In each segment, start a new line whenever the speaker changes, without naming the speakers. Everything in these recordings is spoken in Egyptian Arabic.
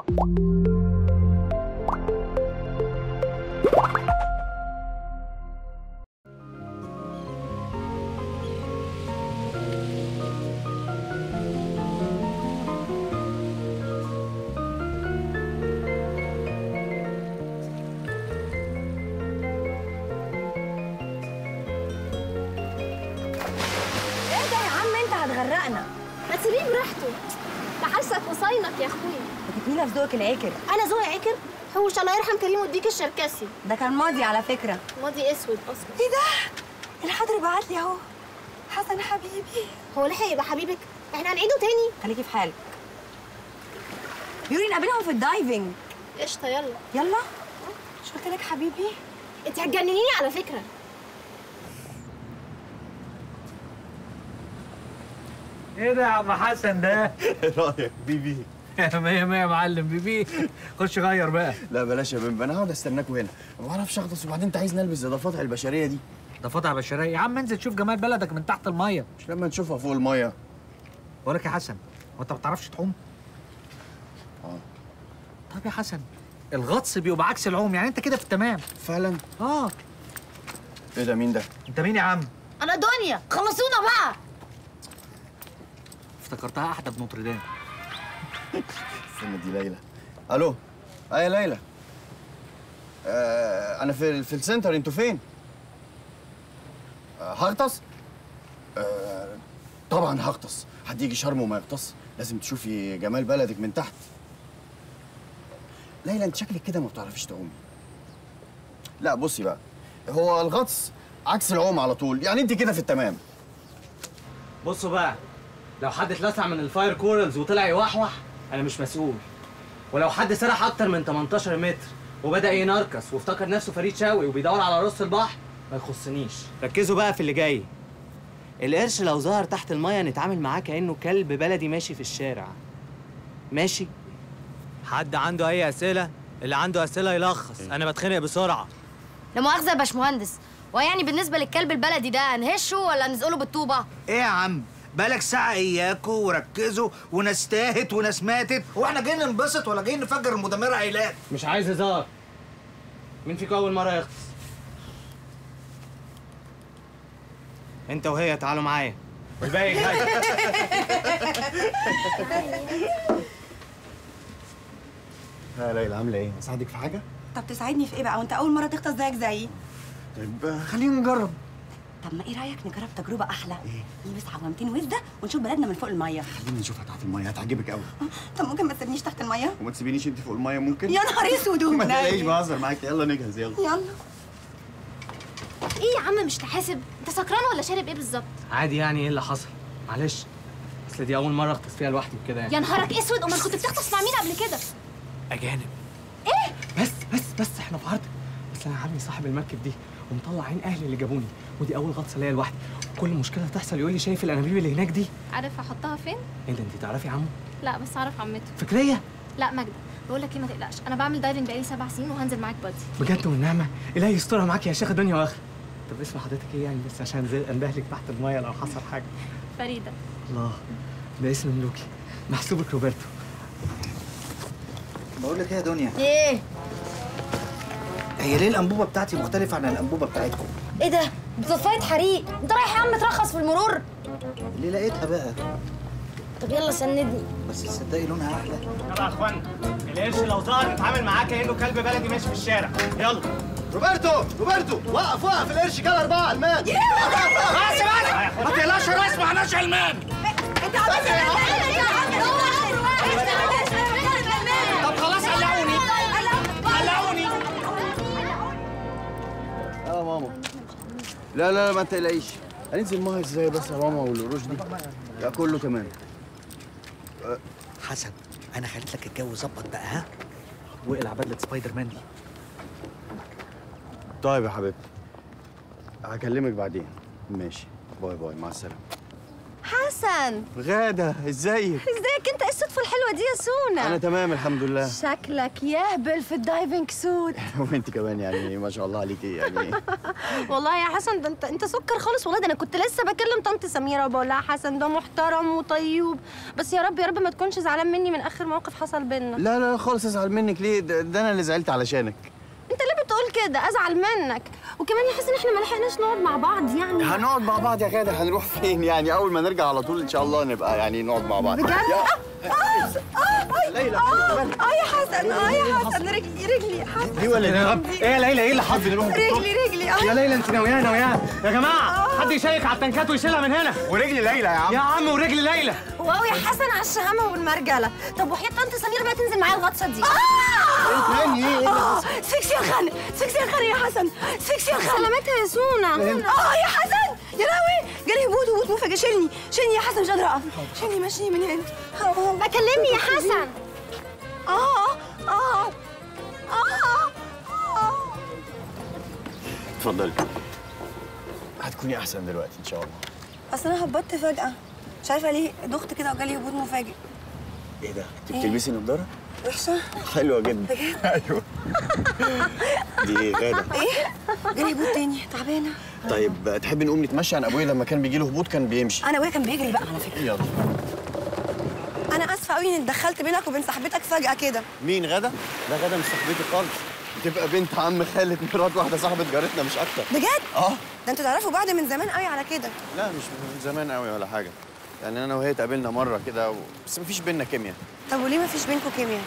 ايه ده يا عم انت هتغرقنا
ما تسيبيه براحته ده حاسك وصاينك يا اخويا
بتكمينا في ذوقك العكر
انا ذوقي عكر حوش الله يرحم كريم وديك الشركسي
ده كان ماضي على فكره
ماضي اسود اصلا
ايه ده الحضر بعت لي اهو حسن حبيبي
هو لحق يبقى حبيبك احنا هنعيده تاني
خليكي في حالك بيقولي نقابلهم في الدايفنج
قشطه يلا
يلا مش قلت لك حبيبي
انت هتجننيني على فكره
ايه ده يا عم حسن ده؟
ايه رايك بيبي
مية مية يا معلم بيبي خش غير بقى
لا بلاش يا بيبي انا هقعد استناكوا هنا ما بعرفش اغطس وبعدين انت عايز نلبس زي ضفادع البشريه دي
ده فاضي بشرية يا عم انزل شوف جمال بلدك من تحت المية
مش لما نشوفها فوق الميه
بقول لك يا حسن هو انت ما بتعرفش تعوم؟
اه
طب يا حسن الغطس بيبقى عكس العوم يعني انت كده في التمام
فعلا
اه
ايه ده مين ده
انت مين يا عم؟
انا دنيا خلصونا بقى
افتكرتها احدى بنوتردام
استنى دي ليلى الو اه يا ليلى آه انا في في السنتر انتوا فين آه هغطس آه طبعا هغطس حد يجي شرم وما يغطس لازم تشوفي جمال بلدك من تحت ليلى انت شكلك كده ما بتعرفيش تعومي لا بصي بقى هو الغطس عكس العوم على طول يعني انت كده في التمام
بصوا بقى لو حد اتلسع من الفاير كورلز وطلع يوحوح انا مش مسؤول ولو حد سرح اكتر من 18 متر وبدا ينركس وافتكر نفسه فريد شوقي وبيدور على راس البحر ما يخصنيش ركزوا بقى في اللي جاي القرش لو ظهر تحت الميه نتعامل معاه كانه كلب بلدي ماشي في الشارع ماشي حد عنده اي اسئله اللي عنده اسئله يلخص انا بتخنق بسرعه
لا مؤاخذه يا باشمهندس ويعني بالنسبه للكلب البلدي ده نهشه ولا نزقله بالطوبه
ايه يا عم بالك ساعة اياكوا وركزوا وناس تاهت وناس ماتت واحنا جايين ننبسط ولا جايين نفجر المدمرة عيلات
مش عايز هزار مين فيكم اول مره يغطس انت وهي تعالوا معايا والباقي جاي
ها ليلى عامله ايه اساعدك في حاجه
طب تساعدني في ايه بقى وانت اول مره تغطس زيك زيي
طيب آه، خلينا نجرب
طب ما ايه رايك نجرب تجربه احلى نلبس عوامتين وزده ونشوف بلدنا من فوق الميه
خلينا نشوفها تحت الميه هتعجبك قوي
طب ممكن ما تسيبنيش تحت الميه
وما تسيبينيش انت فوق الميه ممكن
يا نهار اسود
ما
والنبي.
تلاقيش بهزر معاك يلا نجهز يلا
يلا
ايه يا عم مش تحاسب انت سكران ولا شارب ايه بالظبط
عادي يعني ايه اللي حصل معلش اصل دي اول مره اغطس فيها لوحدي وكده يعني
يا نهارك اسود امال كنت بتغطس مع مين قبل كده
اجانب ايه بس بس بس احنا في عرض بس انا عمي صاحب المركب دي ومطلع عين اهلي اللي جابوني ودي اول غطسه ليا لوحدي كل مشكله تحصل يقول لي شايف الانابيب اللي هناك دي
عارف احطها فين
ايه ده انت تعرفي عمو
لا بس اعرف عمته
فكريه
لا ماجدة بقول لك ايه ما تقلقش انا بعمل دايفنج بقالي سبع سنين وهنزل معاك بادي
بجد والنعمه الهي يسترها معاك يا شيخه دنيا واخره طب اسم حضرتك ايه يعني بس عشان زي انبهلك تحت المايه لو حصل حاجه
فريده
الله ده اسم ملوكي محسوبك روبرتو
بقول لك ايه يا دنيا
ايه
هي ليه الانبوبة بتاعتي مختلفة عن الانبوبة بتاعتكم
ايه ده دي طفايه حريق انت رايح يا عم ترخص في المرور
اللي لقيتها بقى
طب يلا سندني
بس تصدقي لونها احلى
يلا يا اخوانا القرش لو ظهر نتعامل معاه كانه كلب بلدي ماشي في الشارع يلا
روبرتو روبرتو وقف وقف القرش كده اربعه المان
بس بس ما تقلقش يا راس معناش علمان
انت عملت
طب خلاص قلعوني قلعوني
اه ماما لا لا لا ما تقلقيش هننزل ميه ازاي بس يا ماما والقروش دي لا كله تمام
حسن انا خليت لك الجو ظبط بقى ها
واقلع بدله سبايدر مان دي
طيب يا حبيبتي هكلمك بعدين ماشي باي باي مع السلامه
حسن
حسن
غادة ازيك
ازيك انت ايه الصدفه الحلوه دي يا سونا
انا تمام الحمد لله
شكلك يهبل في الدايفنج سوت
وانت كمان يعني ما شاء الله عليكي يعني
والله يا حسن ده انت انت سكر خالص والله ده انا كنت لسه بكلم طنط سميره وبقول لها حسن ده محترم وطيب بس يا رب يا رب ما تكونش زعلان مني من اخر موقف حصل بينا
لا لا خالص ازعل منك ليه ده, ده انا اللي زعلت علشانك
انت ليه بتقول كده ازعل منك وكمان يا حسن احنا ما لحقناش نقعد مع بعض يعني
هنقعد مع بعض يا غادة هنروح فين يعني اول ما نرجع على طول ان شاء الله نبقى يعني نقعد مع بعض
بجد؟
يا ليلى
اه يا حسن اه يا حسن رجلي رجلي حسن
دي ولا
يا
دي
رب ايه يا ليلى ايه اللي حصل
رجلي رجلي اه
يا ليلى انت ناوياه ناوياه يا جماعه حد يشيك على التنكات ويشيلها من هنا
ورجلي ليلى يا عم
يا عم ورجل ليلى
واو يا حسن على الشهامه والمرجله طب وحياة طنط سميره بقى تنزل معايا الغطسه دي
تاني ايه
اه سكسي يا خان سكسي يا خان يا حسن سكسي يا خان سلامتها يا سونا اه يا حسن يا لهوي جالي هبوط هبوط مفاجئ شيلني شيلني يا حسن مش قادره اقف شيلني ماشي من هنا بكلمني يا حسن اه اه اه اه
اتفضلي هتكوني احسن دلوقتي ان شاء الله
اصل انا هبطت فجاه مش عارفه ليه دخت كده وجالي هبوط مفاجئ
ايه ده انت بتلبسي نظاره
وحشه
حلوه جدا ايوه دي ايه غاده
ايه جالي هبوط تاني تعبانه
طيب تحبي نقوم نتمشى عن ابويا لما كان بيجي له هبوط كان بيمشي
انا ابويا كان بيجري بقى على فكره
يلا
انا اسفه قوي اني اتدخلت بينك وبين صاحبتك فجاه كده
مين غدا؟ لا غدا مش صاحبتي خالص بتبقى بنت عم خالة مرات واحدة صاحبة جارتنا مش أكتر
بجد
اه
ده انتوا تعرفوا بعض من زمان قوي على كده
لا مش من زمان قوي ولا حاجة يعني أنا وهي اتقابلنا مرة كده و... بس مفيش بينا كيمياء
طب وليه ما فيش بينكم كيمياء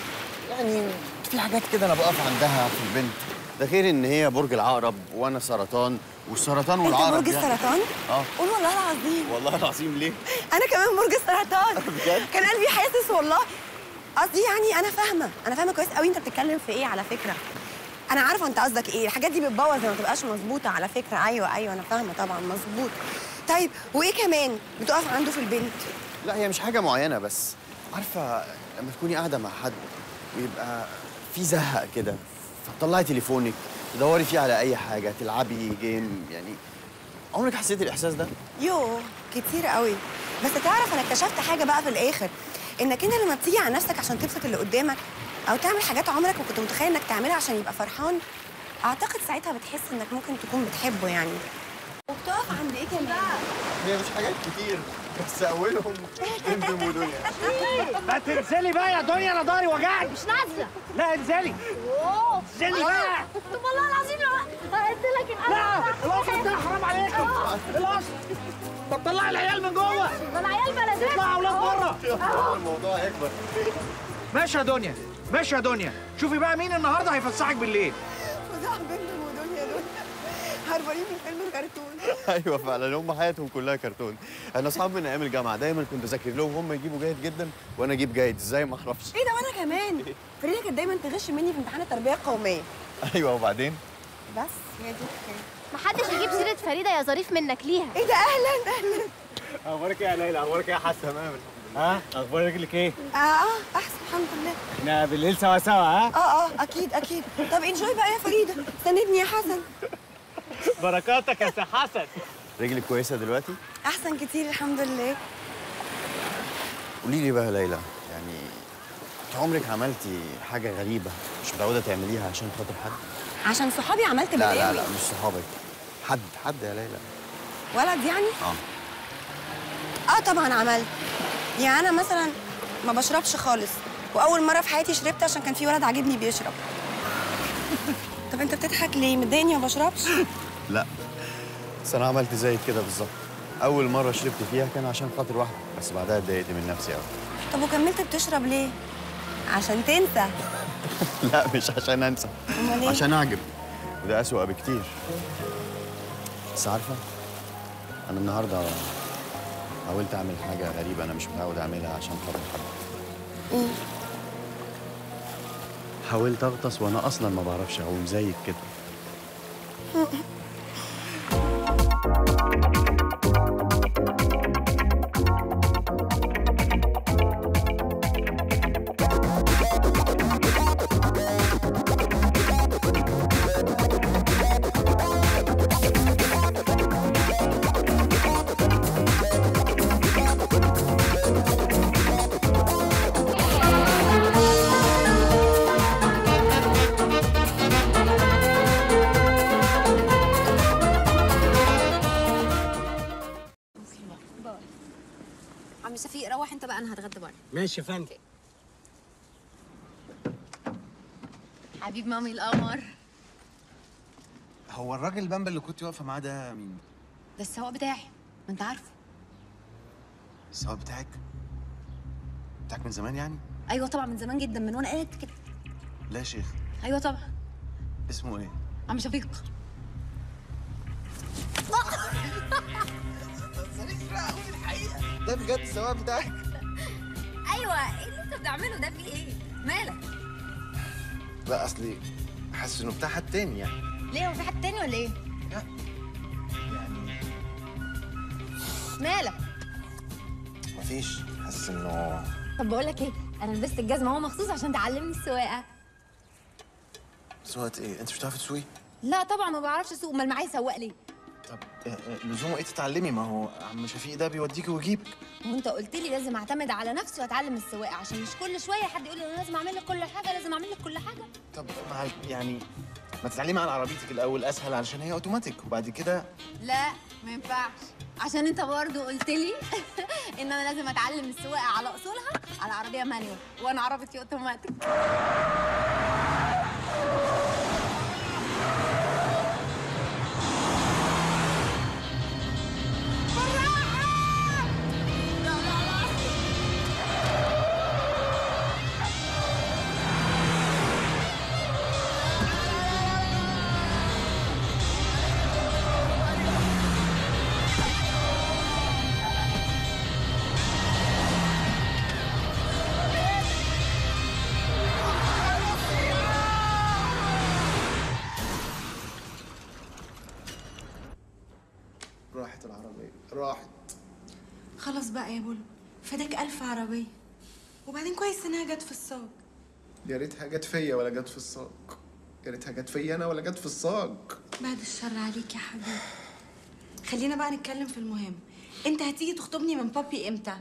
يعني في حاجات كده أنا بقف عندها في البنت ده غير إن هي برج العقرب وأنا سرطان والسرطان
انت
والعقرب
برج
يعني-
السرطان
اه
قول والله العظيم
والله العظيم ليه؟
انا كمان برج السرطان
بجد؟
كان قلبي حاسس والله قصدي يعني انا فاهمه انا فاهمه كويس قوي انت بتتكلم في ايه على فكره انا عارفه انت قصدك ايه الحاجات دي بتبوظ ما بتبقاش مظبوطه على فكره ايوه ايوه انا فاهمه طبعا مظبوط طيب وايه كمان بتقف عنده في البنت
لا هي مش حاجة معينة بس عارفة لما تكوني قاعدة مع حد ويبقى في زهق كده فتطلعي تليفونك تدوري فيه على أي حاجة تلعبي جيم يعني عمرك حسيتي الإحساس ده؟
يوه كتير قوي بس تعرف انا اكتشفت حاجه بقى في الاخر انك انت لما بتيجي على نفسك عشان تبسط اللي قدامك او تعمل حاجات عمرك ما كنت متخيل انك تعملها عشان يبقى فرحان اعتقد ساعتها بتحس انك ممكن تكون بتحبه يعني وبتقف عند ايه كمان
هي مش حاجات كتير بس أولهم انتم ودنيا
ما تنزلي بقى يا دنيا انا ضهري وجعني
مش نازله
لا انزلي انزلي بقى
طب والله العظيم لو هقد لك
لا القصر ده حرام عليكم القصر طب طلعي العيال من جوه
ده العيال بلديه
اطلعوا اولاد بره
الموضوع يكبر
ماشي يا دنيا ماشي يا دنيا شوفي بقى مين النهارده هيفسحك بالليل
فظاع بنت ودنيا دول هربانين من فيلم الكرتون
أيوة فعلا هم حياتهم كلها كرتون أنا أصحاب من أيام الجامعة دايما كنت أذاكر لهم هم يجيبوا جيد جدا وأنا أجيب جيد إزاي ما أعرفش
ايه ده وانا كمان فريده كانت دايما تغش مني في امتحان التربيه القوميه
أيوة وبعدين
بس هي دي الحكايه
محدش يجيب سيره فريده يا ظريف منك ليها
ايه ده اهلا اهلا
اخبارك ايه يا ليلى اخبارك ايه يا حسن
تمام
ها اخبار رجلك ايه
اه اه احسن الحمد لله
احنا بالليل سوا سوا ها
اه اه اكيد اكيد طب انجوي بقى يا فريده سندني يا حسن
بركاتك يا سي حسن
رجلك كويسة دلوقتي؟
احسن كتير الحمد لله
قولي لي بقى يا ليلى يعني انت عمرك عملتي حاجة غريبة مش متعودة تعمليها عشان خاطر حد؟
عشان صحابي عملت
لا لا
بلاوي
لا مش صحابك حد حد يا ليلى
ولد يعني
اه
اه طبعا عملت يعني انا مثلا ما بشربش خالص واول مره في حياتي شربت عشان كان في ولد عاجبني بيشرب طب انت بتضحك ليه متضايقني ما بشربش
لا بس انا عملت زي كده بالظبط اول مرة شربت فيها كان عشان خاطر واحدة بس بعدها اتضايقت من نفسي قوي
طب وكملت بتشرب ليه عشان تنسى
لا مش عشان انسى
امال ايه
عشان اعجب وده اسوأ بكتير بس عارفة انا النهاردة حاولت اعمل حاجة غريبة انا مش متعود اعملها عشان خاطر حد
ايه
حاولت اغطس وانا اصلا ما بعرفش اعوم زيك كده
ماشي يا فندم
حبيب مامي القمر
هو الراجل البامبا اللي كنت واقفه معاه ده مين؟
ده السواق بتاعي ما انت عارفه
السواق بتاعك؟ بتاعك من زمان يعني؟
ايوه طبعا من زمان جدا من وانا قاعد كده
لا يا شيخ
ايوه طبعا
اسمه ايه؟
عم شفيق
ده بجد السواق بتاعك؟
ايوه ايه اللي انت بتعمله ده في ايه مالك
لا اصلي حاسس انه بتاع حد تاني يعني
ليه هو في حد تاني ولا ايه مالك
مفيش حاسس انه
طب بقول لك ايه انا لبست الجزمه اهو مخصوص عشان تعلمني السواقه
سواقة ايه؟ انت مش بتعرفي تسوقي؟
لا طبعا ما بعرفش اسوق امال معايا سواق ليه
طب آه، آه، لزومه ايه تتعلمي؟ ما هو عم شفيق ده بيوديكي ويجيبك
وانت قلت لي لازم اعتمد على نفسي واتعلم السواقه عشان مش كل شويه حد يقول لي انا لازم اعمل لك كل حاجه لازم اعمل لك كل حاجه
طب مع يعني ما تتعلمي على عربيتك الاول اسهل علشان هي اوتوماتيك وبعد كده
لا ما ينفعش عشان انت برضه قلت لي ان انا لازم اتعلم السواقه على اصولها على عربيه مانيوال وانا عربيتي اوتوماتيك
راحت العربية راحت
خلاص بقى يا بولو فداك ألف عربية وبعدين كويس إنها جت في الساق
يا ريتها جت فيا ولا جت في الساق يا ريتها جت فيا انا ولا جت في الساق
بعد الشر عليك يا حبيبي خلينا بقى نتكلم في المهم انت هتيجي تخطبني من بابي امتى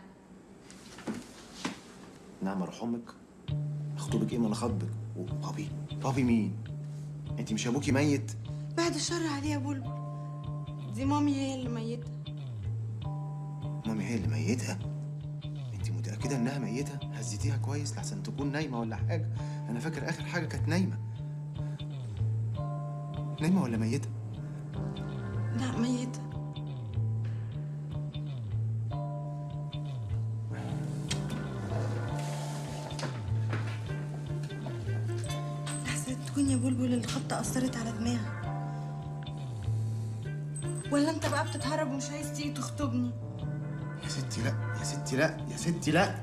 نعم اروح امك اخطبك ايه ما انا خطبك وبابي بابي مين انت مش ابوكي ميت
بعد الشر عليه يا بولو دي مامي هي اللي ميتة
مامي هي اللي ميتها انت متاكده انها ميته هزيتيها كويس لحسن تكون نايمه ولا حاجه انا فاكر اخر حاجه كانت نايمه نايمه ولا ميته
لا ميتة لحسن تكون يا بلبل الخبطة أثرت على دماغك ولا انت بقى بتتهرب ومش عايز تيجي تخطبني
يا ستي لا يا ستي لا يا ستي لا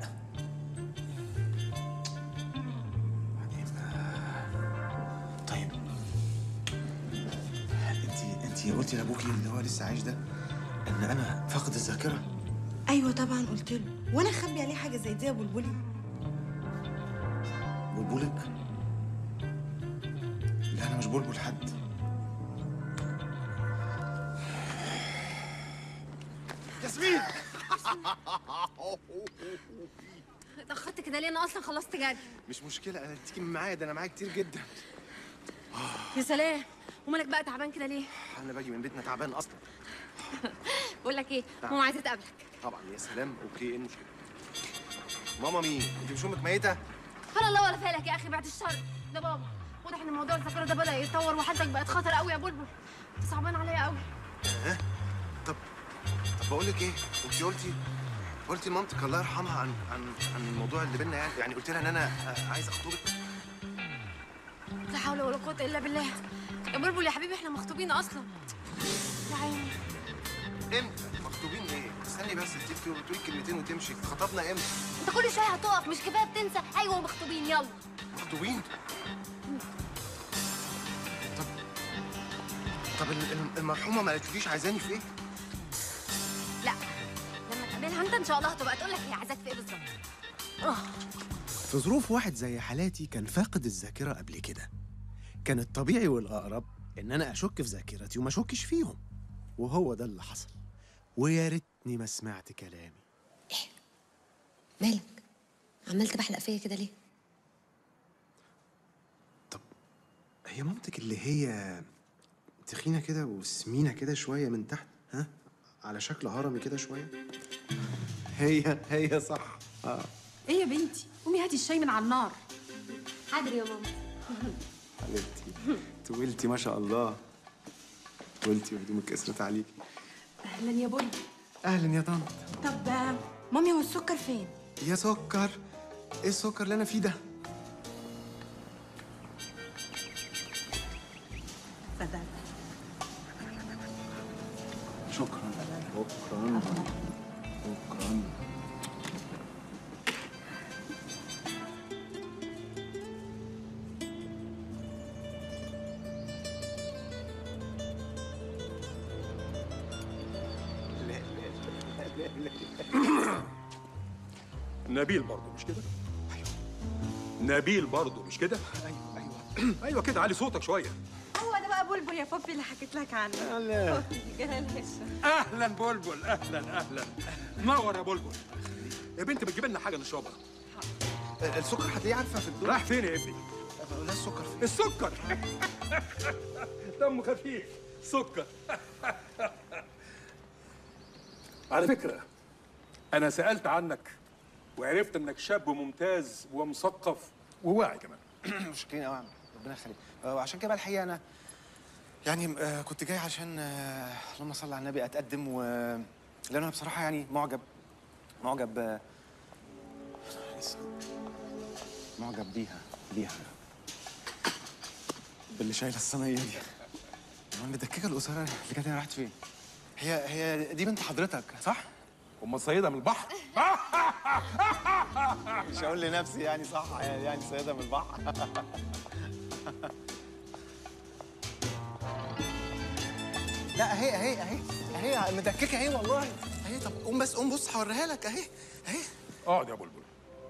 طيب انت انت قلتي لابوكي اللي هو لسه عايش ده ان انا فاقد الذاكره
ايوه طبعا قلت له وانا اخبي عليه حاجه زي دي يا بلبلي
بلبلك لا انا مش بلبل حد
ياسمين
اتأخرت كده ليه أنا أصلا خلصت جري
مش مشكله انا تيجي معايا ده انا معايا كتير جدا
يا سلام ومالك بقى تعبان كده ليه؟
انا باجي من بيتنا تعبان اصلا
بقول لك إيه
نعم.
ماما عايزة تقابلك
طبعا يا سلام اوكي ايه المشكله ماما مين انت مش امك ميته
سبحان الله ولا فالك يا أخي بعد الشر ده بابا واضح إن موضوع الذاكرة ده بدأ يتطور وحالتك بقت خطر قوي يا بلبل أنت صعبان عليا قوي
ها طب طب بقول لك ايه انت قلتي قلتي لمامتك الله يرحمها عن عن عن الموضوع اللي بينا يعني يعني قلت لها ان انا آه، عايز اخطبك
لا حول ولا قوة إلا بالله يا بلبل يا حبيبي إحنا مخطوبين أصلا يا عيني
امتى مخطوبين ايه استني بس انت بتقولي بتقولي كلمتين وتمشي خطبنا امتى
أنت كل شوية هتقف مش كفاية بتنسى أيوه مخطوبين يلا
مخطوبين طب طب ال- ال- المرحومه ما قالتليش عايزاني في ايه
لا لما تقابلها أنت إن شاء الله هتبقى تقول لك هي عايزاك في إيه بالظبط آه
في ظروف واحد زي حالاتي كان فاقد الذاكرة قبل كده كان الطبيعي والأقرب إن أنا أشك في ذاكرتي وما أشكش فيهم وهو ده اللي حصل ويا ريتني ما سمعت كلامي
مالك عمال تبحلق فيا كده ليه
هي مامتك اللي هي تخينة كده وسمينة كده شوية من تحت ها على شكل هرمي كده شوية هي هي صح اه
ايه يا بنتي قومي هاتي الشاي من على النار
حاضر يا ماما
حبيبتي طولتي ما شاء الله طولتي وهدومك كسرت عليكي
اهلا يا بني
اهلا يا طنط
طب آه، مامي هو السكر فين
يا سكر ايه السكر اللي انا فيه ده
صدق
شكرا شكرا شكرا
نبيل برضه مش كده؟ نبيل برضه مش كده؟
ايوه ايوه
ايوه كده علي صوتك شويه
هو ده بقى بلبل يا بابي اللي حكيت لك عنه
لا.
جلال هشام
اهلا بلبل اهلا اهلا نور يا بلبل يا بنت بتجيب لنا حاجه نشربها
السكر هتلاقيه عارفه في الدور
رايح فين يا ابني؟
لا السكر فين
السكر دمه خفيف سكر على فكره انا سالت عنك وعرفت انك شاب ممتاز ومثقف وواعي كمان
مشكلين قوي يا عم ربنا يخليك آه، وعشان كده بقى الحقيقه انا يعني آه، كنت جاي عشان آه، اللهم صل على النبي اتقدم و لان انا بصراحه يعني معجب معجب آه، لسه. معجب بيها بيها باللي شايله الصينيه دي هو المدككه القصيره اللي كانت هنا راحت فين؟ هي هي دي بنت حضرتك صح؟
ام صيده من البحر
مش هقول لنفسي يعني صح يعني سيدة من البحر لا اهي اهي اهي اهي مدككه اهي والله اهي طب قوم بس قوم بص هوريها لك اهي اهي
اقعد يا بلبل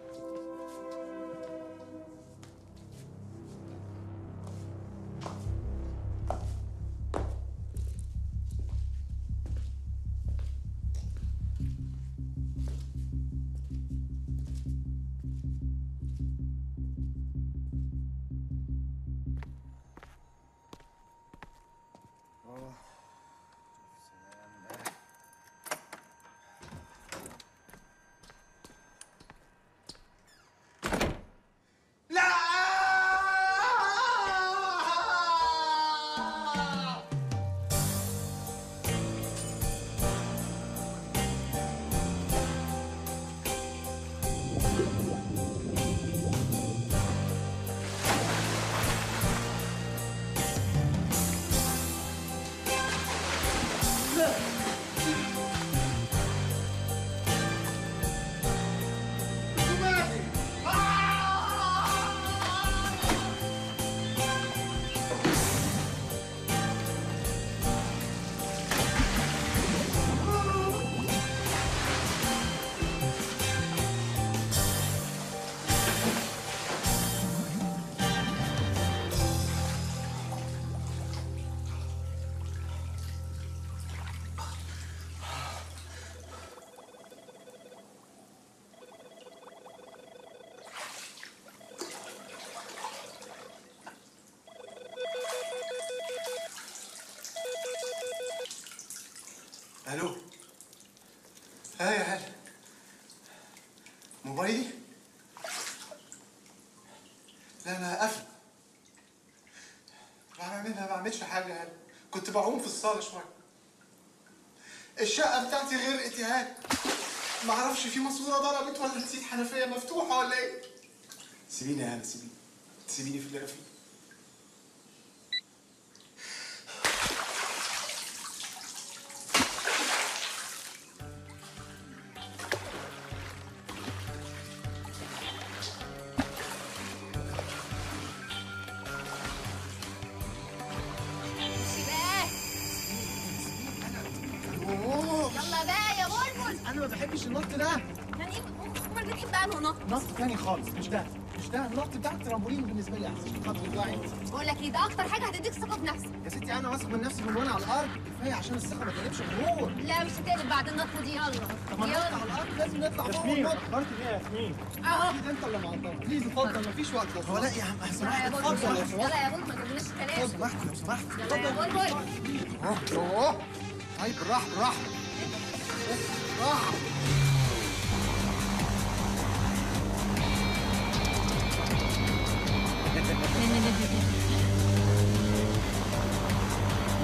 الو ها يا هلا موبايلي لا لا قفل بعمل ما بعملش حاجه يا هلا كنت بعوم في الصاله شويه الشقه بتاعتي غرقت يا هلا ما اعرفش في ماسوره ضربت ولا نسيت حنفيه مفتوحه ولا ايه سيبيني يا هلا سيبيني سيبيني في اللي انا فيه
سيباه يلا بقى يا بلبل
انا ما بحبش النط ده
يعني ايه امال بتحب انه نط
نط تاني خالص مش ده مش ده النط بتاع الترامبولين بالنسبه لي احسن خاطر الواعي
بقول لك ايه ده اكتر حاجه هتديك ثقه بنفسك
يا ستي انا واثق من نفسي من وانا على الارض كفايه عشان الثقه ما تقلبش غرور
لا مش هتقلب بعد النطه دي يلا
طب ما نطلع
يلا
على الارض لازم نطلع فوق
ياسمين
وننط
اخبارك ايه يا ياسمين؟
اهو
اكيد انت اللي معطل بليز اتفضل مفيش وقت هو لا يا عم
يلا يا
سمحت
بلبل
اتفضل لو
يلا
سمحت
يا بلبل ما تقوليش
لو
كلام
سمحت لو سمحت
يلا يا بلبل
اهو اهو طيب بالراحه بالراحه بالراحه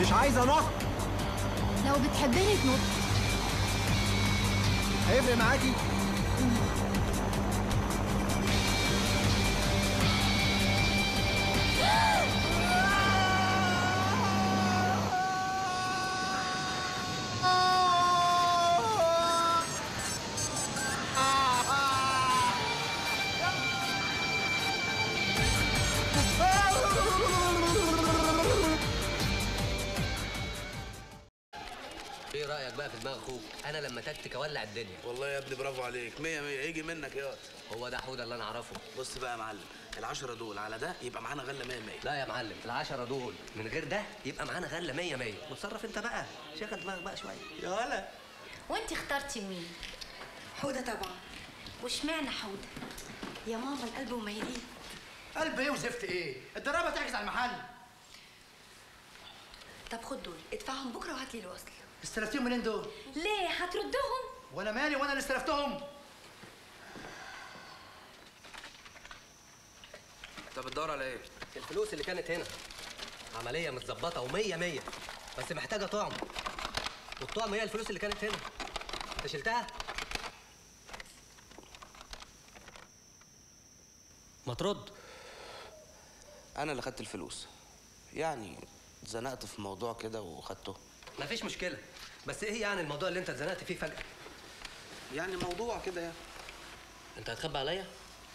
مش عايز انط
لو بتحبني تنط
هيفرق معاكي
ايه رايك بقى في دماغ اخوك انا لما تكتك اولع الدنيا
والله يا ابني برافو عليك مية مية يجي منك يا
هو ده حوده اللي انا اعرفه
بص بقى يا معلم العشرة دول على ده يبقى معانا غلة مية مية
لا يا معلم العشرة دول من غير ده يبقى معانا غله 100 100 وتصرف انت بقى شغل دماغك بقى شويه
يا ولا
وانت اخترتي مين؟ حودة طبعا واشمعنى حودة؟ يا ماما القلب وميلين
قلب ايه وزفت ايه الدرابه تعكس على المحل
طب خد دول ادفعهم بكره وهات لي الوصل
استلفتيهم منين دول
ليه هتردهم؟
وانا مالي وانا اللي استلفتهم
انت بتدور على ايه؟
الفلوس اللي كانت هنا عمليه متظبطه و100 100 بس محتاجه طعم والطعم هي الفلوس اللي كانت هنا انت شلتها ما ترد
انا اللي خدت الفلوس يعني اتزنقت في موضوع كده وخدته
مفيش مشكله بس ايه يعني الموضوع اللي انت اتزنقت فيه فجاه
يعني موضوع كده يعني
انت هتخبي عليا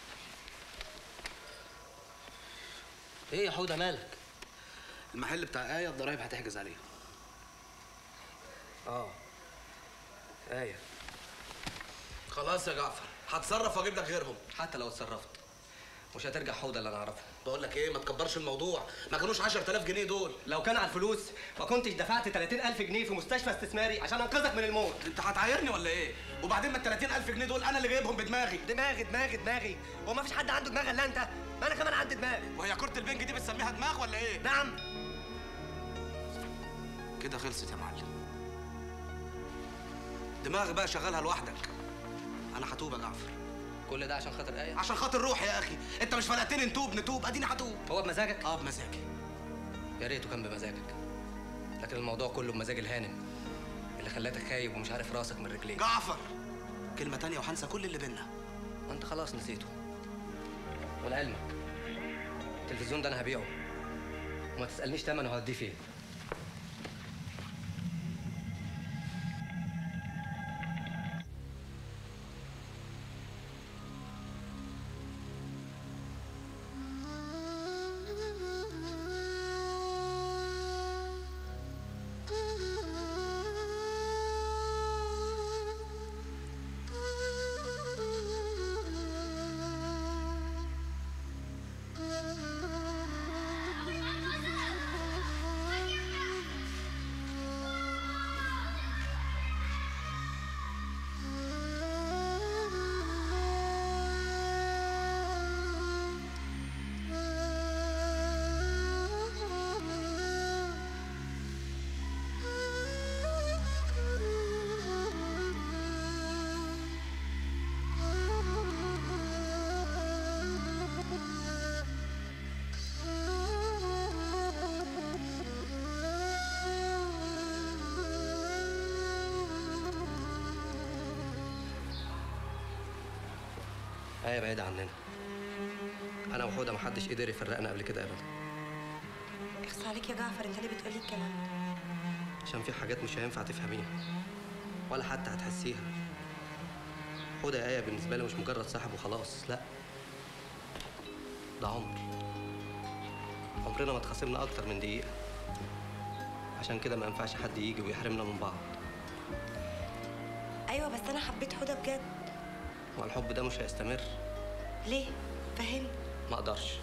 ايه يا حوده مالك
المحل بتاع آية الضرايب هتحجز عليه
اه ايه
خلاص يا جعفر هتصرف واجيب لك غيرهم
حتى لو اتصرفت مش هترجع حوده اللي انا اعرفه
بقول لك ايه ما تكبرش الموضوع ما كانوش 10000 جنيه دول
لو كان على الفلوس ما كنتش دفعت 30000 جنيه في مستشفى استثماري عشان انقذك من الموت
انت هتعايرني ولا ايه وبعدين ما ال 30000 جنيه دول انا اللي جايبهم بدماغي
دماغي دماغي دماغي هو ما فيش حد عنده دماغ الا انت ما انا كمان عندي دماغ
وهي كرة البنج دي بتسميها دماغ ولا ايه
نعم
كده خلصت يا معلم دماغي بقى شغالها لوحدك انا هتوب يا جعفر
كل ده عشان خاطر ايه
عشان خاطر روحي يا اخي انت مش فلقتني نتوب نتوب اديني هتوب
هو بمزاجك
اه بمزاجي
يا ريته كان بمزاجك لكن الموضوع كله بمزاج الهانم اللي خلاتك خايب ومش عارف راسك من رجليك
جعفر كلمة تانية وهنسى كل اللي بينا
وانت خلاص نسيته ولعلمك التلفزيون ده انا هبيعه وما تسالنيش تمنه هوديه فين آية بعيدة عننا أنا وحودة محدش قدر يفرقنا قبل كده أبدا
اخص عليك يا جعفر انت ليه بتقولي الكلام ده؟
عشان في حاجات مش هينفع تفهميها ولا حتى هتحسيها حودة يا آية بالنسبة لي مش مجرد صاحب وخلاص لا ده عمر عمرنا ما اتخاصمنا أكتر من دقيقة عشان كده ما ينفعش حد يجي ويحرمنا من بعض
ايوه بس انا حبيت حودة بجد
والحب ده مش هيستمر
ليه؟ فهمني
ما اقدرش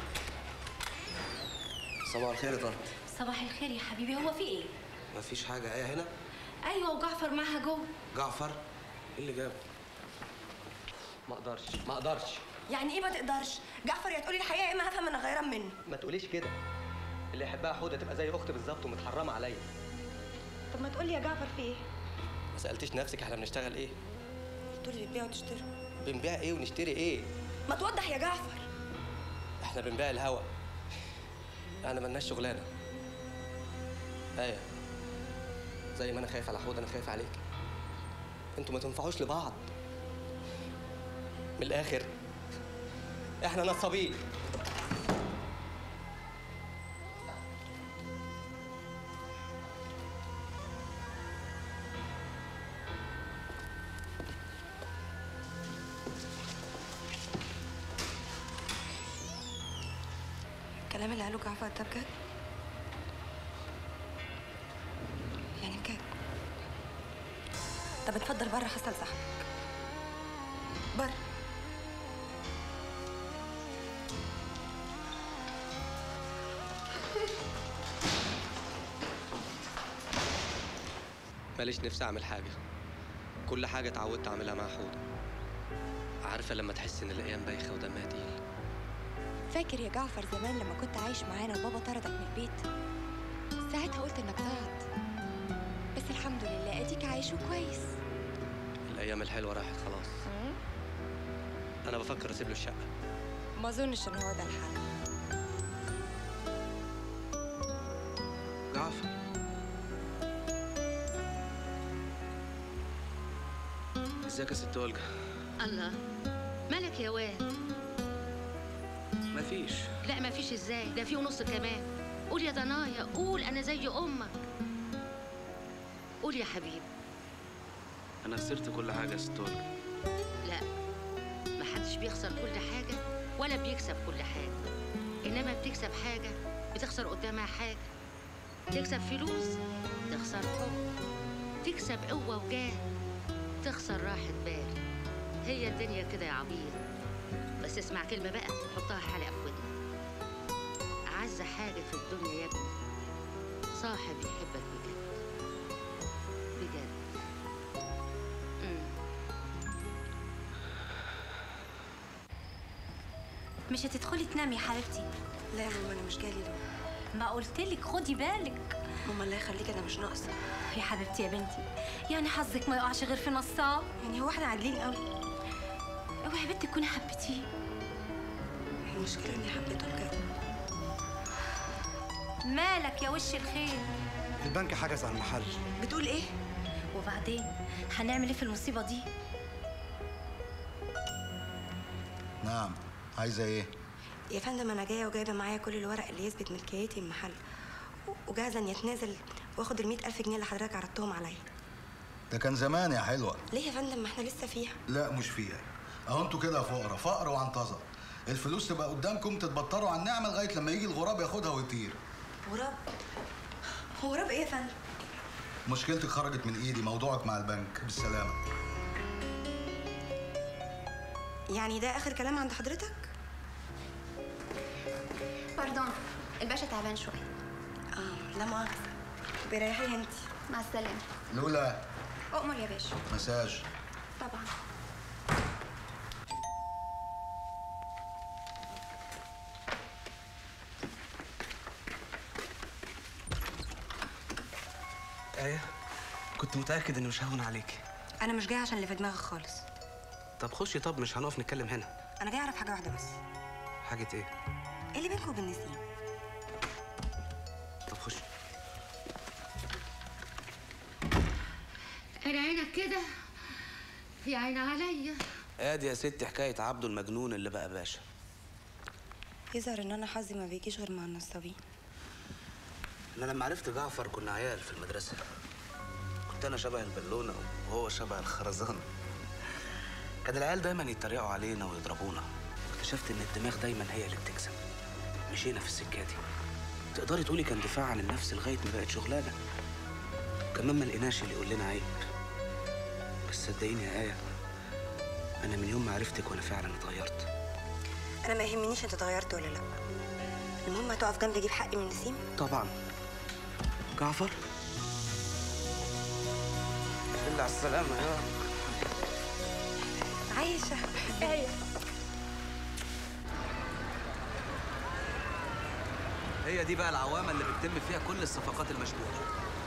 صباح الخير يا طنط
صباح الخير يا حبيبي هو في ايه؟
مفيش حاجة آية هنا
ايوه وجعفر معاها جوه
جعفر ايه اللي جابه
ما اقدرش ما اقدرش
يعني ايه ما تقدرش؟ جعفر يا تقولي الحقيقه يا اما هفهم انا غيران منه
ما تقوليش كده اللي يحبها حودة تبقى زي اختي بالظبط ومتحرمه عليا
طب ما تقولي يا جعفر في ايه؟
ما سالتيش نفسك احنا بنشتغل ايه
تقولي بتبيع وتشتري
بنبيع ايه ونشتري ايه
ما توضح يا جعفر
احنا بنبيع الهوا احنا ملناش شغلانه ايه زي ما انا خايف على حود انا خايف عليك انتوا ما تنفعوش لبعض من الاخر احنا نصابين
الكلام اللي قاله جعفر ده بجد يعني بجد طب اتفضل بره حصل صاحبك بره
ماليش نفسي اعمل حاجه كل حاجه اتعودت اعملها مع حوده عارفه لما تحس ان الايام بايخه ودمها تقيل
فاكر يا جعفر زمان لما كنت عايش معانا وبابا طردك من البيت ساعتها قلت انك ضاعت بس الحمد لله اديك عايش وكويس
الايام الحلوه راحت خلاص انا بفكر اسيب له الشقه
ما اظنش ان هو ده الحل
جعفر ازيك يا ست ولجة
الله مالك يا واد
مفيش
لا ما فيش ازاي ده في ونص كمان قول يا ضنايا قول انا زي امك قول يا حبيبي
انا خسرت كل حاجه يا ست ولجة
لا ما حدش بيخسر كل حاجه ولا بيكسب كل حاجه انما بتكسب حاجه بتخسر قدامها حاجه تكسب فلوس تخسر حب تكسب قوه وجاه تخسر راحه بال هي الدنيا كده يا عبيط بس اسمع كلمه بقى حطها حلقه في ودنك اعز حاجه في الدنيا يا ابني صاحب يحبك بجد بجد مم.
مش هتدخلي تنامي يا حبيبتي
لا يا ماما انا مش جالي دول
ما قلتلك خدي بالك
ماما الله يخليك انا مش ناقصه
يا حبيبتي يا بنتي يعني حظك ما يقعش غير في نصاب
يعني هو احنا عادلين قوي
اوعي يا بنتي تكوني حبيتيه
المشكله اني حبيته بجد
مالك يا وش الخير
البنك حجز على المحل
بتقول ايه وبعدين هنعمل ايه في المصيبه دي
نعم عايزه ايه
يا فندم انا جايه وجايبه معايا كل الورق اللي يثبت ملكيتي المحل و- وجاهزه اني اتنازل واخد ال ألف جنيه اللي حضرتك عرضتهم عليا
ده كان زمان يا حلوه
ليه يا فندم ما احنا لسه فيها
لا مش فيها اهو انتوا كده فقرا فقر وعنطزه الفلوس تبقى قدامكم تتبطروا على النعمه لغايه لما يجي الغراب ياخدها ويطير
غراب هو غراب ايه يا فندم
مشكلتك خرجت من ايدي موضوعك مع البنك بالسلامه
يعني ده اخر كلام عند حضرتك
باردون الباشا تعبان شويه
اه لا مؤاخذه بريحي انت
مع السلامه
لولا
اؤمر يا باشا
مساج
طبعا
ايه كنت متاكد اني مش هون عليكي
انا مش جايه عشان اللي في دماغك خالص
طب خشي طب مش هنقف نتكلم هنا
انا جايه اعرف حاجه واحده بس
حاجه ايه
ايه اللي بينكم وبين نسيم
طب خشي
انا عينك كده يا عين عليا
ادي يا ستي حكايه عبده المجنون اللي بقى باشا
يظهر ان انا حظي ما بيجيش غير مع النصابين
انا لما عرفت جعفر كنا عيال في المدرسه كنت انا شبه البالونه وهو شبه الخرزانه كان العيال دايما يتريقوا علينا ويضربونا اكتشفت ان الدماغ دايما هي اللي بتكسب مشينا في السكه دي تقدري تقولي كان دفاع عن النفس لغايه ما بقت شغلانه كمان ما لقيناش اللي يقول لنا عيب بس صدقيني يا ايه انا من يوم ما عرفتك وانا فعلا اتغيرت
انا ما يهمنيش انت اتغيرت ولا لا المهم هتقف جنبي اجيب حقي من نسيم
طبعا جعفر بالله على السلامه يا
عايشه ايه
هي دي بقى العوامة اللي بتتم فيها كل الصفقات المشبوهة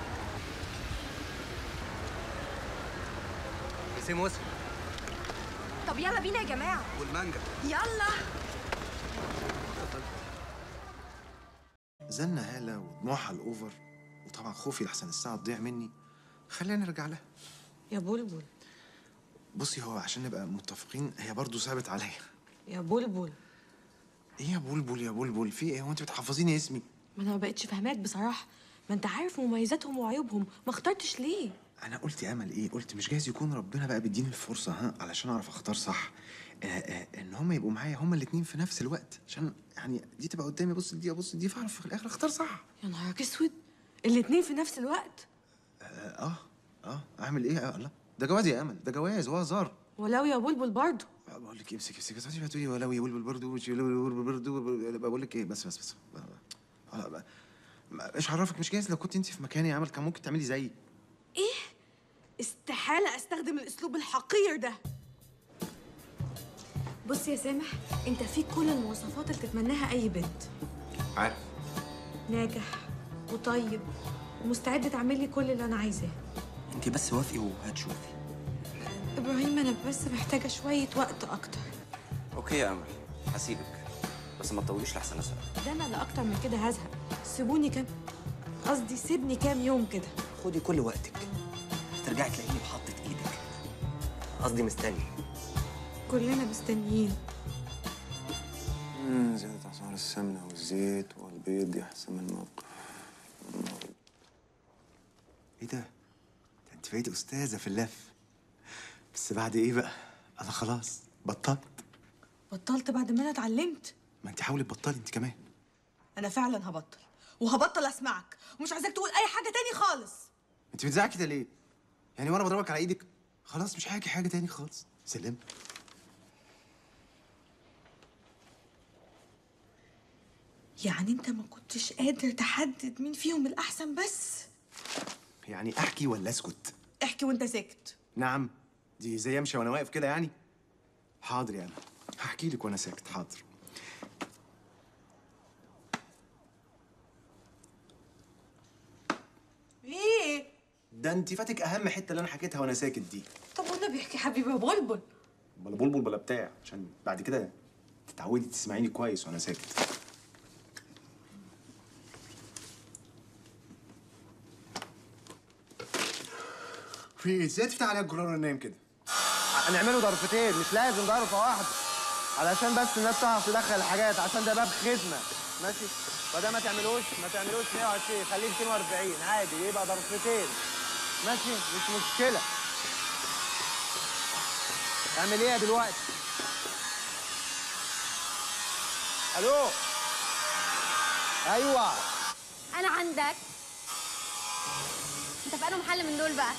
نسيم وصل
طب يلا بينا يا جماعه
والمانجا
يلا
زن هالة ودموعها الأوفر طبعا خوفي لحسن الساعه تضيع مني خلينا نرجع لها
يا بلبل
بصي هو عشان نبقى متفقين هي برضه صعبت عليا
يا بلبل
ايه يا بلبل يا بلبل في ايه هو انت بتحفظيني اسمي
ما انا ما بقتش فاهماك بصراحه ما انت عارف مميزاتهم وعيوبهم ما اخترتش ليه
انا قلت يا امل ايه قلت مش جايز يكون ربنا بقى بيديني الفرصه ها علشان اعرف اختار صح آه آه ان هم يبقوا معايا هم الاتنين في نفس الوقت عشان يعني دي تبقى قدامي بص دي ابص دي فاعرف في الاخر اختار صح
يا نهارك اسود الاتنين في نفس الوقت
اه اه, آه اعمل ايه آه لا ده جواز يا امل ده جواز وهزار
ولو يا بلبل برضه
بقول لك امسك امسك بس هتقولي ولو يا بلبل برضه وش- ولو بلبل برضه بقول لك ايه بس بس بس لا، لا، ما- ايش عرفك مش جايز لو كنت انت في مكاني يا امل كان ممكن تعملي زيي
ايه استحاله استخدم الاسلوب الحقير ده بص يا سامح انت فيك كل المواصفات اللي تتمناها اي بنت
عارف
ناجح وطيب ومستعد تعمل لي كل اللي انا عايزاه
انت بس وافقي وهتشوفي
ابراهيم انا بس محتاجه شويه وقت اكتر
اوكي يا امل هسيبك بس ما تطوليش لحسن اسال
ده انا اللي اكتر من كده هزهق سيبوني كام قصدي سيبني كام يوم كده
خدي كل وقتك هترجعي تلاقيني بحطت ايدك قصدي مستني
كلنا مستنيين
مم، زيادة أسعار السمنة والزيت والبيض يحسم الموقف إيه ده؟ ده أنت بقيت أستاذة في اللف بس بعد إيه بقى؟ أنا خلاص بطلت
بطلت بعد ما انا اتعلمت
ما أنت حاولي تبطلي أنت كمان
انا فعلا هبطل وهبطل اسمعك ومش عايزاك تقول اي حاجه تاني خالص
أنت بتزعقي كده ليه؟ يعني وأنا بضربك على إيدك؟ خلاص مش هحكي حاجة تاني خالص سلام
يعني انت ما كنتش قادر تحدد مين فيهم الاحسن بس
يعني أحكي ولا أسكت؟
احكي وانت ساكت
نعم دي زي أمشي وأنا واقف كده يعني؟ حاضر يا أمل هحكي لك وأنا ساكت حاضر
ايه
ده انت فاتك اهم حته اللي انا حكيتها وانا ساكت دي
طب والنبي احكي حبيبي يا بلبل
بلا بلبل بلا بتاع عشان بعد كده تتعودي تسمعيني كويس وانا ساكت في ايه ازاي تفتح عليا الجرار وانا نايم كده
هنعمله ضرفتين مش لازم ضربه واحده علشان بس الناس تعرف تدخل الحاجات عشان ده باب خدمه ماشي فده ما تعملوش ما تعملوش 120 خليه 240 عادي يبقى ضرفتين ماشي مش مشكله اعمل ايه دلوقتي الو ايوه
انا عندك انت في انه محل من دول بقى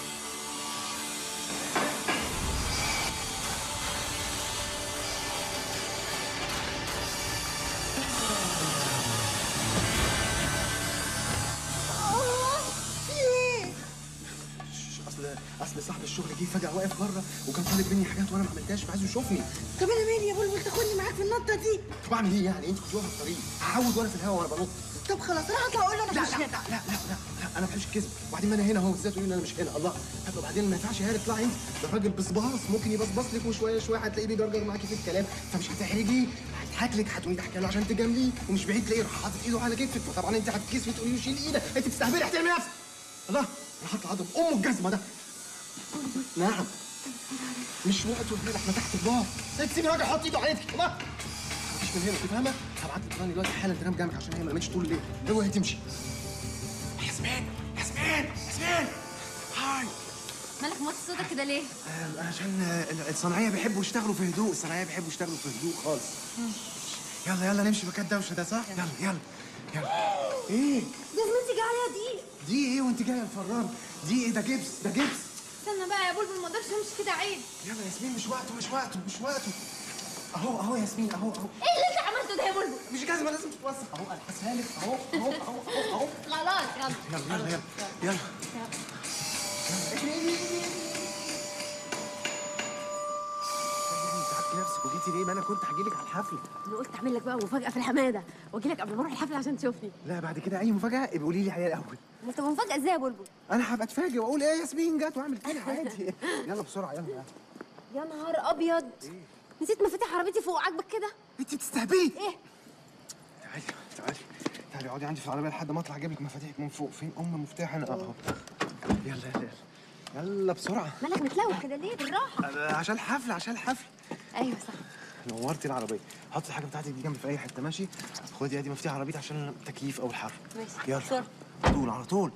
في ايه اصل اصل صاحب الشغل جه فجاه واقف بره وكان طالب مني حاجات وانا ما عملتهاش فعايزه يشوفني
طب انا مالي يا بلبل تاخدني معاك في النطه دي
طب اعمل ايه يعني انت كنت واقفه في الطريق هعود وانا في الهوا وانا بنط
طب خلاص انا هطلع اقول له انا
لا
مش
لا
هنا.
لا لا لا لا, لا انا ما بحبش الكذب وبعدين ما انا هنا اهو ازاي تقولي ان انا مش هنا الله طب وبعدين ما ينفعش هاني اطلعي انت ده راجل بصباص ممكن يبصبص لك وشويه شويه هتلاقيه بيجرجر معاكي في الكلام فمش هتحرجيه هيضحك لك هتقولي تحكي له عشان تجامليه ومش بعيد تلاقيه راح حاطط ايده على كتفك فطبعا انت هتتكسفي تقولي له شيل ايدك انت بتستهبلي هتعملي نفسك الله انا هطلع اضرب ام الجزمه ده نعم مش وقت ولا احنا تحت البار سيبي راجل حط ايده على ايدك الله مفيش من هنا انت فاهمه هبعت لك راني دلوقتي حالا تنام جنبك عشان هي ما نامتش طول الليل اوعي تمشي ياسمين ياسمين ياسمين هاي
مالك موطي صوتك كده ليه؟
آه، عشان آه، الصناعيه بيحبوا يشتغلوا في هدوء الصناعيه بيحبوا يشتغلوا في هدوء خالص يلا يلا نمشي مكان دوشه ده صح يلا يلا يلا ايه
جزمتي جايه عليها دي
دي ايه وانت جايه الفران دي ايه ده جبس ده جبس
استنى بقى يا بلبل ما اقدرش امشي كده عيب
يلا ياسمين مش وقته مش وقته مش وقته اهو اهو ياسمين اهو اهو
ايه اللي انت عملته ده يا بلبل؟
مش جزمه لازم تتوسخ اهو الحسها لك اهو اهو اهو اهو اهو
خلاص يلا
يلا يلا يلا يلا تعبتي نفسك وجيتي ليه؟ ما انا كنت هجيلك على الحفله.
انا قلت اعمل لك بقى مفاجاه في الحماده واجي لك قبل ما اروح الحفله عشان تشوفني
لا بعد كده اي مفاجاه ابقي قولي لي عليها الاول.
ما انت مفاجاه ازاي يا بلبل؟
انا هبقى اتفاجئ واقول ايه ياسمين جت واعمل كده عادي. يلا بسرعه يلا يلا.
يا نهار ابيض نسيت مفاتيح عربيتي فوق عاجبك كده؟
انت بتستهبلي؟
ايه؟
تعالي تعالي تعالي اقعدي عندي في العربيه لحد ما اطلع اجيب لك مفاتيحك من فوق فين ام مفتاح انا اهو يلا يلا يلا يلا بسرعه
مالك متلوث كده ليه بالراحه
أه، عشان الحفل عشان الحفل
ايوه صح
نورتي العربيه حطي الحاجه بتاعتك دي جنبي في اي حته ماشي خدي ادي مفتاح عربيتي عشان التكييف او الحر
ماشي
يلا
بسرعه
على طول على طول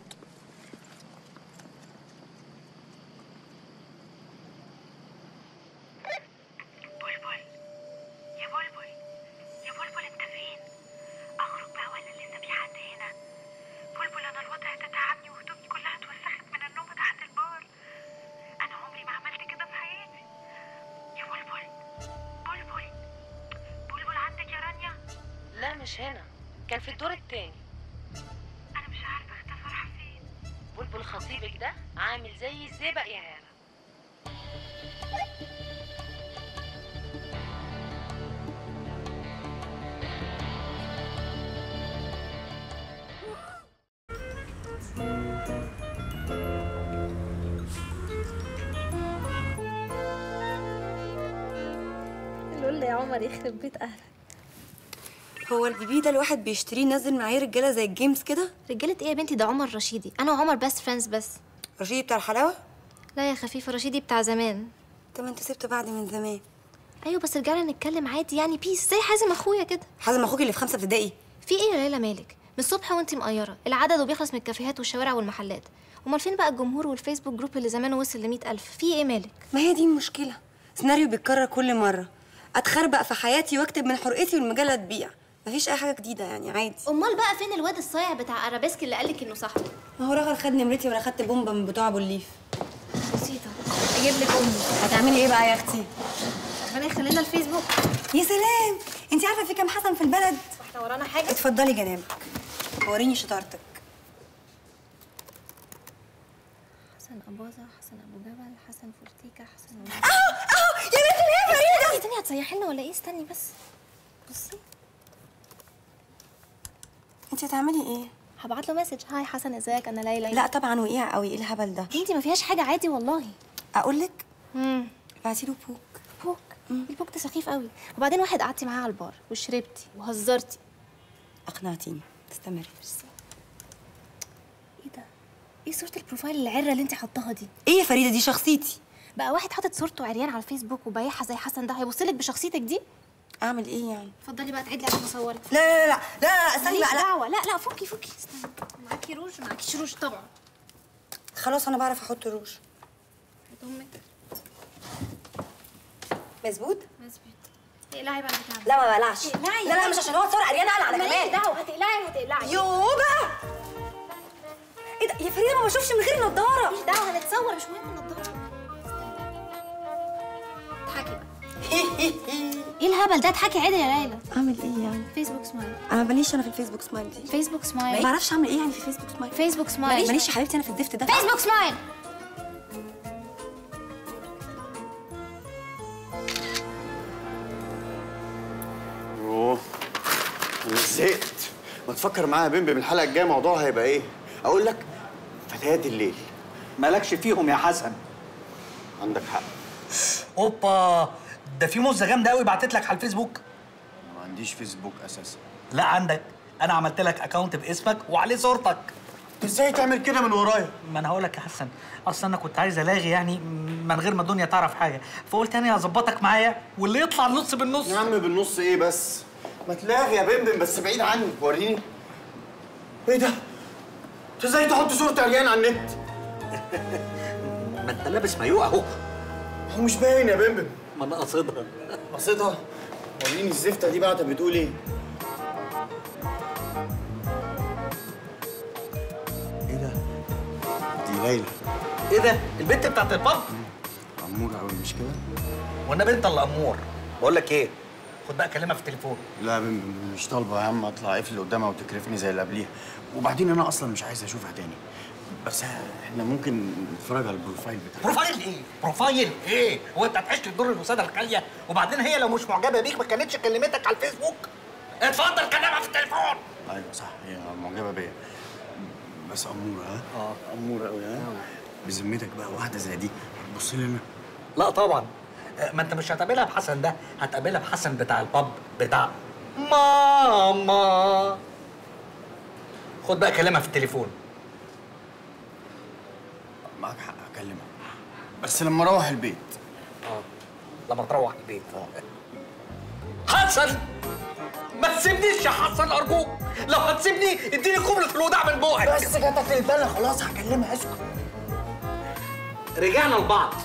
يا بلبل يا بلبل انت فين؟ اخرج بقى ولا لسه في حد هنا؟ بلبل انا الوضع ده تعبني وهدومي كلها اتوسخت من النوم تحت البار. انا عمري ما عملت كده في حياتي. يا بلبل بلبل بلبل عندك يا رانيا؟
لا مش هنا كان في الدور التاني
انا مش عارفه اختفى راح فين.
بلبل خطيبك ده عامل زي الزئبق يا هانة
لولا يا عمر يخرب بيت اهلك
هو البيبي ده الواحد بيشتريه ينزل معاه رجاله زي الجيمز كده
رجاله ايه يا بنتي ده عمر رشيدي انا وعمر بس فريندز بس
رشيدي بتاع الحلاوه
لا يا خفيفه رشيدي بتاع زمان
طب انت سبت بعد من زمان
ايوه بس رجعنا نتكلم عادي يعني بيس زي حازم اخويا كده
حازم اخوك اللي في خمسه ابتدائي
في ايه يا ليلى مالك من الصبح وانتي مقيره العدد وبيخلص من الكافيهات والشوارع والمحلات امال فين بقى الجمهور والفيسبوك جروب اللي زمانه وصل ل ألف في ايه مالك
ما هي دي المشكله سيناريو بيتكرر كل مره اتخربق في حياتي واكتب من حرقتي والمجله تبيع مفيش اي حاجه جديده يعني عادي
امال بقى فين الواد الصايع بتاع ارابيسك اللي قالك انه صاحبه
ما هو رغل خد نمرتي وانا خدت بومبا من بتوع ابو الليف
بسيطه اجيب لك امي
هتعملي ايه بقى يا اختي
ربنا يخلينا الفيسبوك
يا سلام انت عارفه في كام حسن في البلد
واحنا ورانا حاجه
اتفضلي جنابك وريني شطارتك
حسن اباظه حسن ابو جبل حسن فورتيكا حسن
اهو اهو يا بنت اللي هي فريده
تاني هتسيحي لنا ولا ايه استني بس بصي
انت هتعملي ايه
هبعت له مسج هاي حسن ازيك انا ليلى
لا طبعا وقيع قوي ايه الهبل ده
انتي ما فيهاش حاجه عادي والله
اقول لك
امم
ابعتي له بوك
بوك البوك ده سخيف قوي وبعدين واحد قعدتي معاه على البار وشربتي وهزرتي
اقنعتيني تستمري
ايه ده ايه صوره البروفايل العره اللي انت حطاها دي
ايه يا فريده دي شخصيتي
بقى واحد حاطط صورته عريان على الفيسبوك وبايعها زي حسن ده هيبص لك بشخصيتك دي
اعمل ايه يعني
اتفضلي بقى تعدلي عشان اصورك
لا لا لا لا لا, لا استني
ماليش
بقى لا
دعوه لا لا فكي فكي استني معاكي روج معاكيش روج طبعا
خلاص انا بعرف احط روج
هات امك
مظبوط
مظبوط اقلعي بقى بتاعك
لا ما بقلعش
اقلعي
لا لا مش عشان هو اتصور عريانه انا على
ماليش
كمان
دعوه هتقلعي وتقلعي
يوه بقى ايه ده يا فريده ما بشوفش من غير نضاره
ماليش دعوه هنتصور مش مهم النضاره اضحكي بقى ايه الهبل ده اضحكي عادي يا ليلى
اعمل ايه يعني
فيسبوك سمايل
انا ماليش انا في الفيسبوك سمايل دي
فيسبوك سمايل
ما اعرفش اعمل ايه يعني في الفيسبوك سمايل
فيسبوك سمايل
ماليش ماليش يا حبيبتي انا في الزفت ده
فيسبوك سمايل
اوه انا زهقت ما تفكر معايا يا بيمبي من الحلقه الجايه موضوعها هيبقى ايه اقول لك فتيات الليل
مالكش فيهم يا حسن
عندك حق
اوبا ده في موزه جامده قوي بعتت لك على الفيسبوك
ما عنديش فيسبوك اساسا
لا عندك انا عملت لك اكونت باسمك وعليه صورتك
ازاي تعمل كده من ورايا
ما انا هقول لك يا حسن اصل انا كنت عايز الاغي يعني من غير ما الدنيا تعرف حاجه فقلت انا هظبطك معايا واللي يطلع النص بالنص
يا عم بالنص ايه بس ما تلاغي يا بيمبم بس بعيد عني وريني ايه ده انت ازاي تحط صورة عريان على النت
ما انت لابس مايو اهو
هو مش باين يا بيمبم
ما انا قصدها
قصدها وريني الزفته دي بعتها بتقول ايه ايه ده دي ليلى
ايه ده البنت بتاعت الباب
اموره قوي مش كده
وانا بنت اللي امور بقول لك ايه خد بقى كلمها في التليفون
لا يا بيمبم مش طالبه يا عم اطلع اقفل قدامها وتكرفني زي اللي قبليها وبعدين انا اصلا مش عايز اشوفها تاني بس احنا ممكن نتفرج على البروفايل بتاعها
بروفايل ايه؟ بروفايل ايه؟ هو انت هتعيش تدور الوساده الغاليه وبعدين هي لو مش معجبه بيك ما كانتش كلمتك على الفيسبوك اتفضل كلمها في التليفون
ايوه صح هي معجبه بيا بس اموره ها اه اموره قوي ها بذمتك بقى واحده زي دي هتبص لي انا
لا طبعا آه، ما انت مش هتقابلها بحسن ده هتقابلها بحسن بتاع الباب بتاع ماما خد بقى كلامها في التليفون
معاك حق اكلمها بس لما اروح البيت
اه لما تروح البيت حسن ما تسيبنيش يا حسن ارجوك لو هتسيبني اديني كوبلة الوداع من بوقك
بس جاتك البالة خلاص هكلمها اسكت
رجعنا لبعض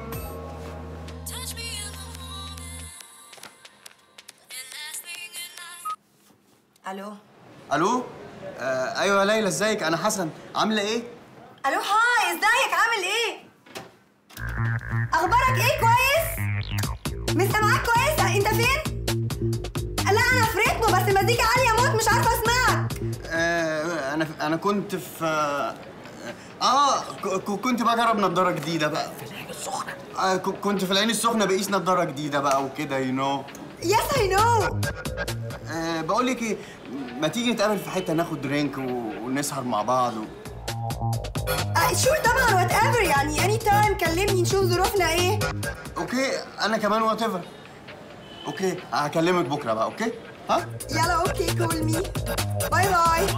الو
الو آه ايوه يا ليلى ازيك انا حسن عامله ايه
الو هاي ازيك عامل ايه اخبارك ايه كويس مش سامعاك كويس انت فين لا انا في ريتمو بس المزيكا عاليه موت مش عارفه اسمعك
آه انا انا كنت في اه ك- ك- كنت بجرب نضاره جديده بقى في العين السخنه آه ك- كنت في العين السخنه بقيس نضاره جديده بقى وكده يو نو
يس اي نو
آه بقول لك ايه ما تيجي نتقابل في حته ناخد درينك و... ونسهر مع بعض و...
شور طبعا وات ايفر يعني اني تايم كلمني نشوف ظروفنا ايه
اوكي انا كمان وات ايفر اوكي هكلمك بكره بقى اوكي ها
يلا اوكي كول مي باي باي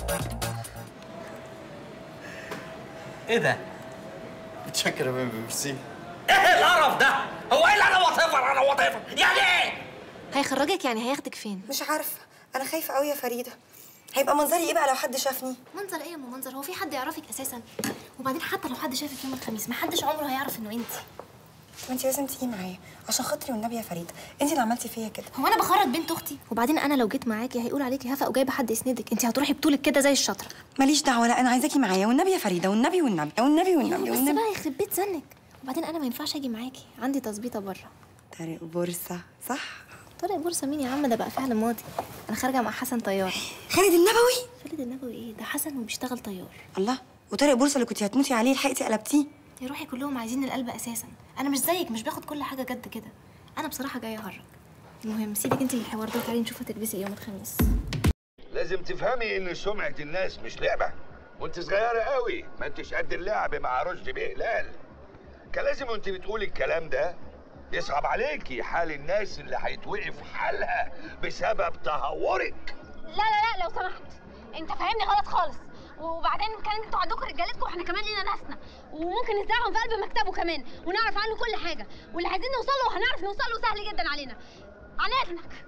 ايه ده؟
متشكر يا بيبي ميرسي
ايه القرف ده؟ هو ايه اللي انا وات ايفر انا وات ايفر؟ يعني ايه؟
هيخرجك يعني هياخدك فين
مش عارفه انا خايفه قوي يا فريده هيبقى منظري ايه بقى لو حد شافني
منظر ايه يا ام منظر هو في حد يعرفك اساسا وبعدين حتى لو حد شافك يوم الخميس ما حدش عمره هيعرف انه انت
وانت لازم تيجي معايا عشان خاطري والنبي يا فريده انت اللي عملتي فيا كده
هو انا بخرج بنت اختي وبعدين انا لو جيت معاكي هيقول عليكي هفا وجايبه حد يسندك انت هتروحي بطولك كده زي الشطره
ماليش دعوه لا انا عايزاكي معايا والنبي يا فريده والنبي والنبي والنبي والنبي
بس
والنبي
بقى يخرب بيت زنك وبعدين انا ما ينفعش اجي معاكي عندي تظبيطه بره
طارق بورصه صح
طارق بورصه مين يا عم ده بقى فعل ماضي انا خارجه مع حسن طيار
خالد النبوي
خالد النبوي ايه ده حسن وبيشتغل طيار
الله وطارق بورصه اللي كنتي هتموتي عليه لحقتي قلبتيه
يا روحي كلهم عايزين القلب اساسا انا مش زيك مش باخد كل حاجه جد كده انا بصراحه جايه اهرج المهم سيبك انت من الحوار ده وتعالي نشوف هتلبسي ايه يوم الخميس
لازم تفهمي ان سمعة الناس مش لعبة وانت صغيرة قوي ما انتش قد اللعب مع رشدي بيه هلال كان لازم وانت بتقولي الكلام ده يصعب عليكي حال الناس اللي هيتوقف حالها بسبب تهورك
لا لا لا لو سمحت انت فاهمني غلط خالص وبعدين كان انتوا عندكم رجالتكم واحنا كمان لينا ناسنا وممكن نزرعهم في قلب مكتبه كمان ونعرف عنه كل حاجه واللي عايزين نوصل له هنعرف نوصل له سهل جدا علينا عن اذنك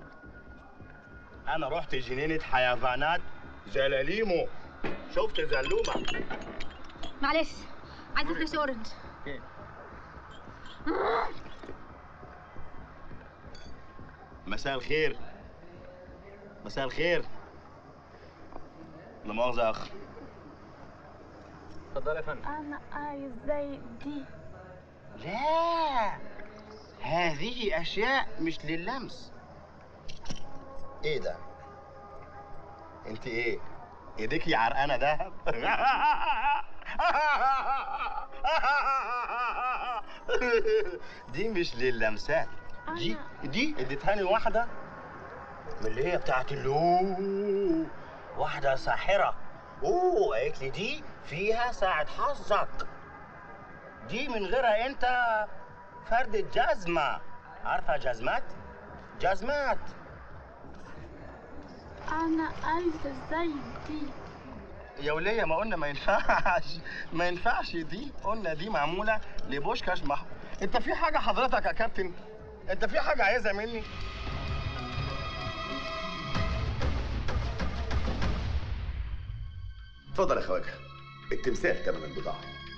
انا رحت جنينة حيوانات زلاليمو شفت زلومة
معلش عايزه فريش اورنج
مساء الخير مساء الخير لا مؤاخذة يا اخ اتفضل يا فندم
انا عايز زي دي
لا هذه اشياء مش للمس ايه ده انت ايه ايديكي عرقانه دهب دي مش للمسات دي دي اديتهاني واحده من اللي هي بتاعت اللو واحده ساحره اوه قالت لي دي فيها ساعة حظك دي من غيرها انت فردة جزمة عارفة جزمات؟ جزمات
انا عايزه زي دي
يا ولية ما قلنا ما ينفعش ما ينفعش دي قلنا دي معمولة لبوشكاش مح انت في حاجة حضرتك يا كابتن انت في حاجة عايزها مني
اتفضل يا خواجه التمثال تمن البضاعة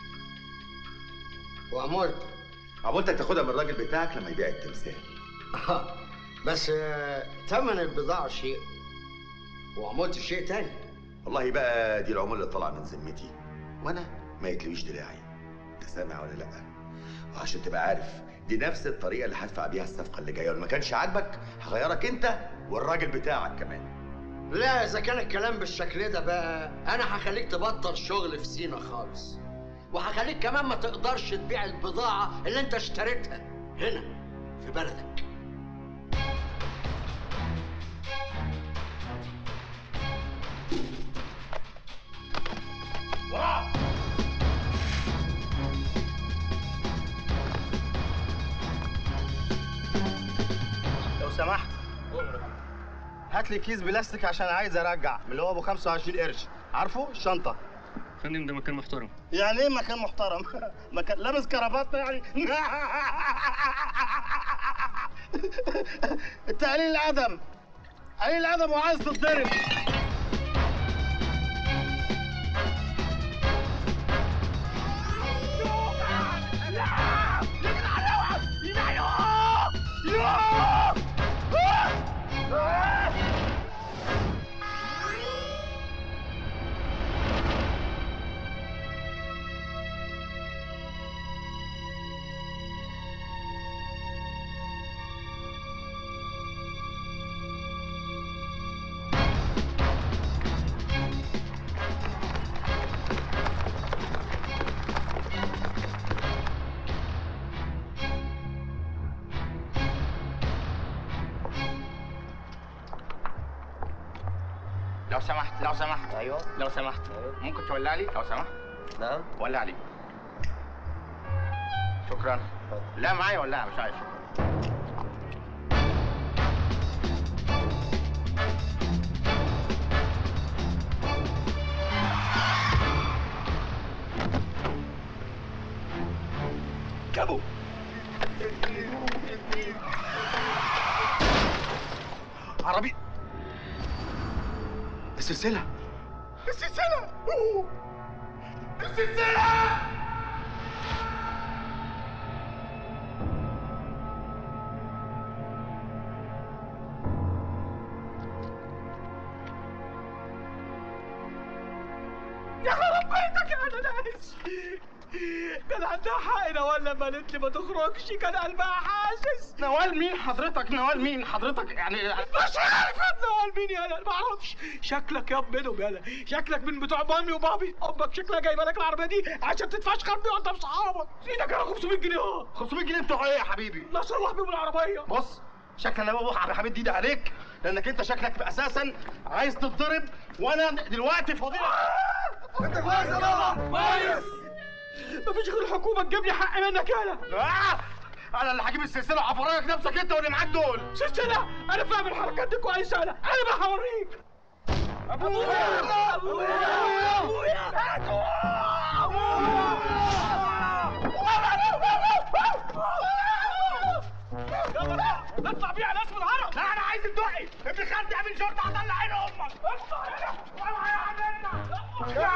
وعمولت
عمولتك تاخدها من الراجل بتاعك لما يبيع التمثال
اه بس آه، تمن البضاعة شيء وعمولت شيء تاني
والله بقى دي العمولة اللي طالعة من ذمتي وانا ما يتلويش دراعي انت سامع ولا لا وعشان تبقى عارف دي نفس الطريقة اللي هدفع بيها الصفقة اللي جاية وما كانش عاجبك هغيرك انت والراجل بتاعك كمان
لا اذا كان الكلام بالشكل ده بقى انا هخليك تبطل شغل في سينا خالص وهخليك كمان ما تقدرش تبيع البضاعة اللي انت اشتريتها هنا في بلدك
لو سمحت بعت لي كيس بلاستيك عشان عايز ارجع من اللي هو ابو 25 قرش عارفه الشنطه
فندم ده مكان محترم
يعني ايه مكان محترم مكان لابس كرافات يعني انت قليل الادب قليل الادب وعايز تتضرب
لو سمحت لو سمحت ايوه لو سمحت ممكن تولع لي لو سمحت نعم ولع لي شكرا لا معايا ولا مش عايز شكرا
جابوا عربي السلسلة السلسلة السلسلة
يا خرب بيتك يا ناس كان عندها حق نوال لما قالت لي ما تخرجش كان قلبها حاسس
نوال مين حضرتك نوال مين حضرتك يعني
مش عارف يا نوال مين يالا ما اعرفش شكلك ياب منهم يالا شكلك من بتوع مامي وبابي امك شكلها جايبه لك العربيه دي عشان تتفشخر بيها انت بصحابك ايدك على 500 جنيه اهو
500 جنيه بتوع ايه يا حبيبي؟
لا صلح بيهم العربيه
بص شكل انا بابا على حبيب دي عليك لانك انت شكلك اساسا عايز تتضرب وانا دلوقتي فاضي انت كويس يا بابا كويس
مفيش غير الحكومه تجيب لي حق منك يالا
آه! انا اللي هجيب السلسله وهفرجك نفسك انت واللي معاك دول
سلسله انا فاهم الحركات دي كويس انا انا بقى هوريك
ابويا ابويا ابويا
يلا اطلع بيها ناس من العرب
لا انا عايز الدقي ابن خالتي عامل شرطه هطلع عين امك اطلع هنا اوعى يا عمنا يا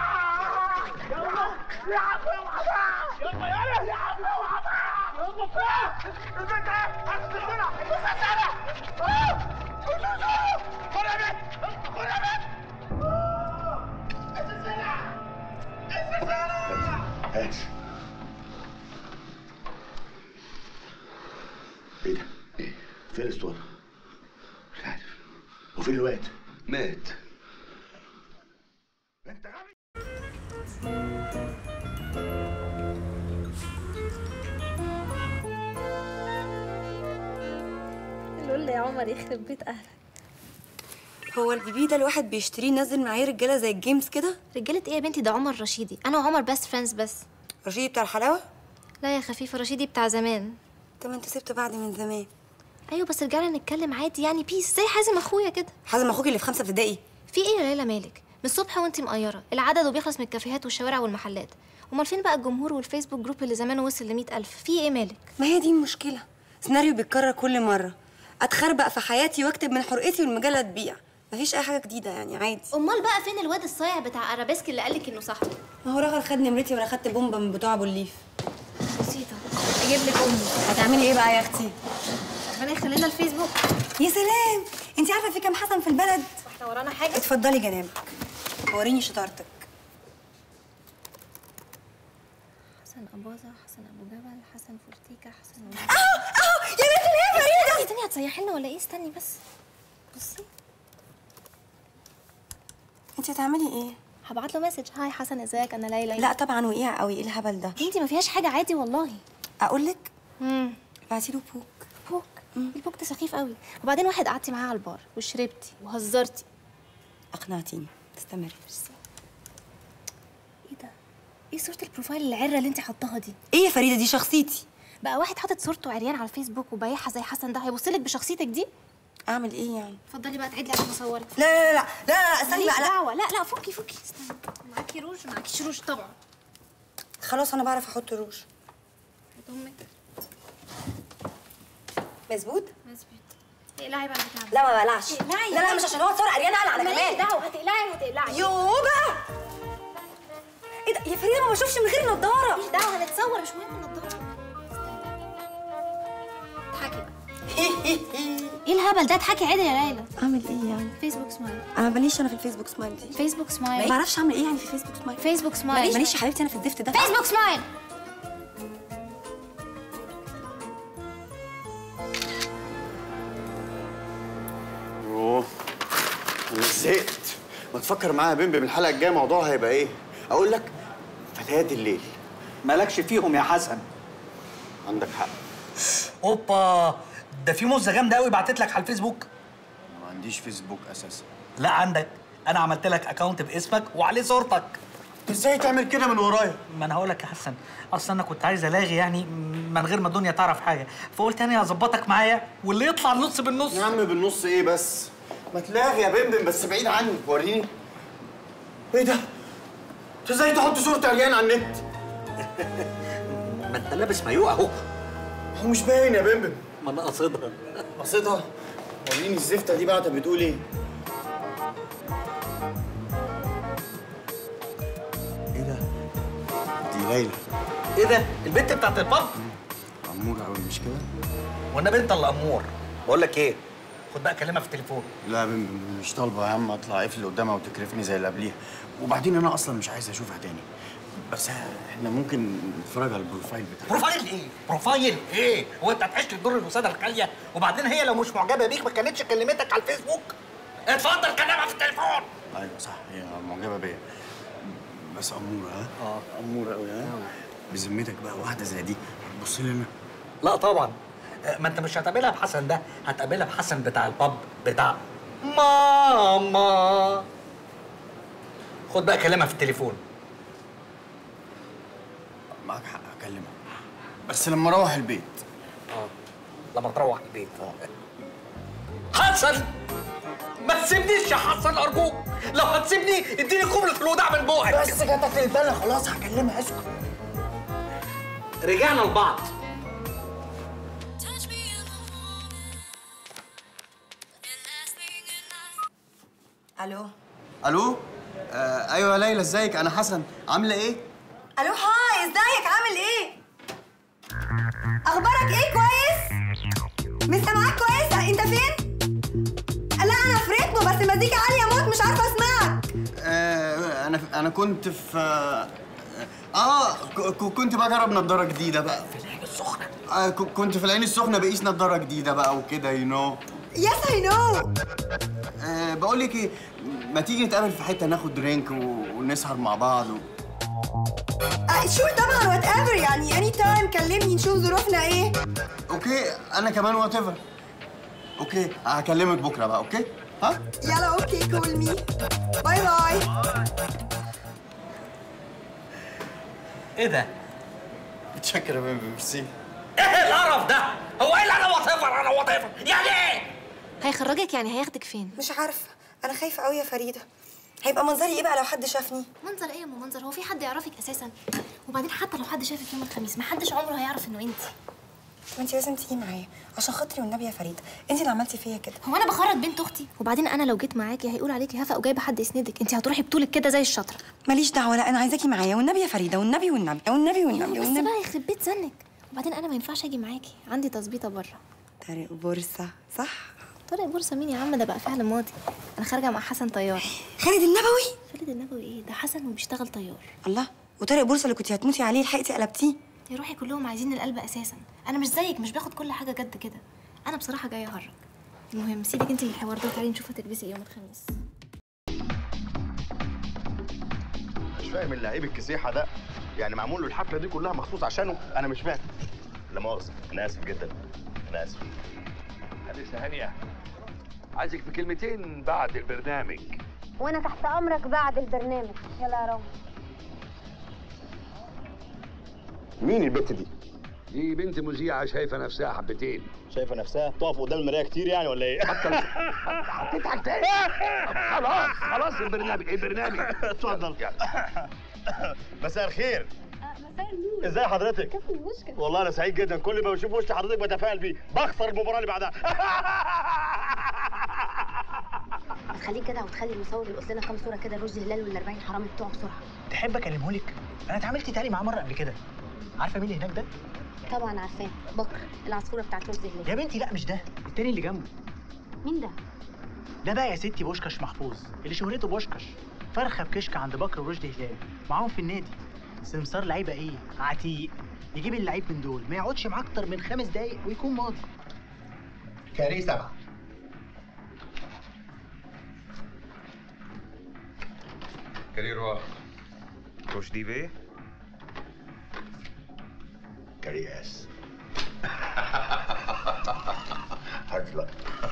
يا عم اوعى يلا يلا يا عم اوعى يلا فين ازيك ايه السلسله السلسله السلسله خد يا بنت خد يا بنت السلسله السلسله
هات ايه ده؟ ايه؟ فين الاسطوانة؟ مش عارف وفين الواد؟ مات
لول يا عمر يخرب بيت اهلك
هو البيبي ده الواحد بيشتريه ينزل معاه رجاله زي الجيمز كده
رجاله ايه يا بنتي ده عمر رشيدي انا وعمر بس فريندز بس
رشيدي بتاع الحلاوه
لا يا خفيفه رشيدي بتاع زمان
طب انت سبته بعد من زمان
ايوه بس رجعنا نتكلم عادي يعني بيس زي حازم اخويا كده
حازم اخوك اللي في خمسه ابتدائي
في ايه يا ليلى مالك من الصبح وانتي مقيره العدد وبيخلص من الكافيهات والشوارع والمحلات امال فين بقى الجمهور والفيسبوك جروب اللي زمانه وصل ل ألف في ايه مالك
ما هي دي المشكله سيناريو بيتكرر كل مره اتخربق في حياتي واكتب من حرقتي والمجله تبيع مفيش اي حاجه جديده يعني عادي
امال بقى فين الواد الصايع بتاع ارابيسك اللي قالك انه صاحبه
ما هو رغل خد نمرتي وانا خدت بومبا من بتوع ابو الليف
بسيطه اجيب لك امي
هتعملي ايه بقى يا اختي
ربنا يخلينا الفيسبوك
يا سلام انت عارفه في كام حسن في البلد
واحنا ورانا حاجه
اتفضلي جنابك وريني شطارتك
حسن اباظه حسن ابو جبل حسن فورتيكا حسن
اهو اهو يا بنت اللي هي فريده
استني هتسيحي لنا ولا ايه استني بس بصي
انت هتعملي ايه
هبعت له مسج هاي حسن ازيك انا ليلى
لا طبعا وقيع قوي ايه الهبل ده
انتي ما فيهاش حاجه عادي والله
اقول لك
امم
ابعتي له بوك
بوك البوك ده سخيف قوي وبعدين واحد قعدتي معاه على البار وشربتي وهزرتي
اقنعتيني تستمري
ايه ده ايه صوره البروفايل العره اللي انت حطاها دي
ايه يا فريده دي شخصيتي
بقى واحد حاطط صورته عريان على الفيسبوك وبايعها زي حسن ده هيبص لك بشخصيتك دي
اعمل ايه يعني
اتفضلي بقى تعيدي عشان اصورك
لا لا لا لا لا لا استني
ماليش
بقى لا
دعوه لا لا فكي فكي استني معاكي روج معاكيش روج طبعا
خلاص انا بعرف احط روج
هات امك
مظبوط
مظبوط اقلعي بقى البتاع
لا ما بقلعش
اقلعي
لا لا مش عشان هو اتصور عريان اقلع انا
ماليش
كمان
دعوه هتقلعي وهتقلعي
يو بقى ايه ده يا فريده ما بشوفش من غير نضاره
ماليش دعوه هنتصور مش مهم النضاره اضحكي بقى ايه الهبل ده اضحكي عادي يا ليلى
اعمل ايه يعني
فيسبوك سمايل
انا ماليش انا في الفيسبوك سمايل دي
فيسبوك
ما
سمايل
بعرفش اعمل ايه يعني في فيسبوك سمايل
فيسبوك سمايل
ماليش ماليش يا حبيبتي انا في الزفت ده
فيسبوك سمايل
اوه انا زهقت ما تفكر معايا يا بمبم الحلقه الجايه موضوعها هيبقى ايه اقول لك فتيات الليل
مالكش فيهم يا حسن
عندك حق
اوبا ده في موزه جامده قوي بعتت لك على الفيسبوك
ما عنديش فيسبوك اساسا
لا عندك انا عملت لك اكونت باسمك وعليه صورتك
ازاي تعمل كده من ورايا
ما انا هقول لك يا حسن اصل انا كنت عايز الاغي يعني من غير ما الدنيا تعرف حاجه فقلت يعني هظبطك معايا واللي يطلع النص بالنص
يا عم بالنص ايه بس ما تلاغي يا بمبم بس بعيد عني وريني ايه ده انت ازاي تحط صورة عريان على النت
ما انت لابس مايو اهو
هو مش باين يا بمبم
ما انا قصدها
قصدها وريني الزفته دي بعتها بتقول ايه ايه ده دي ليلى
ايه ده البنت بتاعت الباب
اموره قوي مش كده
وانا بنت اللي امور بقول لك ايه خد بقى كلمها في التليفون
لا يا بمبم مش طالبه يا عم اطلع اقفل قدامها وتكرفني زي اللي قبليها وبعدين انا اصلا مش عايز اشوفها تاني بس احنا ممكن نتفرج على البروفايل بتاعها
بروفايل ايه؟ بروفايل ايه؟ هو انت هتعيش تضر الوساده الخاليه وبعدين هي لو مش معجبه بيك ما كانتش كلمتك على الفيسبوك؟ اتفضل كلمها في التليفون
ايوه صح هي معجبه بيا بس اموره ها اه اموره قوي ها بذمتك بقى واحده زي دي هتبص لي انا
لا طبعا آه، ما انت مش هتقابلها بحسن ده هتقابلها بحسن بتاع الباب بتاع ماما خد بقى كلمها في التليفون
معاك حق اكلمها بس لما اروح البيت
اه لما تروح البيت حسن ما تسيبنيش يا حسن ارجوك لو هتسيبني اديني كوبلة الوداع من بوقك
بس جاتك البالة خلاص هكلمها اسكت
رجعنا لبعض
الو
الو آه ايوه يا ليلى ازيك انا حسن عامله ايه
الو هاي ازيك عامل ايه اخبارك ايه كويس مش سامعاك كويس انت فين لا انا في ريتمو بس المزيكا عاليه موت مش عارفه اسمعك
آه انا انا كنت في اه ك- ك- كنت بجرب نضاره جديده بقى
في العين السخنه
آه ك- كنت في العين السخنه بقيس نضاره جديده بقى وكده يو نو
يس اي نو
آه بقول لك ايه ما تيجي نتقابل في حته ناخد درينك و... ونسهر مع بعض و...
شور طبعا وات ايفر يعني اني تايم كلمني نشوف ظروفنا ايه
اوكي انا كمان وات ايفر اوكي هكلمك بكره بقى اوكي ها
يلا اوكي كول مي باي باي
ايه ده؟
متشكر يا بيبي ميرسي
ايه القرف ده؟ هو ايه اللي انا وات ايفر انا وات ايفر؟ يعني ايه؟
هيخرجك يعني هياخدك فين
مش عارفه انا خايفه قوي يا فريده هيبقى منظري ايه بقى لو حد شافني
منظر ايه يا ام منظر هو في حد يعرفك اساسا وبعدين حتى لو حد شافك يوم الخميس ما حدش عمره هيعرف انه انت
وانت لازم تيجي معايا عشان خاطري والنبي يا فريده انت اللي عملتي فيا كده
هو انا بخرج بنت اختي وبعدين انا لو جيت معاكي هيقول عليكي هفا وجايبه حد يسندك انت هتروحي بطولك كده زي الشطره
ماليش دعوه لا انا عايزاكي معايا والنبي يا فريده والنبي والنبي والنبي والنبي
بس
والنبي
بقى يخرب بيت زنك وبعدين انا ما ينفعش اجي معاكي عندي تظبيطه بره
طارق بورصه صح
طارق بورصه مين يا عم ده بقى فعل ماضي انا خارجه مع حسن طيار
خالد النبوي
خالد النبوي ايه ده حسن وبيشتغل طيار
الله وطارق بورصه اللي كنتي هتموتي عليه لحقتي قلبتيه
يا روحي كلهم عايزين القلب اساسا انا مش زيك مش باخد كل حاجه جد كده انا بصراحه جايه اهرج المهم سيبك انت من الحوار ده وتعالي نشوف هتلبسي ايه يوم الخميس
مش فاهم اللعيب الكسيحه ده يعني معمول له الحفله دي كلها مخصوص عشانه انا مش فاهم لا مؤاخذه انا اسف جدا انا اسف
أنسة هانية عايزك في كلمتين بعد البرنامج
وانا تحت امرك بعد البرنامج يلا يا رامي
مين البت دي
دي بنت مذيعه شايفه نفسها حبتين
شايفه نفسها تقف قدام المرايه كتير يعني ولا ايه؟
هتضحك تاني خلاص خلاص البرنامج البرنامج
اتفضل مساء الخير
مساء النور
ازاي حضرتك؟
كابتن مشكل
والله انا سعيد جدا كل ما بشوف وش حضرتك بتفائل بيه بخسر المباراه اللي بعدها
ما تخليك كده وتخلي المصور يلقط لنا كام صوره كده رشدي هلال وال 40 حرامي بتوعه بسرعه
تحب اكلمه لك؟ انا اتعاملت تاني معاه مره قبل كده عارفه مين اللي هناك ده؟
طبعا عارفاه بكر العصفوره بتاعت رشدي هلال
يا بنتي لا مش ده التاني اللي جنبه
مين ده؟
ده بقى يا ستي بوشكش محفوظ اللي شهرته بوشكش فرخه بكشك عند بكر ورشدي هلال معاهم في النادي سمسار لعيبه ايه؟ عتيق يجيب اللعيب من دول ما يقعدش معاه اكتر من خمس دقايق ويكون ماضي
كاري سبعه
كارير واحد
رشدي بيه
كاري اس هارد لك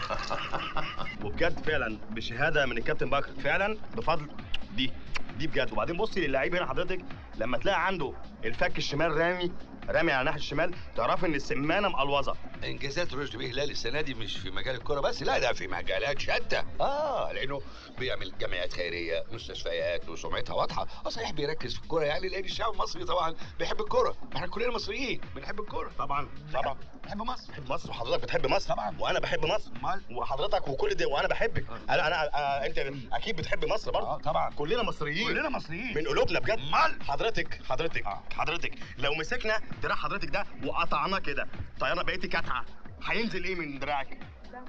وبجد فعلا بشهاده من الكابتن بكر فعلا بفضل دي دي بجد وبعدين بصي للعيب هنا حضرتك لما تلاقي عنده الفك الشمال رامي رامي على ناحيه الشمال تعرف ان السمانه مقلوظه
انجازات رشدي بيه هلال السنه دي مش في مجال الكره بس لا ده في مجالات شتى اه لانه بيعمل جمعيات خيريه مستشفيات وسمعتها واضحه اه صحيح بيركز في الكوره يعني لان الشعب المصري طبعا بيحب الكوره احنا كلنا مصريين بنحب الكوره
طبعا طبعا
بحب مصر
بحب مصر وحضرتك بتحب مصر طبعا وانا بحب مصر
امال
وحضرتك وكل ده وانا بحبك انا انا آه انت اكيد بتحب مصر برضه
اه طبعا
كلنا مصريين
كلنا مصريين
من قلوبنا بجد
امال
حضرتك حضرتك حضرتك لو مسكنا دراع حضرتك ده وقطعناه كده طياره بقيتي كاتعه هينزل ايه من دراعك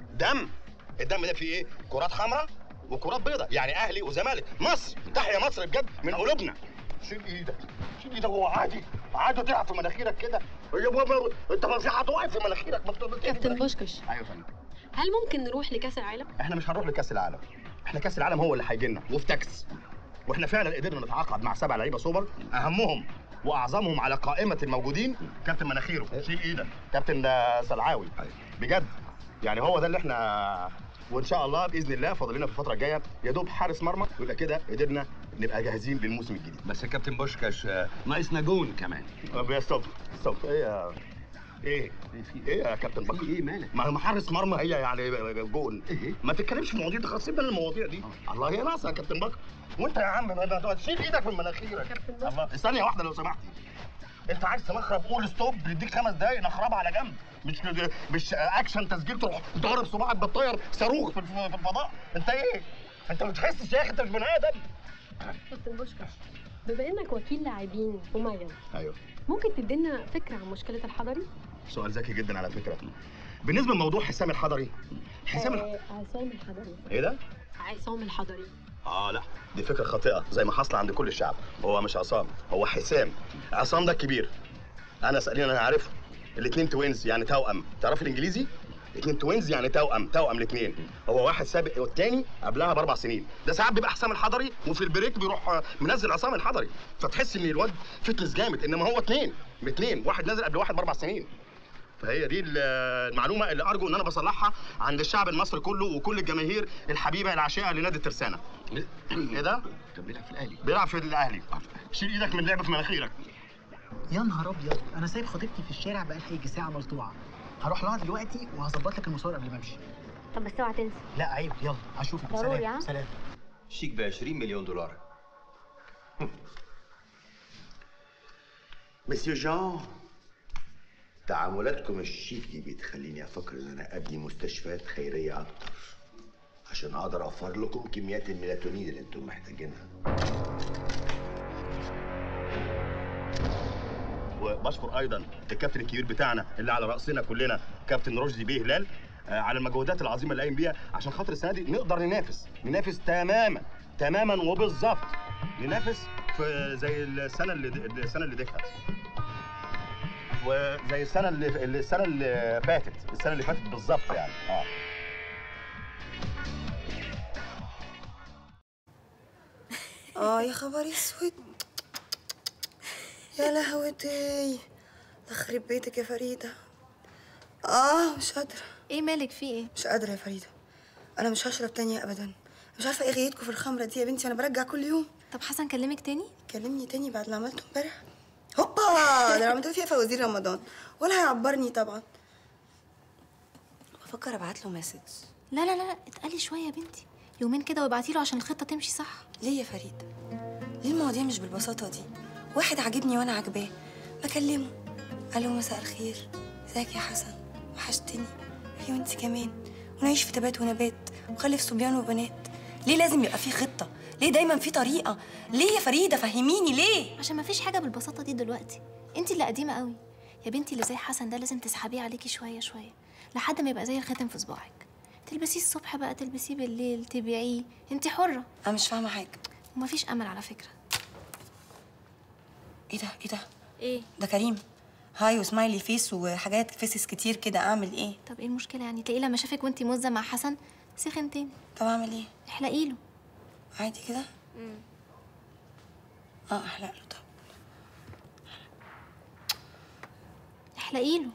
دم الدم ده فيه ايه كرات حمراء وكرات بيضاء يعني اهلي وزمالك مصر تحيا مصر بجد من قلوبنا شيل ايدك شيل ايدك هو عادي عادي تلعب في مناخيرك كده يا بابا انت ما في حد واقف في مناخيرك ما بتقدر
كابتن بوشكش
ايوه يا فندم
هل ممكن نروح لكاس العالم؟
احنا مش هنروح لكاس العالم احنا كاس العالم هو اللي هيجي لنا وفي تاكس واحنا فعلا قدرنا نتعاقد مع سبع لعيبه سوبر اهمهم واعظمهم على قائمه الموجودين كابتن مناخيره شيل ايدك كابتن آه، سلعاوي بجد يعني هو ده اللي احنا وان شاء الله باذن الله فاضل لنا في الفتره الجايه يا دوب حارس مرمى ويبقى كده قدرنا نبقى جاهزين للموسم الجديد
بس يا كابتن بوشكاش آه، ناقصنا جون كمان
طب يا ستوب ستوب ايه يا ايه ايه يا كابتن بكر ايه مالك ما هو حارس مرمى هي يعني جون ايه ما تتكلمش في مواضيع دي سيبنا من المواضيع دي الله هي ناقصه يا كابتن بكر وانت يا عم ما تقعد شيل ايدك من مناخيرك الله ثانيه واحده لو سمحتي انت عايز تنخرب قول ستوب بيديك خمس دقايق نخربها على جنب مش مش اكشن تسجيل تروح ضارب صباعك بالطير صاروخ في في الفضاء انت ايه انت ما بتحسش يا اخي انت مش بني ادم
كابتن بوشكش بما انك وكيل لاعبين مميز
ايوه
ممكن تدينا فكره عن مشكله الحضري؟
سؤال ذكي جدا على فكره بالنسبه لموضوع حسام الحضري حسام الح...
آه، عصام الحضري
ايه ده
عصام الحضري
اه لا دي فكره خاطئه زي ما حصل عند كل الشعب هو مش عصام هو حسام عصام ده الكبير انا سألين انا عارفه الاثنين توينز يعني توأم تعرف الانجليزي الاثنين توينز يعني توأم توأم الاثنين هو واحد سابق والتاني قبلها باربع سنين ده ساعات بيبقى حسام الحضري وفي البريك بيروح آه، منزل عصام الحضري فتحس ان الواد فتنس جامد انما هو اثنين اثنين واحد نازل قبل واحد باربع سنين فهي دي ال- المعلومه اللي ارجو ان انا بصلحها عند الشعب المصري كله وكل الجماهير الحبيبه العشيقه لنادي الترسانه ايه ده؟
كان بيلعب في الاهلي
بيلعب في الاهلي شيل ايدك من لعبه في مناخيرك
يا نهار ابيض انا سايب خطيبتي في الشارع بقالها يجي ساعه ملطوعه هروح لها دلوقتي وهظبط لك المصور قبل ما امشي
طب بس اوعى تنسى
لا عيب يلا اشوفك
ضروري،
سلام
ها؟
سلام
شيك ب 20 مليون دولار
مسيو جان تعاملاتكم الشيك دي بتخليني افكر ان انا ابني مستشفيات خيريه اكتر عشان اقدر اوفر لكم كميات الميلاتونين اللي انتم محتاجينها
وبشكر ايضا الكابتن الكبير بتاعنا اللي على راسنا كلنا كابتن رشدي بيه هلال آه، على المجهودات العظيمه اللي قايم بيها عشان خاطر السنه دي نقدر ننافس ننافس تماما تماما وبالظبط ننافس في زي السنه اللي السنه اللي ديكها وزي السنه اللي السنه اللي فاتت السنه اللي فاتت بالظبط يعني اه
اه يا خبر اسود يا لهوتي يخرب بيتك يا فريدة اه مش قادرة
ايه مالك في ايه؟
مش قادرة يا فريدة انا مش هشرب تاني ابدا مش عارفة ايه غيتكم في الخمرة دي يا بنتي انا برجع كل يوم
طب حسن كلمك تاني؟
كلمني تاني بعد اللي عملته امبارح هوبا ده انا عملت فيها فوازير رمضان ولا هيعبرني طبعا بفكر ابعت له مسج
لا لا لا اتقلي شويه يا بنتي يومين كده وابعتي له عشان الخطه تمشي صح
ليه يا فريد ليه المواضيع مش بالبساطه دي واحد عاجبني وانا عاجباه بكلمه الو مساء الخير ازيك يا حسن وحشتني ايوه انت كمان ونعيش في تبات ونبات وخلف صبيان وبنات ليه لازم يبقى في خطه ليه دايما في طريقه ليه يا فريده فهميني ليه
عشان ما فيش حاجه بالبساطه دي دلوقتي انت اللي قديمه قوي يا بنتي اللي زي حسن ده لازم تسحبيه عليكي شويه شويه لحد ما يبقى زي الخاتم في صباعك تلبسيه الصبح بقى تلبسيه بالليل تبيعيه انت حره
انا مش فاهمه حاجه
ومفيش امل على فكره
ايه ده ايه ده
ايه
ده كريم هاي وسمايلي فيس وحاجات فيسز كتير كده اعمل ايه
طب ايه المشكله يعني تلاقيه لما شافك وانتي مزه مع حسن سخن تاني
طب اعمل ايه
احلقي له
عادي كده اه احلق له طب
احلقي له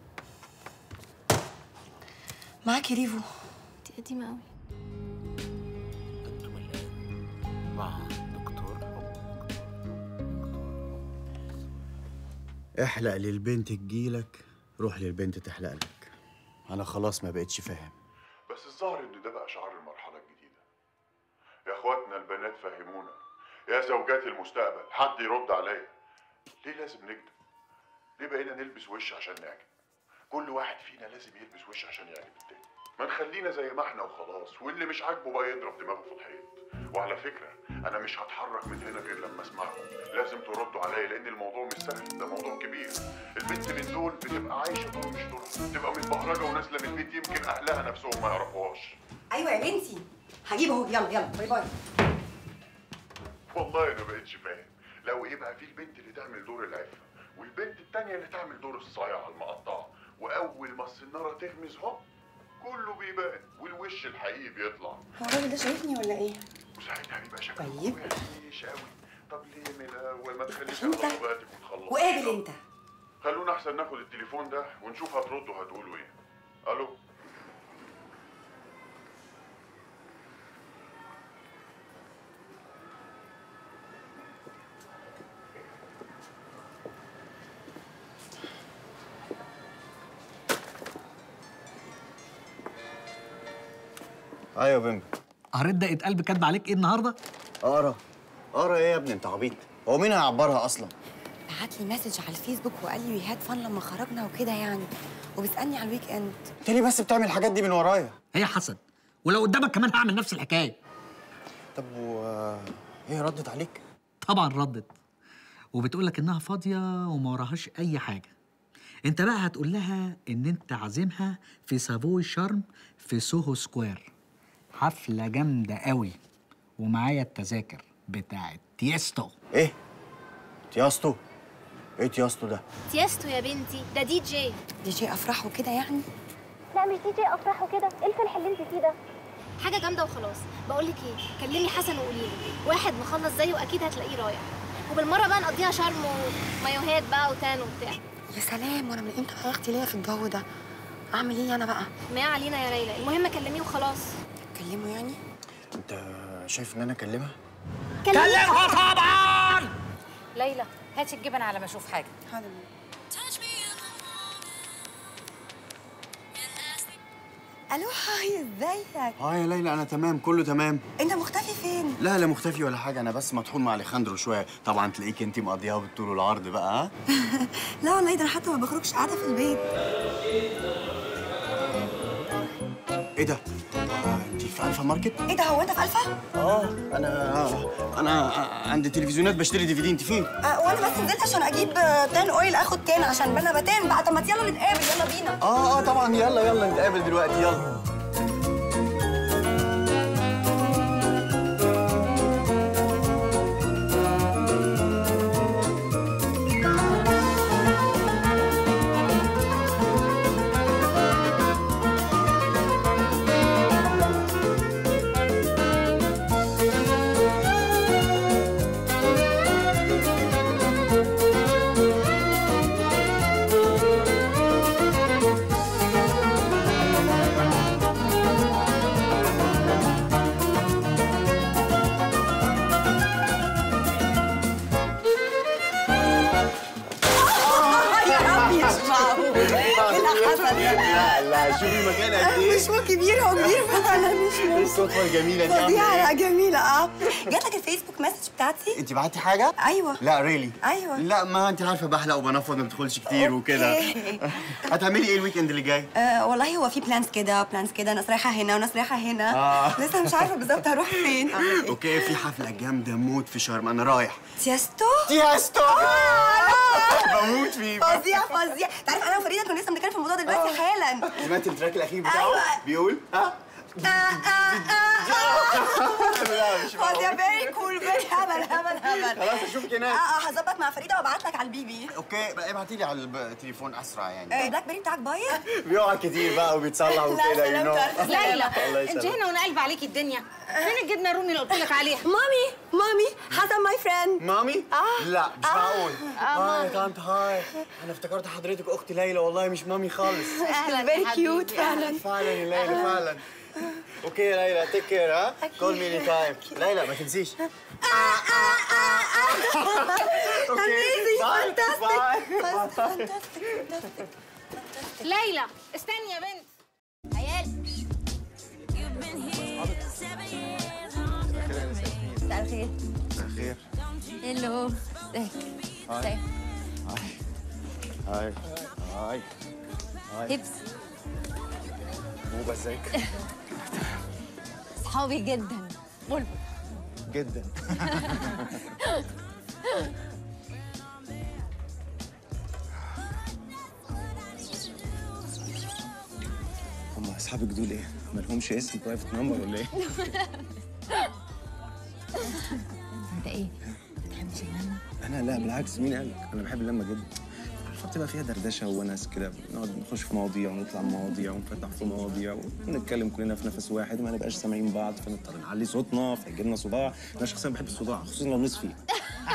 معاكي ريفو
انت قديمه قوي
مع دكتور احلق للبنت تجيلك روح للبنت تحلق لك انا خلاص ما بقتش فاهم
بس الظاهر ان ده بقى شعار المرحله الجديده يا اخواتنا البنات فهمونا يا زوجات المستقبل حد يرد عليا ليه لازم نكذب ليه بقينا نلبس وش عشان نعجب كل واحد فينا لازم يلبس وش عشان يعجب التاني ما نخلينا زي ما احنا وخلاص واللي مش عاجبه بقى يضرب دماغه في الحيط وعلى فكره انا مش هتحرك من هنا غير لما اسمعكم لازم تردوا عليا لان الموضوع مش سهل ده موضوع كبير البنت من دول بتبقى عايشه دور مش دورها بتبقى متبهرجه ونازله من البيت يمكن اهلها نفسهم ما يعرفوهاش
ايوه يا بنتي هجيب اهو يلا يلا باي باي
والله انا بقتش فاهم لو ايه بقى في البنت اللي تعمل دور العفه والبنت التانية اللي تعمل دور الصايعه المقطعه واول ما السناره تغمز هوب كله بيبان والوش الحقيقي بيطلع
هو الراجل ده شايفني ولا ايه
وساعتها بيبقى شكلك
طيب
وحش قوي طب ليه من الاول ما تخليش
انت
على طبيعتك وتخلص
وقابل انت
خلونا احسن ناخد التليفون ده ونشوف هتردوا هتقولوا ايه الو
ايوه بيمبي
قريت دقة قلب كاتبه عليك ايه النهارده؟
اقرا اقرا ايه يا ابني انت عبيط هو مين هيعبرها اصلا
بعت لي مسج على الفيسبوك وقال لي وي هاد فن لما خرجنا وكده يعني وبيسالني على الويك اند
انت ليه بس بتعمل الحاجات دي من ورايا
هي حسن ولو قدامك كمان هعمل نفس الحكايه
طب و هي ردت عليك
طبعا ردت وبتقول لك انها فاضيه وما وراهاش اي حاجه انت بقى هتقول لها ان انت عازمها في سافوي شارم في سوهو سكوير حفله جامده قوي ومعايا التذاكر بتاعت تيستو
ايه تياستو ايه تياستو ده
تيستو يا بنتي ده دي جي
دي جي افراح وكده يعني
لا مش دي جي افراح وكده ايه الفلح اللي انت فيه ده حاجه جامده وخلاص بقول لك ايه كلمي حسن وقولي له واحد مخلص زيه اكيد هتلاقيه رايح وبالمره بقى نقضيها شرم ومايوهات بقى وتان وبتاع
يا سلام وانا من امتى يا اختي ليا في الجو ده اعمل ايه انا بقى
ما علينا يا ليلى المهم كلميه وخلاص
كلمه يعني
انت شايف ان انا اكلمها
كلمها
طبعا
ليلى هاتي الجبن على ما اشوف حاجه
حاضر الو هاي ازيك
اه يا ليلى انا تمام كله تمام
انت مختفي فين
لا لا مختفي ولا حاجه انا بس مطحون مع اليخاندرو شويه طبعا تلاقيك انت مقضيها بالطول والعرض بقى ها
لا والله ده انا حتى ما بخرجش قاعده في البيت
ايه ده آه، انت في الفا ماركت
ايه ده هو انت في الفا
اه انا انا عند تلفزيونات بشتري دي في دي انت فين
آه وانا بس نزلت عشان اجيب آه، تان اويل اخد تان عشان انا بتان بقى طب ما يلا نتقابل يلا بينا
اه اه طبعا يلا يلا نتقابل دلوقتي يلا لا شوفي المكان قد ايه
مش مو كبير هو كبير فعلا مش
ايه
مو
الصدفه الجميله دي
فظيعة
عامله
لا
ايه؟
جميلة اه جات لك الفيسبوك مسج بتاعتي؟
انت بعتي حاجه؟
ايوه
لا ريلي
ايوه
لا ما انت عارفه بحلق وبنفض ما بدخلش كتير وكده
أوكي.
هتعملي ايه الويكند اللي جاي؟
آه والله هو في بلانز كده بلانز كده ناس رايحة هنا وناس رايحة هنا
آه.
لسه مش عارفة بالظبط هروح فين
اوكي في حفله جامده موت في شرم انا رايح
تيستو؟
تيستو
آه،
بموت فيه
فظيع فظيع تعرف انا وفريدة كنا لسه بنتكلم في الموضوع ده دلوقتي حالا
سمعت التراك الاخير بتاعه
أيوة.
بيقول ها لا مش
فظيع فيري كول فيري هبل هبل هبل
خلاص اشوفك هناك
اه اه هظبط مع فريدة وابعت لك على البيبي
اوكي بقى ابعتي لي على التليفون اسرع يعني
آه، البلاك بيري بتاعك بايظ؟
بيقع كتير بقى وبيتصلح وكده يو نو
ليلى
الله
انت
يسلمك.
هنا وانا قلب عليك الدنيا فين الجبنه الرومي اللي قلت لك عليها
مامي مامي حسن ماي فريند
مامي؟
آه.
لا مش
آه.
معقول
آه،
هاي
مامي.
طنط هاي انا افتكرت حضرتك اخت ليلى والله مش مامي خالص
اهلا فيري كيوت فعلا
فعلا يا ليلى فعلا اوكي يا ليلى تيك كير ها كول مي اني تايم ليلى ما تنسيش
Amazing,
باي
fantastic.
باي
ليلى استني يا بنت
عيال مساء الخير
خير
هلو ازيك
هاي هاي هاي هاي
هبس
مو ازيك
صحابي جدا بلبل
جدا هم اصحابك دول ايه؟ مالهمش اسم برايفت نمبر ولا ايه؟
انت ايه؟ بتحبش اللمه؟
انا لا بالعكس مين قالك؟ انا بحب اللمه جدا عارفه بتبقى فيها دردشه وناس كده نقعد نخش في مواضيع ونطلع من مواضيع ونفتح في مواضيع ونتكلم كلنا في نفس واحد وما نبقاش سامعين بعض فنضطر نعلي صوتنا فيجي لنا صداع انا شخصيا بحب الصداع خصوصا لو نص فيه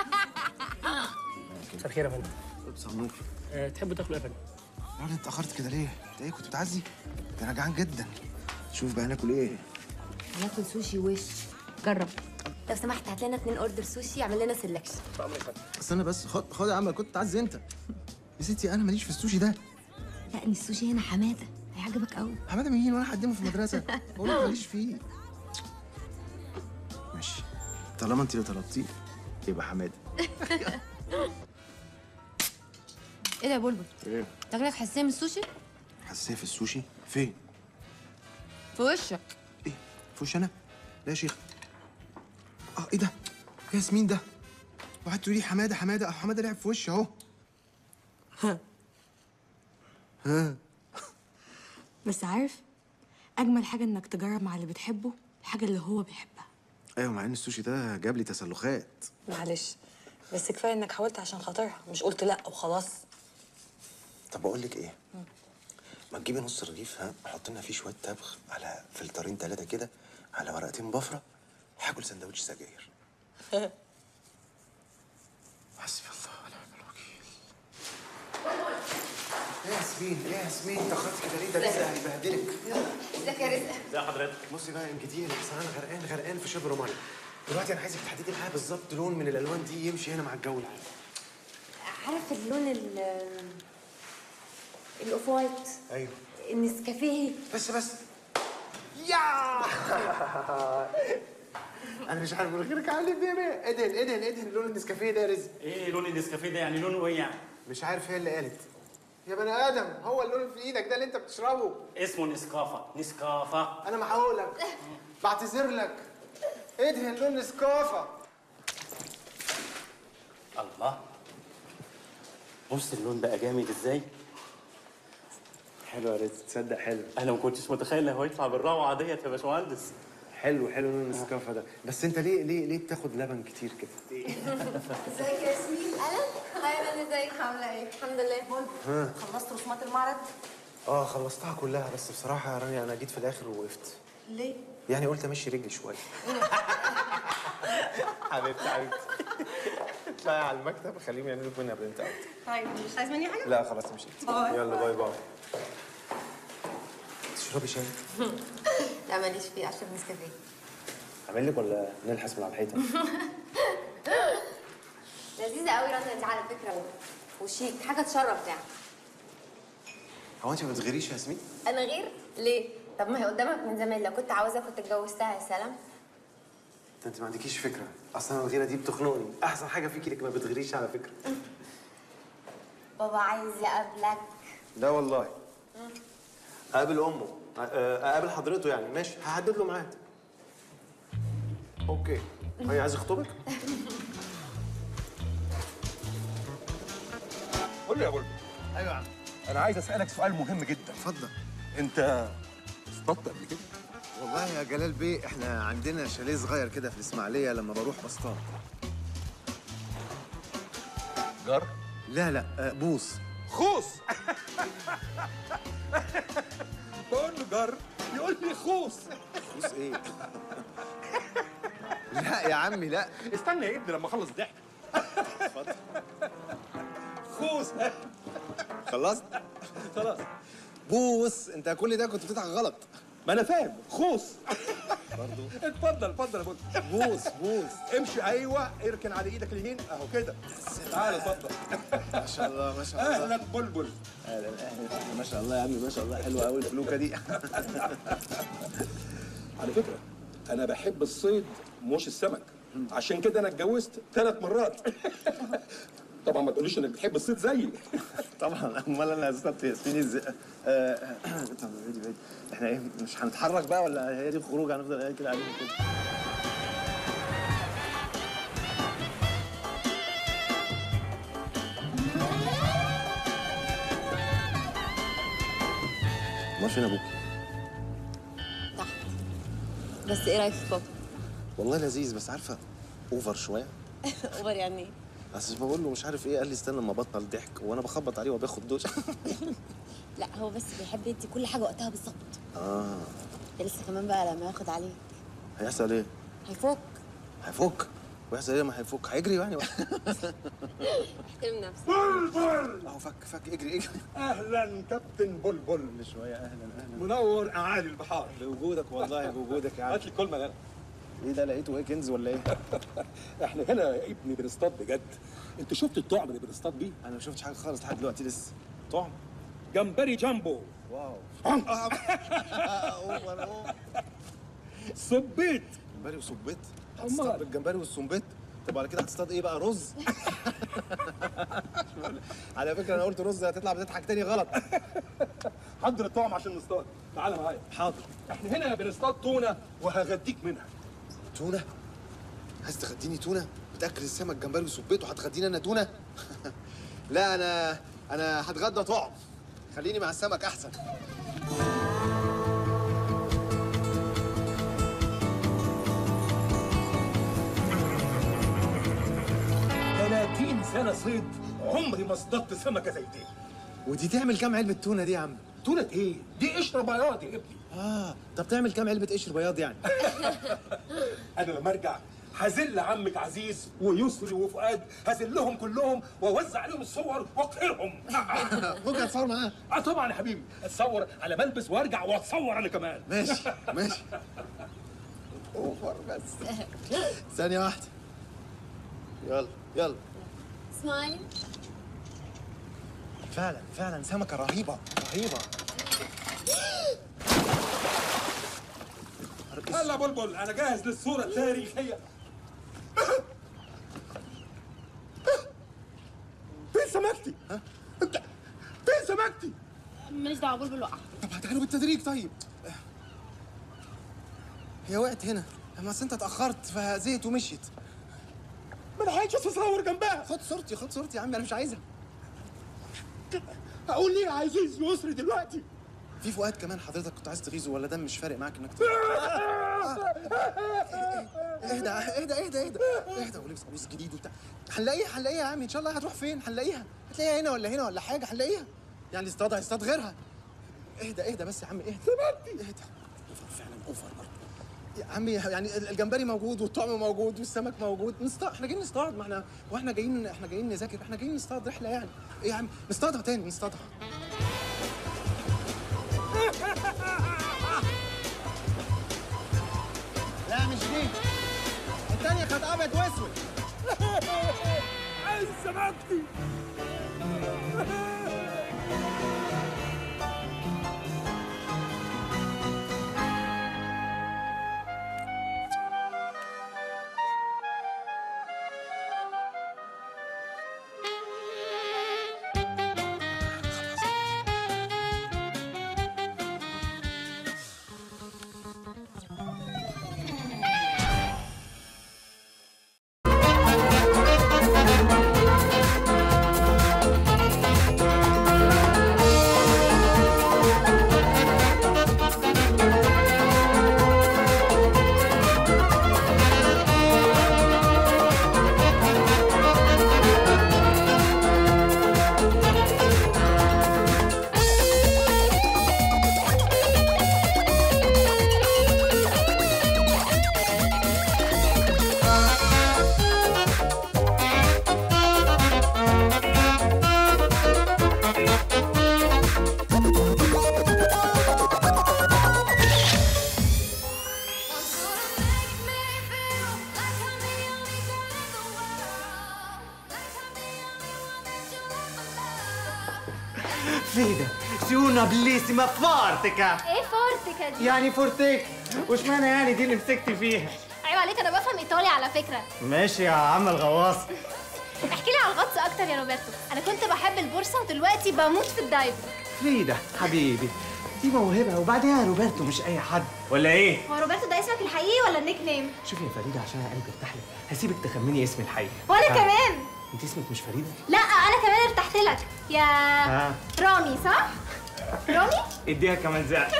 مساء الخير يا فندم
مساء النور
أه تحبوا تاكلوا ايه يا فندم؟
راجل انت اتاخرت كده ليه؟ انت ايه كنت بتعزي؟ ده انا جعان جدا شوف بقى ناكل ايه؟
هناكل سوشي وش جرب لو سمحت هات لنا اتنين اوردر سوشي اعمل لنا سelection
استنى بس خد خد يا عم كنت تعزي انت يا ستي انا ماليش في السوشي ده
لا ان السوشي هنا حماده هيعجبك قوي
حماده مين وانا هقدمه في المدرسه بقول لك ماليش فيه ماشي طالما انت اللي طلبتيه يبقى حماده
ايه ده يا بلبل
ايه
تاكلك حساسيه من السوشي
حساسيه في السوشي فين
في وشك
في وش انا لا يا شيخ اه ايه ده يا ياسمين ده وقعدت تقولي حماده حماده اهو حماده لعب في وشي اهو ها
بس عارف اجمل حاجه انك تجرب مع اللي بتحبه الحاجه اللي هو بيحبها
ايوه مع ان السوشي ده جاب لي تسلخات
معلش بس كفايه انك حاولت عشان خاطرها مش قلت لا وخلاص
طب بقول لك ايه ما تجيبي نص رغيف ها احط لنا فيه شويه تبغ على فلترين ثلاثه كده على ورقتين بفره هاكل سندوتش سجاير حسبي الله ونعم الوكيل يا ياسمين يا ياسمين اتاخرت كده ليه ده رزق هيبهدلك
ازيك يا رزق
ازي حضرتك؟
بصي بقى ان كتير بس انا غرقان غرقان في شبر ميه دلوقتي انا عايزك تحددي معايا بالظبط لون من الالوان دي يمشي هنا مع الجو العام
عارف اللون ال الاوف وايت
ايوه
النسكافيه
بس بس يا انا مش عارف من غيرك عامل ايه ادهن ادهن ادهن لون النسكافيه ده يا رزق
ايه لون النسكافيه ده يعني لونه ايه يعني؟
مش عارف هي اللي قالت يا بني ادم هو اللون اللي في ايدك ده اللي انت بتشربه
اسمه نسكافه نسكافه
انا محاولك بعتذر لك ادهن لون نسكافه
الله بص اللون بقى جامد ازاي
حلو يا رزق تصدق حلو
انا ما كنتش متخيل انه هيطلع بالروعه ديت يا باشمهندس
حلو حلو لون النسكافه ده بس انت ليه ليه ليه بتاخد لبن كتير كده
ازيك يا ياسمين انا هاي انا ازيك عامله ايه الحمد لله
ها
خلصت رسومات المعرض
اه خلصتها كلها بس بصراحه يا رانيا انا جيت في الاخر ووقفت
ليه
يعني قلت امشي رجلي شويه حبيبتي حبيبتي اطلعي على المكتب خليهم يعملوا لك منها برنت اوت
طيب مش عايز مني حاجه
لا خلاص مشيت
باي.
يلا باي باي تشربي شاي
لا ماليش فيه عشان نسكافيه
اعمل لك ولا نلحس من على الحيطه
لذيذه قوي رنا دي على فكره وشيك حاجه تشرف يعني
هو انت ما بتغيريش يا ياسمين؟
انا غير ليه طب ما هي قدامك من زمان لو كنت عاوزة كنت اتجوزتها يا سلام
ده انت ما عندكيش فكره اصلا الغيره دي بتخنقني احسن حاجه فيكي انك ما بتغيريش على فكره
بابا عايز يقابلك
لا والله اقابل امه أ- اقابل حضرته يعني ماشي هحدد له ميعاد اوكي هي عايز يخطبك
قول لي يا بلبل
ايوه يا عم
انا عايز اسالك سؤال مهم جدا
اتفضل
انت اصطدت قبل كده
والله يا جلال بيه احنا عندنا شاليه صغير كده في الاسماعيليه لما بروح بصطاد
جار
لا لا آه، بوص
خوص بقول له جار يقول لي خوص
خوص ايه لا يا عمي لا
استنى يا ابني لما اخلص ضحك خوص
خلصت
خلاص
بوص انت كل ده كنت بتضحك غلط
ما انا فاهم خوص
برضو
اتفضل اتفضل يا بوس
بوص بوص
امشي ايوه اركن على ايدك اليمين اهو كده تعال اتفضل
ما شاء الله ما شاء الله
اهلا بلبل
اهلا اهلا اهلا ما شاء الله يا عمي ما شاء الله حلوه قوي الفلوكه دي
على فكره انا بحب الصيد مش السمك عشان كده انا اتجوزت ثلاث مرات طبعا ما تقوليش انك بتحب الصيد زيي
طبعا امال انا اصطدت ياسمين ازاي آه، آه، طب بعيد بعيد احنا ايه مش هنتحرك بقى ولا هي دي الخروج هنفضل قاعد كده قاعدين كده امال فين ابوك؟
بس ايه رايك في بابا؟
والله لذيذ بس عارفه اوفر شويه
اوفر يعني ايه؟
بس بقول له مش عارف ايه قال لي استنى لما ابطل ضحك وانا بخبط عليه وباخد دوش
لا هو بس بيحب يدي كل حاجه وقتها بالظبط
اه
ده لسه كمان بقى لما ياخد عليك
هيحصل ايه؟
هيفوق
هيفك ويحصل ايه ما هيفك هيجري يعني
احترم نفسك
بلبل
اهو فك فك اجري اجري
اهلا كابتن بلبل
كل شويه اهلا اهلا
منور اعالي البحار
بوجودك والله بوجودك يا عم
هات لي كلمه غير
ايه ده لقيته ايه كنز ولا ايه؟
احنا هنا يا ابني بنصطاد بجد انت شفت الطعم اللي بنصطاد بيه
انا ما شفتش حاجه خالص لحد دلوقتي لسه طعم
جمبري جامبو
واو
صبيت
جمبري وصبيت
أمال.
هتصطاد بالجمبري والصنبيت طب على كده هتصطاد ايه بقى رز على فكره انا قلت رز هتطلع بتضحك تاني غلط
حضر الطعم عشان نصطاد تعال معايا
حاضر
احنا هنا بنصطاد تونه وهغديك منها
تونه عايز تغديني تونه بتاكل السمك جمبري وصبيت وهتغديني انا تونه لا انا انا هتغدى طعم خليني مع السمك احسن
30 سنه صيد عمري ما اصطدت سمكه زي دي
ودي تعمل كام علبه تونه دي يا عم
تونه ايه دي قشره بياض يا ابني
اه طب تعمل كام علبه قشر بياض يعني
انا لما ارجع هذل عمك عزيز ويسري وفؤاد هذلهم كلهم واوزع عليهم الصور واقهرهم
ممكن اتصور معاه
اه طبعا يا حبيبي اتصور على ملبس وارجع واتصور انا كمان
ماشي ماشي اوفر بس ثانيه واحده يلا يلا
سمايل
فعلا فعلا سمكه رهيبه رهيبه
هلا بلبل انا جاهز للصوره التاريخيه فين سمكتي؟ ها؟ انت فين سمكتي؟
ماليش دعوه بلبل وقع
طب هتعالوا بالتدريج طيب هي وقعت هنا اما أصل انت اتاخرت فزهقت ومشيت
ما انا عايز اتصور جنبها
خد صورتي خد صورتي يا عم انا مش عايزها
هقول ليه عزيز يسري دلوقتي؟
في فؤاد كمان حضرتك كنت عايز تغيظه ولا ده مش فارق معاك انك ت- اهدى اهدى اهدى اهدى اهدى ولبس قميص جديد وبتاع هنلاقيها هنلاقيها يا عم ان شاء الله هتروح فين هنلاقيها هتلاقيها هنا ولا هنا ولا حاجه هنلاقيها يعني اصطاد هيصطاد غيرها اهدى اهدى بس يا عم اهدى اهدى اوفر فعلا اوفر برضه يا عمي يعني الجمبري موجود والطعم موجود والسمك موجود نصطاد احنا جايين نصطاد ما احنا واحنا جايين احنا جايين نذاكر احنا جايين نصطاد رحله يعني ايه يا عم نصطادها تاني نصطادها لا مش دي التانية كانت ابيض واسود
عايز سمكتي
فريدة سيونا بليسيما فارتكا
ايه فورتكا دي
يعني فورتيك وش معنى يعني دي اللي مسكتي فيها
عيب عليك انا بفهم ايطالي على فكره
ماشي يا عم الغواص
احكي لي على الغطس اكتر يا روبرتو انا كنت بحب البورصه ودلوقتي بموت في الدايف
فريدة حبيبي دي موهبة وبعدين روبرتو مش أي حد ولا إيه؟
هو روبرتو ده اسمك الحقيقي ولا النيك نيم
شوفي يا فريدة عشان أنا قلبي ارتاح لك هسيبك تخمني اسمي الحقيقي
وانا
ها؟
كمان
أنت اسمك مش فريدة؟
لا انا كمان ارتحت لك يا
ها
رامي صح رامي
اديها كمان زعل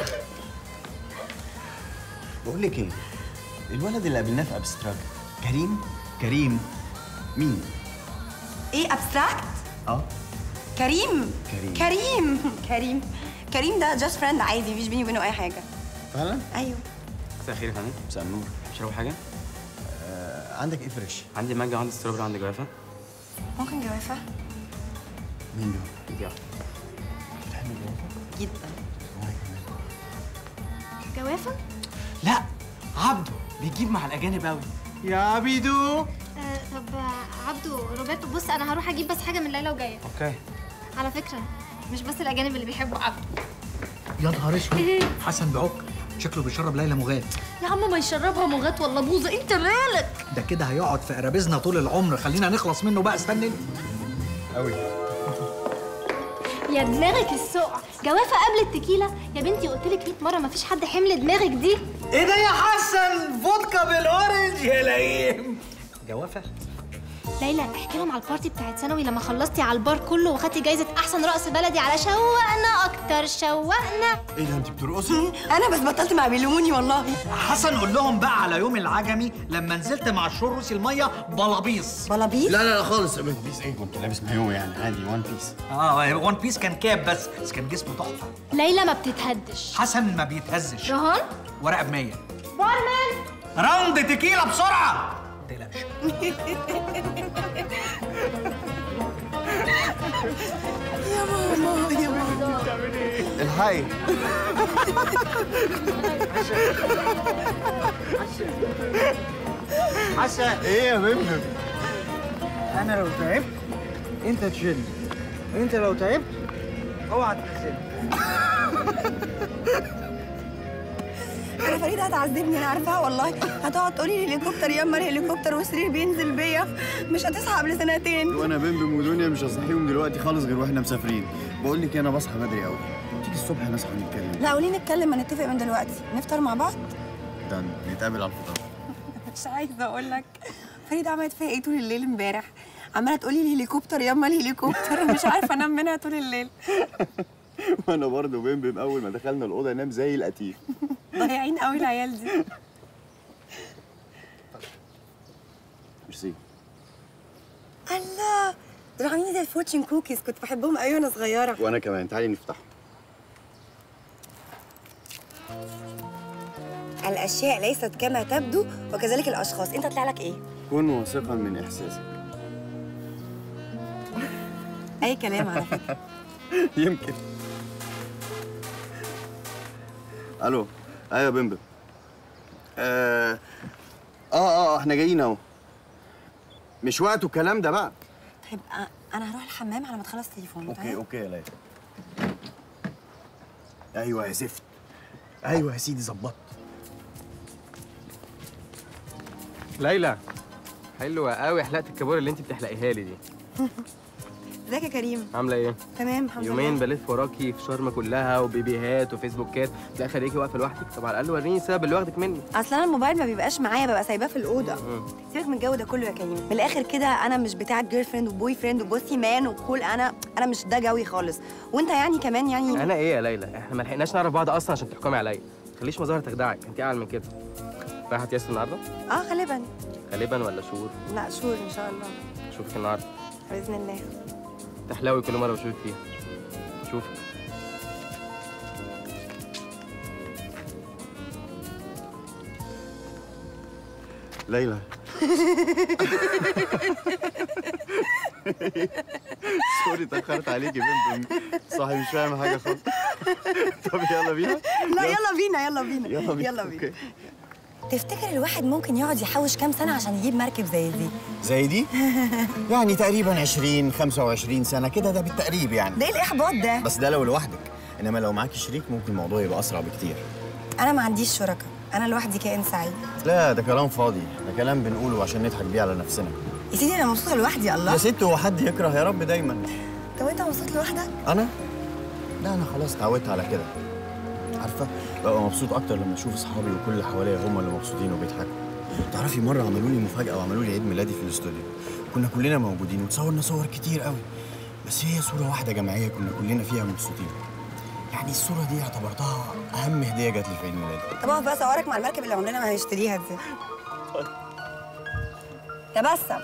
بقول لك ايه الولد اللي قابلناه في ابستراكت كريم كريم مين
ايه ابستراكت
اه
كريم
كريم.
كريم كريم كريم ده جاست فريند عادي مفيش بيني وبينه اي حاجه
فعلا
ايوه
مساء الخير يا فندم
مساء النور
تشربوا حاجه
آه عندك ايه فريش
عندي مانجا وعندي ستروبري وعندي جوافه
ممكن جوافه
مين دول
يلا
جدا
جوافه
لا عبده بيجيب مع الأجانب أوي يا عبيدو
آه طب آه، عبدو روبرتو بص انا هروح اجيب بس حاجه من ليلى وجايه
أوكي
على فكره مش بس الاجانب اللي بيحبوا عبدو
يا نهار اسود حسن بعك شكله بيشرب ليلى مغاد
يا عم ما يشربها مغات ولا بوظه انت مالك
ده كده هيقعد في قرابيزنا طول العمر خلينا نخلص منه بقى استنى انت.
قوي
يا دماغك السقع جوافه قبل التكيله يا بنتي قلت لك 100 مره مفيش حد حمل دماغك دي
إيه ده يا حسن فودكا بالأورنج يا لئيم
جوافه
ليلى احكي لهم على البارتي بتاعت ثانوي لما خلصتي على البار كله وخدتي جايزه احسن رقص بلدي على شوقنا اكتر شوقنا
ايه ده انت بترقصي
انا بس بطلت مع بيلوموني والله
حسن قول لهم بقى على يوم العجمي لما نزلت مع الشور روسي الميه بلابيس
بلابيس
لا لا لا خالص بيس ايه كنت لابس مايو يعني عادي وان بيس
اه وان بيس كان كاب بس بس كان جسمه تحفه
ليلى ما بتتهدش
حسن ما بيتهزش
رهان
ورقه ب 100
بارمان
راوند تكيلا بسرعه
يا ماما يا ماما
الحقي
حسن
ايه يا بمبم
أنا لو تعبت أنت تشيلني أنت لو تعبت اوعى تنزلني
انا فريده هتعذبني انا عارفاها والله هتقعد تقولي لي هليكوبتر ياما الهليكوبتر والسرير بينزل بيا مش هتصحى قبل سنتين
وانا بمبم ودنيا مش هصحيهم دلوقتي خالص غير واحنا مسافرين بقول لك انا بصحى بدري قوي تيجي الصبح نصحى نتكلم
لا قولي نتكلم ما نتفق من دلوقتي نفطر مع بعض
ده نتقابل على الفطار
مش عايزه اقول لك فريده عملت فيا ايه طول الليل امبارح عماله تقولي الهليكوبتر ياما الهليكوبتر مش عارفه انام منها طول الليل
وانا برضه بمبم اول ما دخلنا الاوضه نام زي القتيل
ضايعين قوي العيال دي
ميرسي
الله دول عاملين زي الفورتشن كوكيز كنت بحبهم قوي وانا صغيره
وانا كمان تعالي نفتحهم
الاشياء ليست كما تبدو وكذلك الاشخاص انت طلع لك ايه
كن واثقا من احساسك
اي كلام على فكره
يمكن الو ايوه يا بمبم آه اه اه احنا جايين اهو مش وقته الكلام ده بقى
طيب أ- انا هروح الحمام على ما تخلص تليفون
اوكي اوكي يا ليلى ايوه يا زفت ايوه يا سيدي ظبطت
ليلى حلوة قوي حلقة الكابوريا اللي انت بتحلقيها لي دي
ازيك يا كريم
عاملة ايه؟
تمام الحمد لله
يومين بلف وراكي في شرم كلها وبيبيهات وفيسبوكات في الاخر لقيتي واقفه لوحدك طب على الاقل وريني السبب اللي واخدك مني
اصل انا الموبايل ما بيبقاش معايا ببقى سايباه في الاوضه
مم.
سيبك من الجو ده كله يا كريم من الاخر كده انا مش بتاعه جيرل فريند وبوي فريند وبوسي مان وكول انا انا مش ده جوي خالص وانت يعني كمان يعني
انا ايه يا ليلى احنا ما لحقناش نعرف بعض اصلا عشان تحكمي عليا ما تخليش مظاهر تخدعك انت اعلى من كده رايحه تياس النهارده
اه غالبا
غالبا ولا شهور
لا شهور ان شاء الله
اشوفك النهارده
باذن الله
تحلوي كل مره بشوفك فيها اشوفك
ليلى سوري اتاخرت عليك يا بمبم صاحي مش فاهم حاجه خالص طب يلا بينا
لا يلا بينا يلا بينا
يلا بينا
يلا بينا
أوكي.
تفتكر الواحد ممكن يقعد يحوش كام سنه عشان يجيب مركب زي دي
زي دي يعني تقريبا 20 25 سنه كده ده بالتقريب يعني
ده ايه الاحباط ده
بس ده لو لوحدك انما لو معاكي شريك ممكن الموضوع يبقى اسرع بكتير
انا ما عنديش شركاء انا لوحدي كائن سعيد
لا ده كلام فاضي ده كلام بنقوله عشان نضحك بيه على نفسنا
يا سيدي انا مبسوطه لوحدي الله
يا ست هو حد يكره يا رب دايما
طب انت مبسوط لوحدك
انا لا انا خلاص اتعودت على كده عارفه ببقى مبسوط اكتر لما اشوف اصحابي وكل اللي حواليا هم اللي مبسوطين وبيضحكوا تعرفي مره عملوا لي مفاجاه وعملوا لي عيد ميلادي في الاستوديو كنا كلنا موجودين وتصورنا صور كتير قوي بس هي صوره واحده جماعيه كنا كلنا فيها مبسوطين يعني الصوره دي اعتبرتها اهم هديه جات لي في عيد ميلادي
طب اقف بقى صورك مع المركب اللي عمرنا ما هنشتريها دي تبسم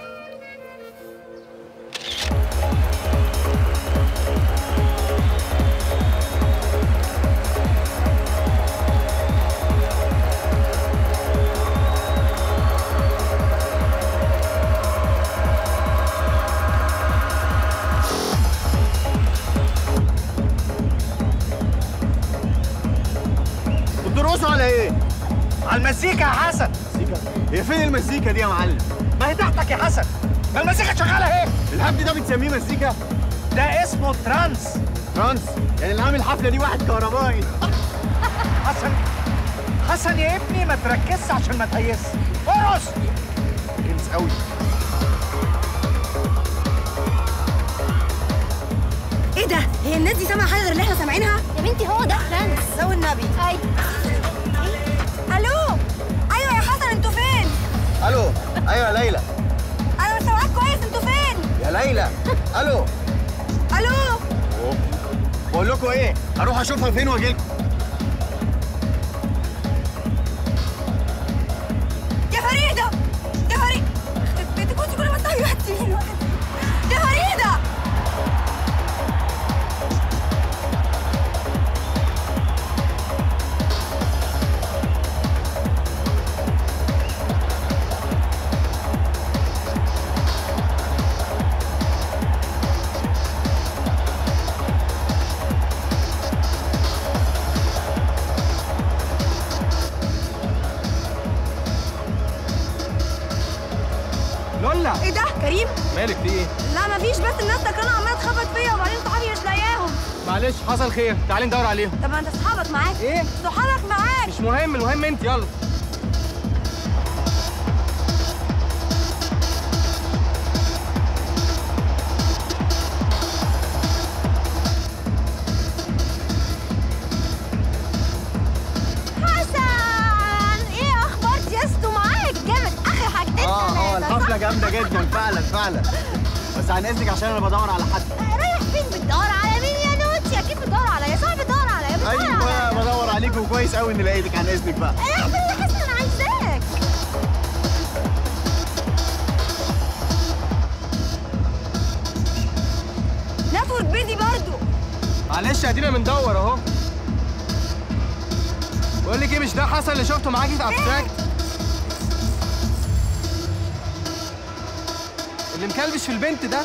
بترقصوا على ايه؟ على المزيكا يا حسن مزيكا؟ هي فين المزيكا دي يا معلم؟ ما هي تحتك يا حسن ما المزيكا شغاله اهي الهبد ده بتسميه مزيكا؟ ده اسمه ترانس ترانس؟ يعني اللي عامل الحفله دي واحد كهربائي حسن حسن يا ابني ما تركزش عشان ما تهيس ارقص جنس قوي
ايه ده هي الناس دي سامعه حاجه غير اللي احنا سامعينها
يا بنتي هو ده فرانس
لو النبي
اي
الو ايوه يا حسن انتوا فين
الو ايوه يا ليلى
انا مش سامعاك كويس انتوا فين
يا ليلى الو
الو
بقول لكم ايه هروح اشوفها فين واجي لكم
يا فريده يا فريده انت كنت كل ما تسوي واحد يمين واحد يا فريده
لولا
ايه ده كريم
مالك في ايه؟
لا مفيش بس الناس سكرانه عماله تخبط فيا وبعدين صحابي مش لاقياهم
معلش حصل خير تعالي ندور عليهم
طب ما انت صحابك معاك
ايه
صحابك معاك
مش مهم المهم انت يلا
حسن ايه اخبار تيستو معاك جامد اخر حاجتين
اه اه
ثلاثة،
الحفله
صح؟
جامده جدا فعلا فعلا بس عن اذنك عشان انا بدور على حد
رايح فين بتدور على مين يا نوتي اكيد بتدور على يا صاحبي بتدور على يا بتدور
ايوه
على
بدور عليك وكويس قوي اني لقيتك عن اذنك بقى
اعمل اللي حسن عايزاك
نتورك بيزي برضو
معلش ادينا بندور اهو بقول لك ايه مش ده حسن اللي شفته معاكي في ابستراكت اللي مكلبش في البنت ده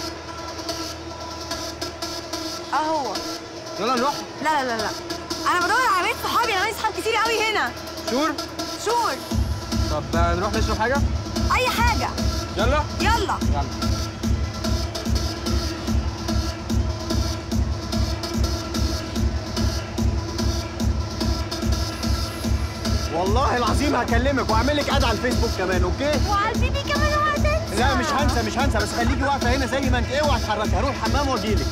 اه هو
يلا نروح
لا لا لا لا انا بدور على بيت صحابي انا عندي صحاب كتير قوي هنا
شور
شور
طب آه، نروح نشرب حاجه
اي حاجه
يلا
يلا
يلا
والله العظيم هكلمك واعمل لك اد على الفيسبوك كمان اوكي
وعلى البيبي كمان اوعى تنسى
لا مش هنسى مش هنسى بس خليكي واقفه هنا زي ما انت اوعي تتحركي هروح الحمام واجيلك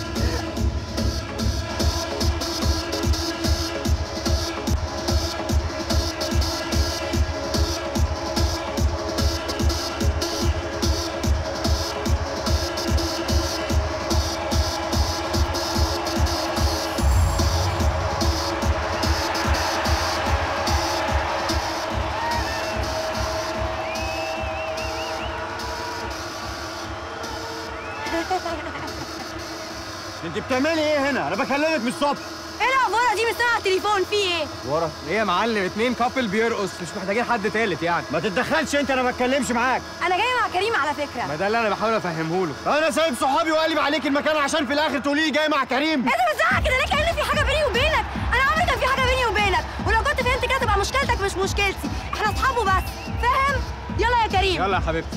انت بتعملي ايه هنا انا بكلمك من الصبح
ايه الاخبار دي مش سامعه التليفون في ايه
ورا ايه يا معلم اتنين كابل بيرقص مش محتاجين حد تالت يعني
ما تتدخلش انت انا ما بتكلمش معاك
انا جايه مع كريم على فكره
ما ده اللي انا بحاول افهمه له
انا سايب صحابي وقلب عليك المكان عشان في الاخر تقولي لي جاي مع كريم
انت بتزعق كده ليه كأن في حاجه بيني وبينك انا عمري كان في حاجه بيني وبينك ولو كنت فهمت كده تبقى مشكلتك مش مشكلتي احنا اصحابه بس فاهم يلا يا كريم
يلا يا حبيبتي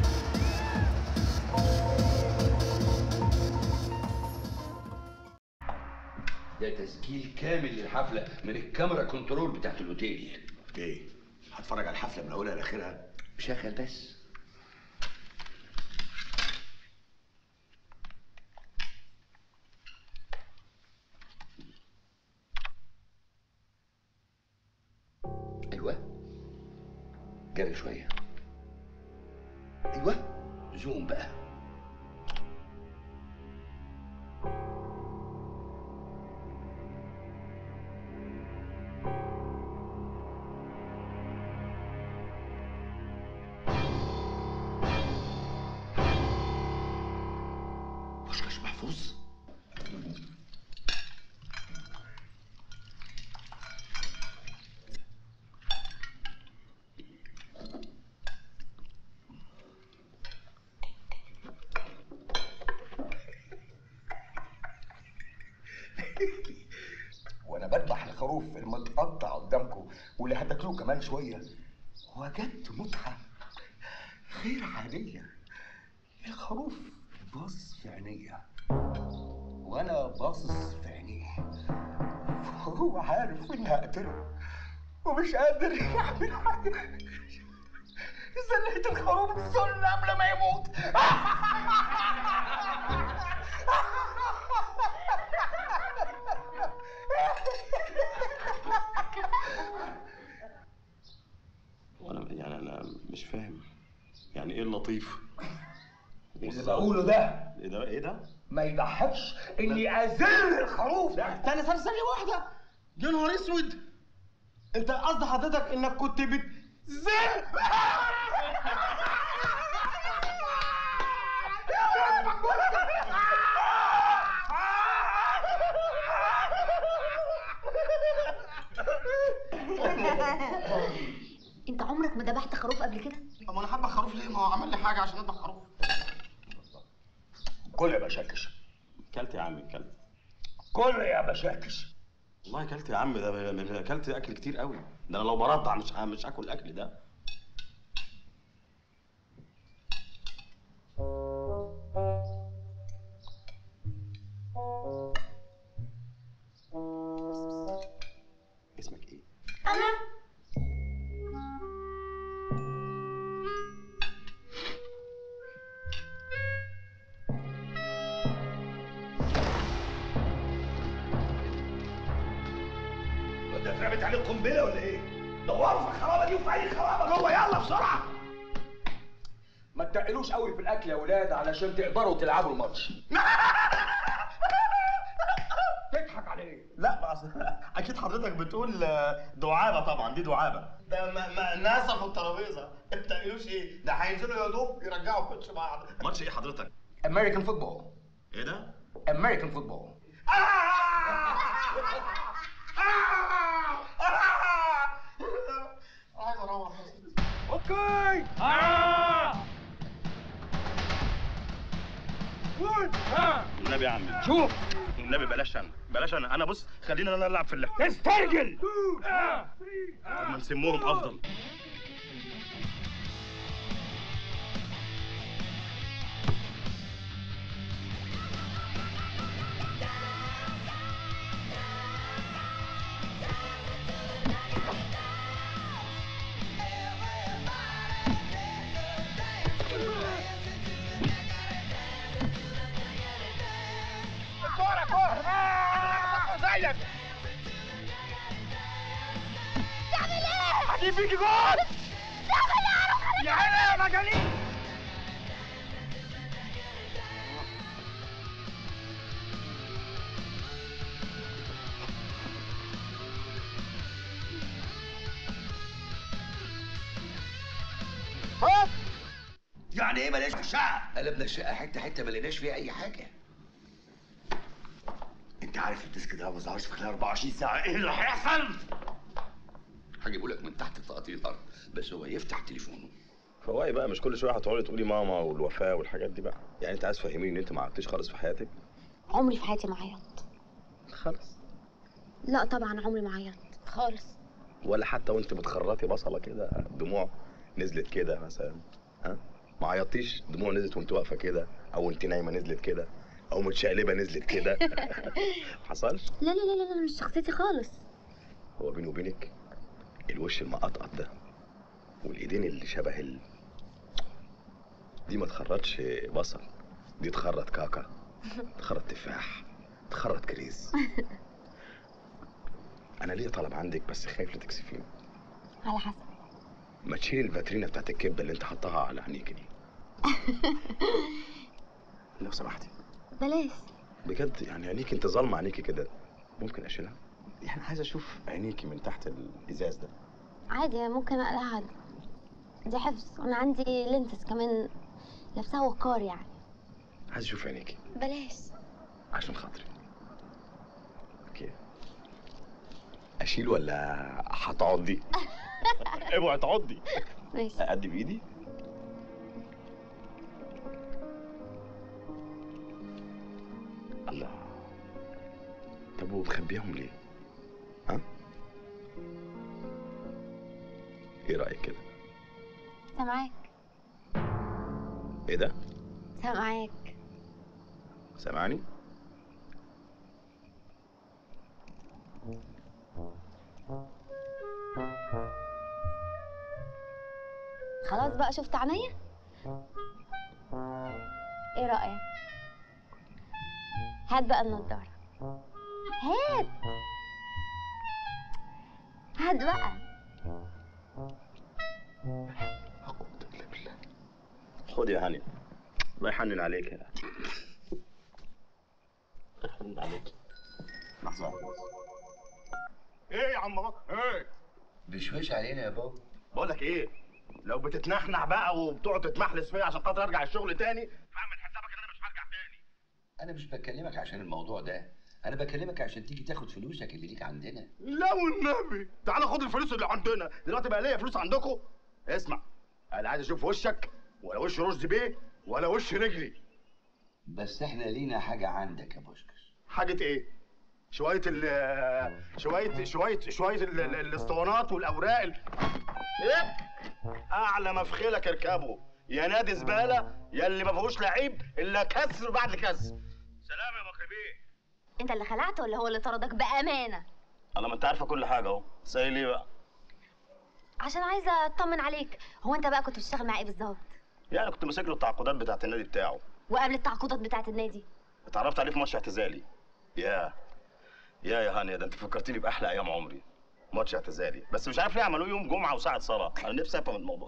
ده تسجيل كامل للحفله من الكاميرا كنترول بتاعت الاوتيل
ايه هتفرج على الحفله من اولها لاخرها
شغل بس ايوه جري شويه ايوه زوم بقى
بوشكاش محفوظ
وانا بذبح الخروف المتقطع قدامكم واللي هتاكلوه كمان شويه وجدت متعه غير عاديه الخروف باص في عينيا وانا باصص في عينيه وهو عارف اني هقتله ومش قادر يعمل حاجه زليت الخروف السن قبل ما يموت
وانا يعني انا مش فاهم يعني ايه اللطيف
اللي بقوله ده
ايه ده ايه ده
ما يضحكش اني اذل الخروف ده
استنى استنى ثانية واحدة يا نهار اسود انت قصد حضرتك انك كنت بتزل
انت عمرك ما ذبحت خروف قبل كده
طب انا حابة خروف ليه ما هو عمل لي حاجة عشان اذبح خروف
كل يا بشاكش
كلت يا عم كلت
كل يا بشاكش
والله كلت يا عم ده ده- كلت اكل كتير قوي ده انا لو برضع مش ه- مش هاكل الاكل ده اسمك ايه
انا
ده اترمت عليه قنبله ولا ايه؟ دوروا في الخرابه دي وفي اي خرابه جوه يلا بسرعه ما تتقلوش قوي في الاكل يا ولاد علشان تقدروا تلعبوا الماتش تضحك على ايه؟
لا بس اكيد حضرتك بتقول آه، دعابة طبعا دي دعابة ده ما ما ناسا في الترابيزة ما تقولوش ايه ده هينزلوا يا دوب يرجعوا كوتش بعض
ماتش ايه حضرتك
امريكان فوتبول
ايه ده
امريكان فوتبول
عايز اروح
اوكي
النبي يا عم
شوف
النبي بلاش انا بلاش انا انا بص خلينا انا العب في اللعب
استرجل
طب ما نسموهم افضل
كورة كورة آه، زيك
تعمل ايه؟
هجيب فيكي جول
تعمل ايه؟
يا عيني يا مجانين
يعني ايه ماليش في الشقه؟ قلبنا الشقه حته حته ما لقيناش فيها اي حاجه
انت عارف الديسك ده ما ظهرش في خلال 24 ساعة ايه اللي هيحصل؟
هجيبه لك من تحت تقطيع الارض بس هو يفتح تليفونه
فواي بقى مش كل شويه هتقعدي تقولي ماما والوفاه والحاجات دي بقى يعني انت عايز تفهميني ان انت ما عرفتيش خالص في حياتك
عمري في حياتي ما عيطت
خالص
لا طبعا عمري ما عيطت خالص
ولا حتى وانت بتخرطي بصله كده دموع نزلت كده مثلا ها ما عيطتيش دموع نزلت وانت واقفه كده او وانت نايمه نزلت كده او متشقلبه نزلت كده حصلش
لا لا لا لا لا، مش شخصيتي خالص
هو بيني وبينك الوش المقطقط ده والايدين اللي شبه ال... دي ما تخرطش بصل دي تخرط كاكا تخرط تفاح تخرط كريز انا ليه طلب عندك بس خايف لا تكسفيني
على حسب
ما تشيلي الفاترينا بتاعت الكبده اللي انت حطها على عينيك دي لو سمحتي
بلاش
بجد يعني عينيك انت ظالمه عينيكي كده ممكن اشيلها يعني عايز اشوف عينيكي من تحت الازاز ده
عادي ممكن اقلعها دي حفظ انا عندي لينسز كمان لابسها وقار يعني
عايز اشوف عينيكي
بلاش
عشان خاطري اوكي اشيل ولا هتعضي اوعي تعضي
ماشي
اقدم ايدي الله طب ومخبيهم ليه ها ايه رايك كده
سامعاك
ايه ده
سامعاك
سامعني
خلاص بقى شفت عينيا ايه رأيك هات بقى النضارة هات هات بقى
خد يا هاني الله يحنن عليك يا يحنن عليك لحظة واحدة بس. ايه يا عم بطل ايه
بشويش علينا يا بابا
بقول لك ايه لو بتتنحنح بقى وبتقعد تتمحلس فيا عشان خاطر ارجع الشغل تاني
انا مش بكلمك عشان الموضوع ده انا بكلمك عشان تيجي تاخد فلوسك اللي ليك عندنا
لا والنبي تعالى خد الفلوس اللي عندنا دلوقتي بقى ليا فلوس عندكم اسمع انا عايز اشوف وشك ولا وش رشدي بيه ولا وش رجلي
بس احنا لينا حاجه عندك يا بوشكش
حاجه ايه شويه ال شويه شويه شويه ال- ال- الاسطوانات والاوراق ال... ايه اعلى مفخلك اركبه يا نادي زباله يا اللي ما فيهوش لعيب الا كسر بعد كسر سلام يا بكر بيه
انت اللي خلعت ولا هو اللي طردك بأمانة
انا ما انت عارفه كل حاجه اهو سألي ليه بقى
عشان عايزة اطمن عليك هو انت بقى كنت بتشتغل مع ايه بالظبط
يعني كنت ماسك له التعاقدات بتاعت النادي بتاعه
وقبل التعاقدات بتاعة النادي
اتعرفت عليه في ماتش اعتزالي يا يا يا هانيا ده انت فكرتني باحلى ايام عمري ماتش اعتزالي بس مش عارف ليه عملوه يوم جمعه وساعه صلاه انا نفسي افهم الموضوع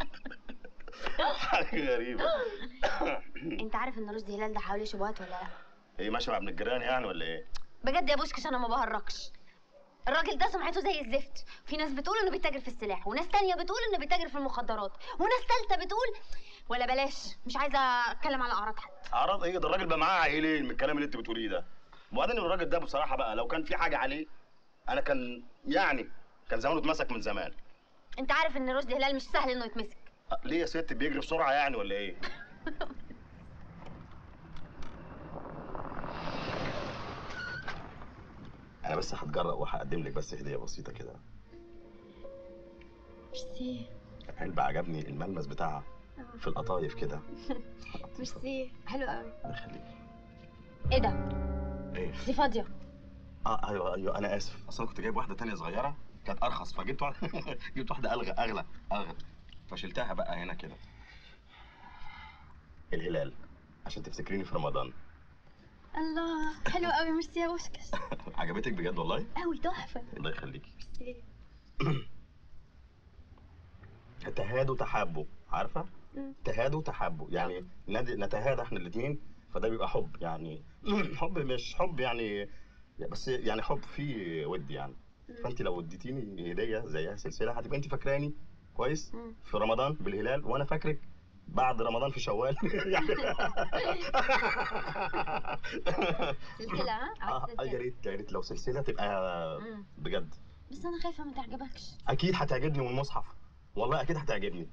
حاجه غريبه
انت عارف ان رشدي هلال ده حوالي شبهات ولا لا
ايه ماشي مع ابن الجيران يعني ولا ايه
بجد يا بوشكش انا ما بهرجش الراجل ده سمعته زي الزفت في ناس بتقول انه بيتاجر في السلاح وناس تانية بتقول انه بيتاجر في المخدرات وناس تالتة بتقول ولا بلاش مش عايزه اتكلم على اعراض حد
اعراض ايه ده الراجل بقى معاه عيلين من الكلام اللي انت بتقوليه ده وبعدين الراجل ده بصراحه بقى لو كان في حاجه عليه انا كان يعني كان زمانه اتمسك من زمان
انت عارف ان رشدي هلال مش سهل انه يتمسك
أه، ليه يا ست بيجري بسرعه يعني ولا ايه انا بس هتجرأ وهقدم لك بس هديه بسيطه كده
ميرسي
علبه عجبني الملمس بتاعها في القطايف كده
ميرسي حلو قوي
الله يخليك
ايه ده
ايه
دي فاضيه
اه ايوه ايوه انا اسف اصل انا كنت جايب واحده تانية صغيره كانت ارخص فجبت واحده جبت واحده الغى اغلى اغلى فشلتها بقى هنا كده الهلال عشان تفتكريني في رمضان
الله حلو قوي ميرسي يا بوشكش
عجبتك بجد والله
قوي تحفه
الله يخليكي
ميرسي
تهادوا تحابوا عارفه
مم.
تهادوا تحابوا يعني ند- نتهادى احنا الاثنين فده بيبقى حب يعني حب مش حب يعني بس يعني حب فيه ود يعني فانت لو اديتيني هديه زيها سلسله هتبقى انت فاكراني كويس
مم.
في رمضان بالهلال وانا فاكرك بعد رمضان في شوال يعني
سلسله ها
آه،
عايز
آه، يا
سلسله
ريت يا ريت لو سلسله تبقى
مم.
بجد
بس انا خايفه ما تعجبكش
اكيد هتعجبني والمصحف والله اكيد هتعجبني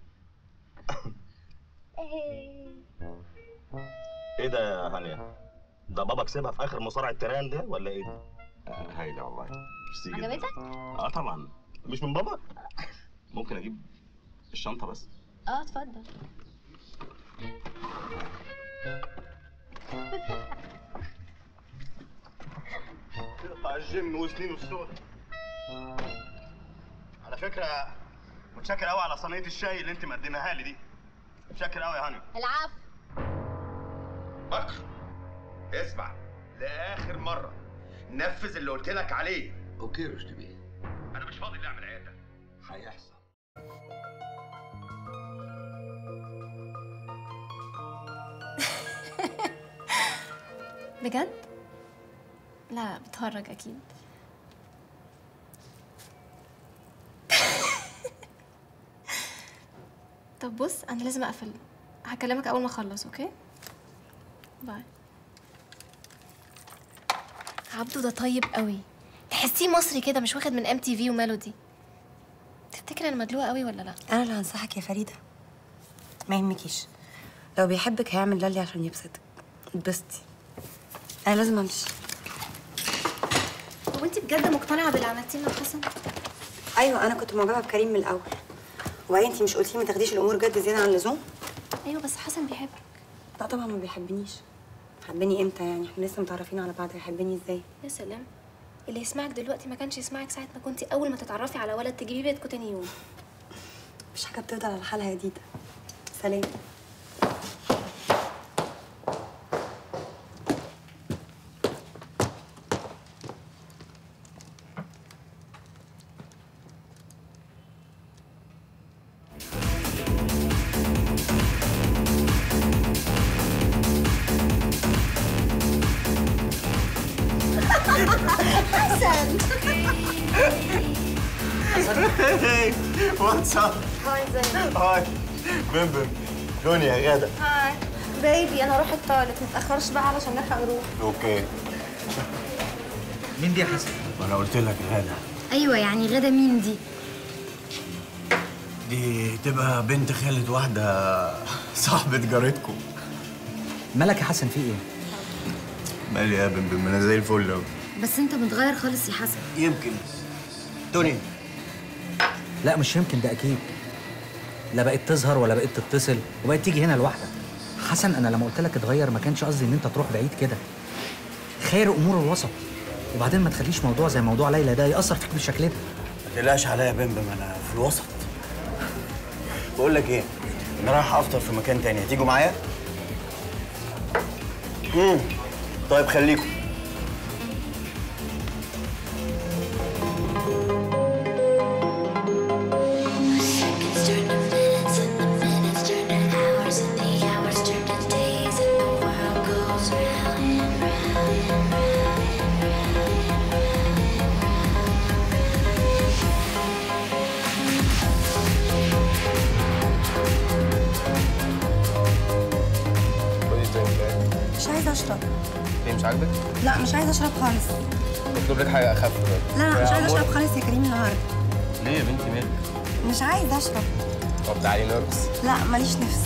ايه ده يا هانيا ده بابا كسبها في اخر مصارع التيران ده ولا ايه ده؟ آه هايله والله ميرسي جدا.
عجبتك؟
اه طبعا مش من بابا ممكن اجيب الشنطه بس
اه اتفضل
تقطع الجيم وسنين والصوت على فكره متشكر قوي على صينيه الشاي اللي انت مقدمها لي دي متشكر قوي يا هاني
العفو
بكر اسمع لاخر مره نفذ اللي قلت لك عليه
اوكي رشدي بيه
انا مش فاضي نعمل عياده
هيحصل
بجد لا بتهرج اكيد طب بص انا لازم اقفل هكلمك اول ما اخلص اوكي باي عبده ده طيب قوي تحسيه مصري كده مش واخد من ام تي في وميلودي تفتكر انا مدلوقه قوي ولا لا
انا اللي هنصحك يا فريده ما يهمكيش لو بيحبك هيعمل للي عشان يبسطك اتبسطي انا لازم امشي
هو انت بجد مقتنعه باللي عملتيه مع حسن
ايوه انا كنت معجبه بكريم من الاول وبعدين انتي مش قلتي ما تاخديش الامور جد زياده عن اللزوم
ايوه بس حسن بيحبك
لا طبعا ما بيحبنيش حبني امتى يعني احنا لسه متعرفين على بعض هيحبني ازاي
يا سلام اللي يسمعك دلوقتي ما كانش يسمعك ساعه ما كنتي اول ما تتعرفي على ولد تجيبيه بيتكم تاني يوم
مفيش حاجه بتفضل على حالها يا ديدا سلام
حسن
واتس اب
هاي ازيك
هاي بم بم لوني يا غاده
هاي بيبي انا اروح التواليت متاخرش بقى علشان نلحق نروح
اوكي
مين دي يا حسن؟
ما انا قلت لك يا غاده
ايوه يعني غدا مين دي
دي تبقى بنت خالة واحدة صاحبة جارتكم
مالك يا حسن في ايه؟
مالي يا بن بن انا زي الفل اهو
بس انت متغير خالص يا حسن
يمكن توني
لا مش يمكن ده اكيد لا بقت تظهر ولا بقت تتصل وبقت تيجي هنا لوحدك حسن انا لما قلت لك اتغير ما كانش قصدي ان انت تروح بعيد كده خير امور الوسط وبعدين ما تخليش موضوع زي موضوع ليلى ده ياثر فيك بالشكل ده
ما تقلقش عليا يا بن بن انا في الوسط بقول لك ايه انا رايح افطر في مكان تاني هتيجوا معايا امم طيب خليكم
مش عايزه اشرب
ليه مش عاجبك؟
لا مش عايزه اشرب خالص
اطلب لك حاجه اخف بقى
لا لا مش
يا
عايزه
عمور.
اشرب خالص يا كريم النهارده
ليه يا بنتي مالك؟
مش عايزه اشرب
طب تعالي نرقص
لا ماليش نفس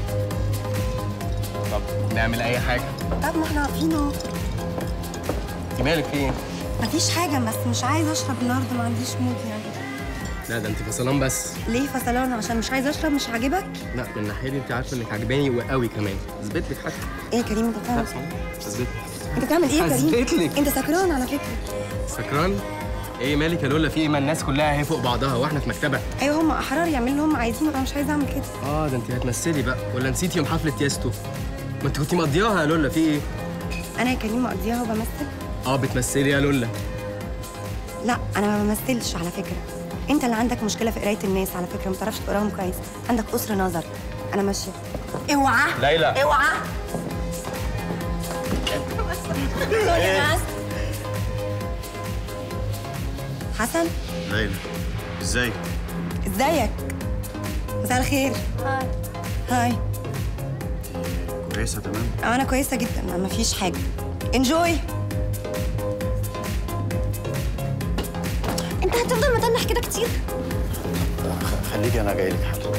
طب نعمل اي حاجه
طب ما احنا واقفين اهو
انت مالك في ايه؟
مفيش حاجه بس مش عايزه اشرب النهارده ما عنديش مود يعني
لا ده انت فصلان بس
ليه فصلان عشان مش عايزه اشرب مش عاجبك
لا من الناحيه دي انت عارفه انك عجباني وقوي كمان اثبت لك حتى
ايه يا كريم انت
لا
بتعمل
اسمعي اثبت
انت بتعمل ايه يا كريم
هثبت لك.
انت سكران على فكره
سكران؟ ايه مالك يا لولا في ايه ما الناس كلها هي فوق بعضها واحنا في مكتبه
ايوه هم احرار يعملوا اللي هم عايزينه انا مش عايزه اعمل كده
اه ده انت هتمثلي بقى ولا نسيتي يوم حفله تيستو ما انت كنتي مقضياها يا لولا في ايه
انا يا كريم مقضيها وبمثل
اه بتمثلي يا لولا
لا انا ما بمثلش على فكره انت اللي عندك مشكله في قرايه الناس على فكره ما بتعرفش تقراهم كويس عندك قصر نظر انا ماشيه اوعى
ليلى.
اوعى سوري انا اسف حسن
ليلى ازاي
ازيك مساء الخير
هاي
هاي
كويسه تمام
انا كويسه جدا ما فيش حاجه انجوي
انت هتفضل متنح كده كتير
خليكي انا جاي لك حالا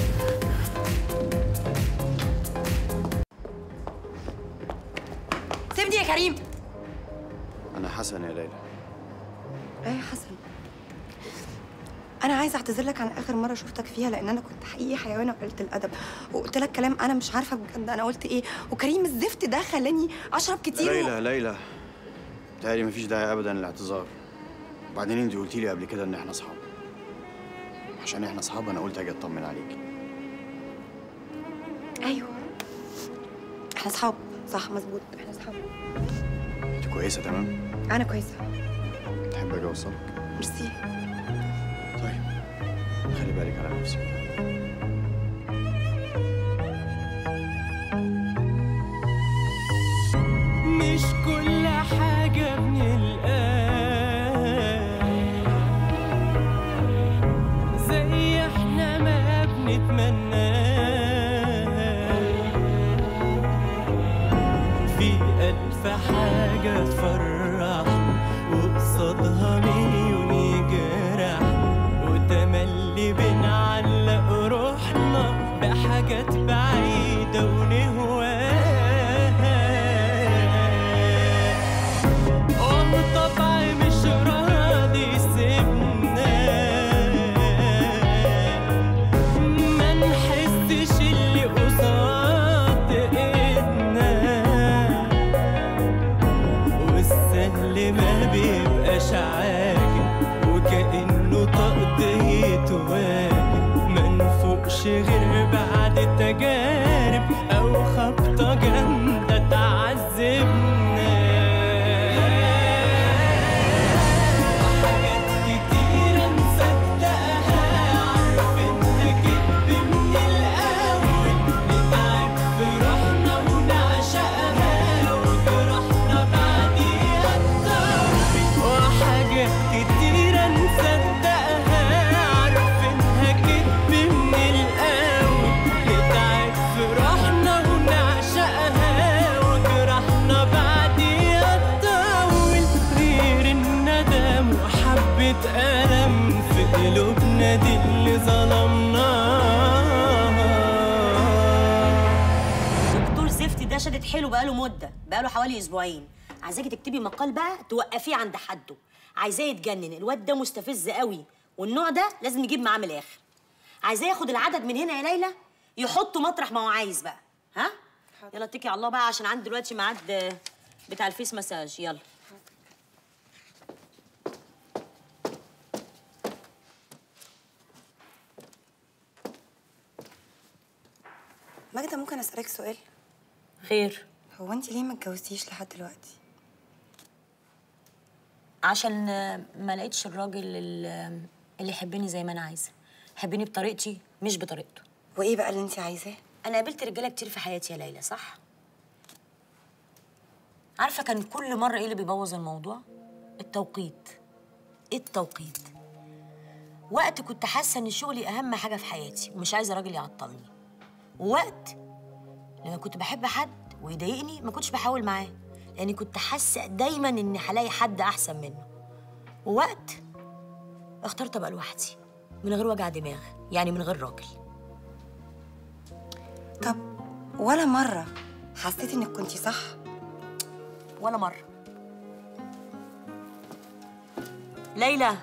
سيبني يا كريم
انا حسن يا ليلى
ايه يا حسن انا عايزه اعتذر لك عن اخر مره شفتك فيها لان انا كنت حقيقي حيوانه وقلت الادب وقلت لك كلام انا مش عارفه بجد انا قلت ايه وكريم الزفت ده خلاني اشرب كتير و...
ليلى ليلى بتهيألي مفيش داعي ابدا للاعتذار وبعدين انت قلتي لي قبل كده ان احنا اصحاب عشان احنا اصحاب انا قلت اجي اطمن عليكي
ايوه احنا اصحاب صح مظبوط احنا اصحاب
انت كويسه تمام
انا كويسه
تحب اجي اوصلك
ميرسي
طيب خلي بالك على نفسك
مش كل حاجة بنلقاها زي احنا ما بنتمناها في ألف حاجة تفرح وقصادها مليون يجرح وتملي بنعلق روحنا بحاجات بعيدة ونهواها وطبعي مش راضي يسيبنا ما نحسش اللي قصاد ايدنا والسهل ما بيبقاش عاجب وكأنه تقضية واجب ما نفوقش غير بعد تجارب أو خبطة جامدة تعذبنا حاجات كتيرة نصدقها عارفينها كدب من الأول نتعب في روحنا ونعشقها وجرحنا بعديها تطول وحاجات كتيرة نصدقها عارفينها كدب من الأول نتعب في روحنا ونعشقها وجرحنا بعديها تطول غير الندم وحبة ألم في قلوبنا دي اللي ظلمناها
دكتور زفتي ده شدت حيله بقاله مده بقاله حوالي اسبوعين عايزاكي تكتبي مقال بقى توقفيه عند حده عايزاه يتجنن الواد ده مستفز قوي والنوع ده لازم نجيب معاه من الاخر عايزاه ياخد العدد من هنا يا ليلى يحطه مطرح ما هو عايز بقى ها يلا اتكي على الله بقى عشان عندي دلوقتي ميعاد آه، بتاع الفيس مساج يلا
ماجدة ممكن اسالك سؤال
خير
هو انت ليه ما اتجوزتيش لحد دلوقتي
عشان آه، ما لقيتش الراجل ال- اللي يحبني زي ما انا عايزه يحبني بطريقتي مش بطريقته
وايه بقى اللي انت عايزاه
انا قابلت رجاله كتير في حياتي يا ليلى صح عارفه كان كل مره ايه اللي بيبوظ الموضوع التوقيت التوقيت وقت كنت حاسه ان شغلي اهم حاجه في حياتي ومش عايزه راجل يعطلني ووقت لما كنت بحب حد ويضايقني ما كنتش بحاول معاه لاني كنت حاسه دايما اني هلاقي حد احسن منه ووقت اخترت ابقى لوحدي من غير وجع دماغ يعني من غير راجل
طب ولا مره حسيتي انك كنتي صح
ولا مرة ليلى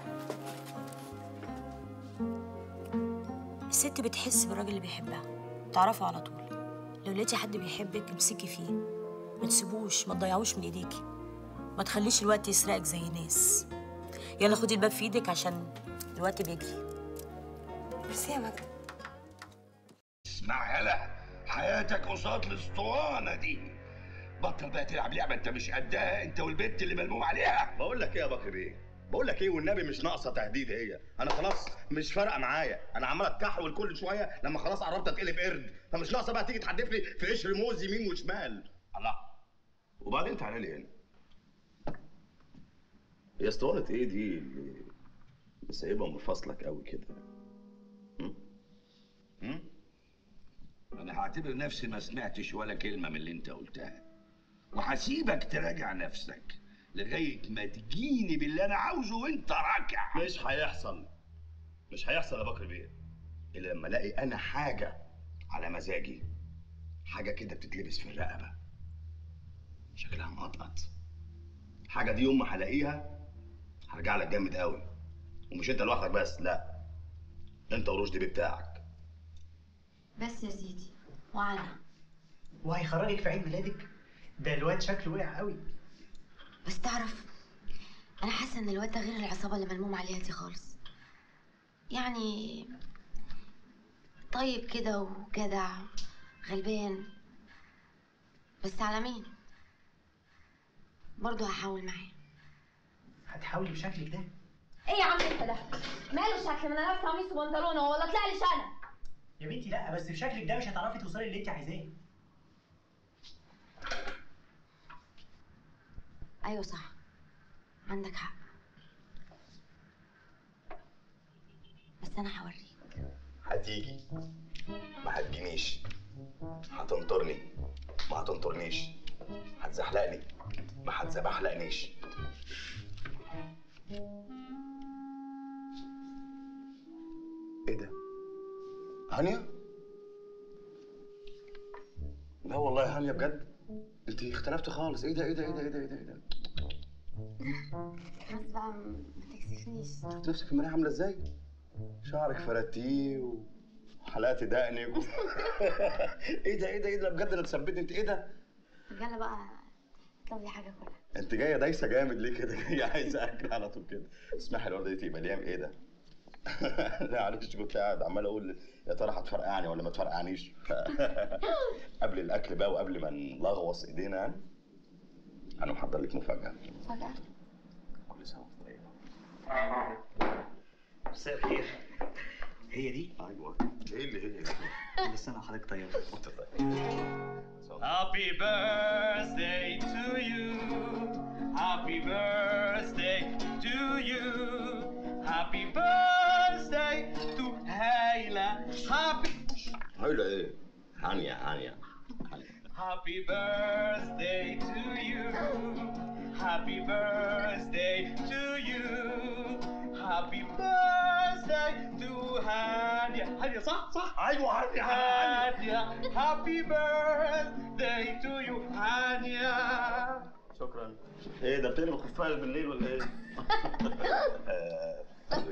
الست بتحس بالراجل اللي بيحبها تعرفه على طول لو لقيتي حد بيحبك امسكي فيه ما تسيبوش ما تضيعوش من ايديكي ما تخليش الوقت يسرقك زي الناس يلا خدي الباب في ايدك عشان الوقت بيجري
ميرسي يا ماجدة
اسمع يلا حياتك قصاد الاسطوانه دي بطل بقى تلعب لعبه انت مش قدها انت والبنت اللي ملموم عليها
بقول لك ايه يا بكر بيه بقول لك ايه والنبي مش ناقصه تهديد هي انا خلاص مش فارقه معايا انا عمال اتكحول كل شويه لما خلاص قربت اتقلب قرد فمش ناقصه بقى تيجي تحدفني في قشر موز يمين وشمال الله وبعدين تعالى لي هنا هي اسطوانه ايه دي اللي سايبها منفصلك قوي كده
انا هعتبر نفسي ما سمعتش ولا كلمه من اللي انت قلتها وهسيبك تراجع نفسك لغايه ما تجيني باللي انا عاوزه وانت راكع
مش هيحصل مش هيحصل يا بكر بيه الا لما الاقي انا حاجه على مزاجي حاجه كده بتتلبس في الرقبه شكلها مقطقط حاجه دي يوم ما هلاقيها هرجع لك جامد قوي ومش انت لوحدك بس لا
انت ورشدي بيه بتاعك
بس يا سيدي وانا
وهيخرجك في عيد ميلادك ده الواد شكله وقع قوي
بس تعرف انا حاسه ان الواد ده غير العصابه اللي ملموم عليها دي خالص يعني طيب كده وجدع غلبان بس على مين برضه هحاول معاه
هتحاولي بشكلك ده
ايه يا عم انت ده ماله شكل ما انا لابسه قميص وبنطلونه ولا طلع لي شنب
يا بنتي لا بس بشكلك ده مش هتعرفي توصلي اللي انت عايزاه
ايوه صح عندك حق بس انا هوريك
هتيجي ما هتجينيش هتنطرني ما هتنطرنيش هتزحلقني ما هتزبحلقنيش ايه ده؟ هانيا؟ لا والله يا هانيا بجد انت اختلفتي خالص ايه ده ايه ده ايه ده ايه ده ايه ده, إيه ده؟
بس بقى ما تكسفنيش
شفت نفسك في المرايه عامله ازاي؟ شعرك فردتيه وحلقتي دقنك و... ايه ده ايه ده ايه ده بجد انا اتثبت انت ايه ده؟
يلا بقى اطلب لي حاجه كلها
انت جايه دايسه جامد ليه كده جايه عايزه اكل على طول كده اسمحي الورده دي تبقى ليام ايه ده لا معلش كنت قاعد عمال اقول يا ترى هتفرقعني ولا ما تفرقعنيش ف- قبل الاكل بقى وقبل ما نلغوص ايدينا يعني انا محضر لك مفاجاه
فجاه
كل سنه وانت طيبه
مساء الخير هي دي؟
ايوه ايه اللي هي دي؟
كل سنه وحضرتك طيب
وانت طيب
Happy birthday to you. Happy birthday to you. Happy birthday to Hayla. Happy
هايله ايه؟ هانيا هانيا
Happy birthday to you. Happy birthday to you. Happy birthday to هانيا. هانيا صح صح؟
ايوه هانيا
هانيا. Happy birthday to you هانيا.
شكرا ايه ده بتقلب الخفايه بالليل ولا ايه؟ آه،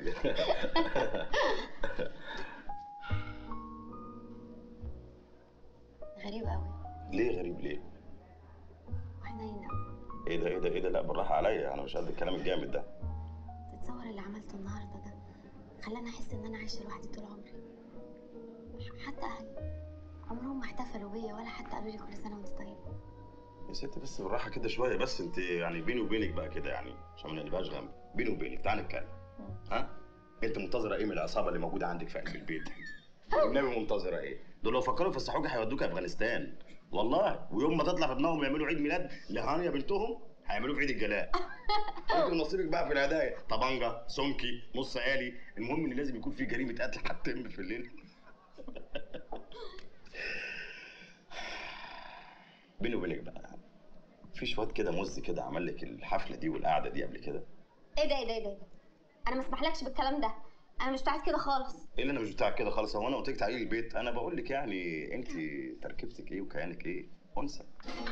غريب قوي
ليه غريب ليه؟
وحنين قوي
ايه ده ايه ده ايه ده لا بالراحه عليا انا مش قد الكلام الجامد ده
تتصور اللي عملته النهارده ده خلاني احس ان انا عايشه لوحدي طول عمري حتى اهلي عمرهم ما احتفلوا بيا ولا حتى قالوا لي كل سنه وانت طيبه
يا ست بس بالراحه كده شويه بس انت يعني بيني وبينك بقى كده يعني عشان ما نقلبهاش غم بيني وبينك تعالى نتكلم ها انت منتظره ايه من العصابه اللي موجوده عندك في قلب البيت النبي منتظره ايه دول لو فكروا يفسحوك هيودوك افغانستان والله ويوم ما تطلع في دماغهم يعملوا عيد ميلاد لهانيا بنتهم هيعملوه في عيد الجلاء انت ونصيبك بقى في الهدايا طبنجه سمكي نص آلي المهم ان لازم يكون في جريمه قتل هتتم في الليل بيني وبينك بقى في شويه كده مز كده عمل لك الحفله دي والقعده دي قبل كده
ايه ده ايه ده ايه ده انا ما اسمحلكش بالكلام ده انا مش بتاعت كده خالص
ايه اللي انا مش بتاعك كده خالص هو انا قلت لك تعالي البيت انا بقول لك يعني انت تركيبتك ايه وكيانك ايه انثى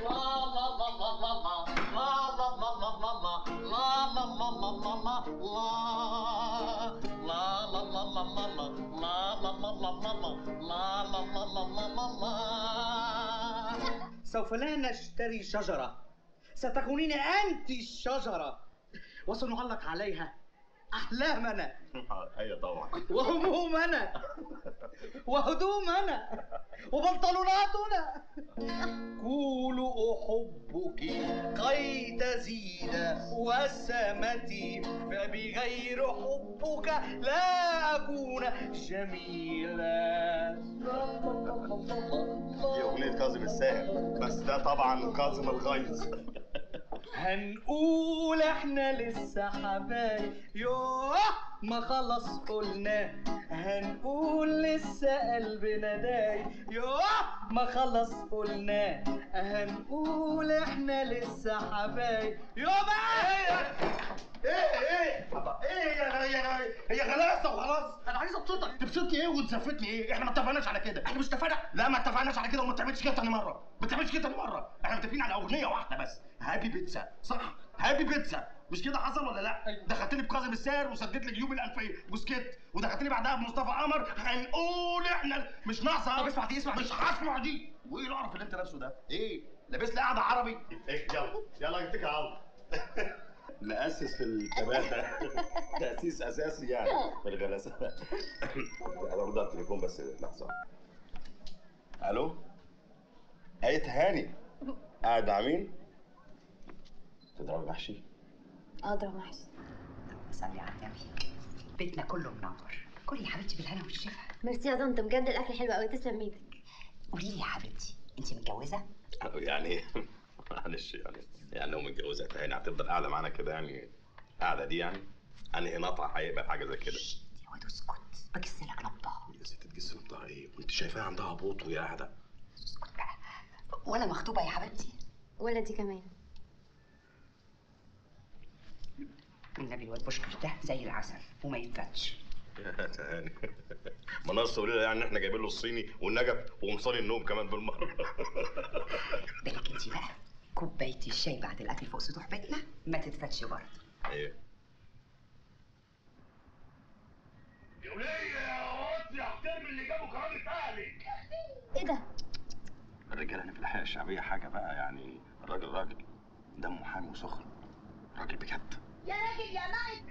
سوف لا نشتري شجرة ستكونين أنت الشجرة وسنعلق عليها أحلامنا
ايوه طبعا
وهمومنا وهدومنا وبنطلوناتنا قولوا أحبك كي تزيد وسمتي فبغير حبك لا أكون جميلا
دي اغنيه كاظم الساهر بس ده طبعا كاظم الغيظ
هنقول احنا لسه حبايب يوه ما خلص قلنا هنقول لسه قلبنا دايب يوه ما خلص قلنا هنقول احنا لسه حبايب يوه بقى
ايه ايه ايه يا يا هي غلاسه وخلاص
انا عايز ابسطك
تبسطني ايه وتزفتني ايه احنا ما اتفقناش على كده احنا مش اتفقنا لا ما اتفقناش على كده وما تعملش كده تاني مره ما تعملش كده تاني مره احنا متفقين على اغنيه واحده بس هابي بيتزا صح هابي بيتزا
مش كده حصل ولا لا؟ دخلتني بكاظم الساهر وسددت لي جيوب الالفيه وسكت ودخلتني بعدها بمصطفى قمر هنقول احنا مش ناقصه طب اسمع دي اسمع دي مش هسمع دي وايه القرف اللي انت لابسه ده؟ ايه؟ لابس لي قعده عربي؟ ايه يلا يلا اتكل على الله نأسس في الثباتة تأسيس أساسي يعني في الغلاسة أنا برد على التليفون بس لحظة ألو أي هاني قاعد مع مين؟ تضرب محشي؟
اضرب محشي صلي على النبي بيتنا كله منور كلي يا حبيبتي بالهنا والشفا
ميرسي يا طنط بجد الاكل حلو قوي تسلم ايدك
قولي لي يا حبيبتي انت متجوزه
يعني معلش يعني يعني لو متجوزة تاني هتفضل قاعدة معانا كده يعني قاعدة دي يعني أنهي نطع هيبقى حاجة زي كده
يا واد اسكت بجس لك نبضها
يا ست تجس نبضها إيه؟ وأنت شايفاها عندها هبوط وهي قاعدة
ولا مخطوبه يا حبيبتي
ولا دي كمان
والنبي الواد بشكر ده زي العسل وما يتفتش
يا تهاني ما ناقص تقولي لها يعني احنا جايبين له الصيني والنجف ومصلي النوم كمان بالمره
بالك انت بقى كوبايه الشاي بعد الاكل فوق سطوح بيتنا ما تتفتش برضه
ايه
يا وليه يا واد احترم اللي جابوا كرامة اهلك
ايه ده؟
الرجاله هنا في الحياه الشعبيه حاجه بقى يعني الراجل راجل دمه حامي وسخن راجل بجد
يا راجل يا نايت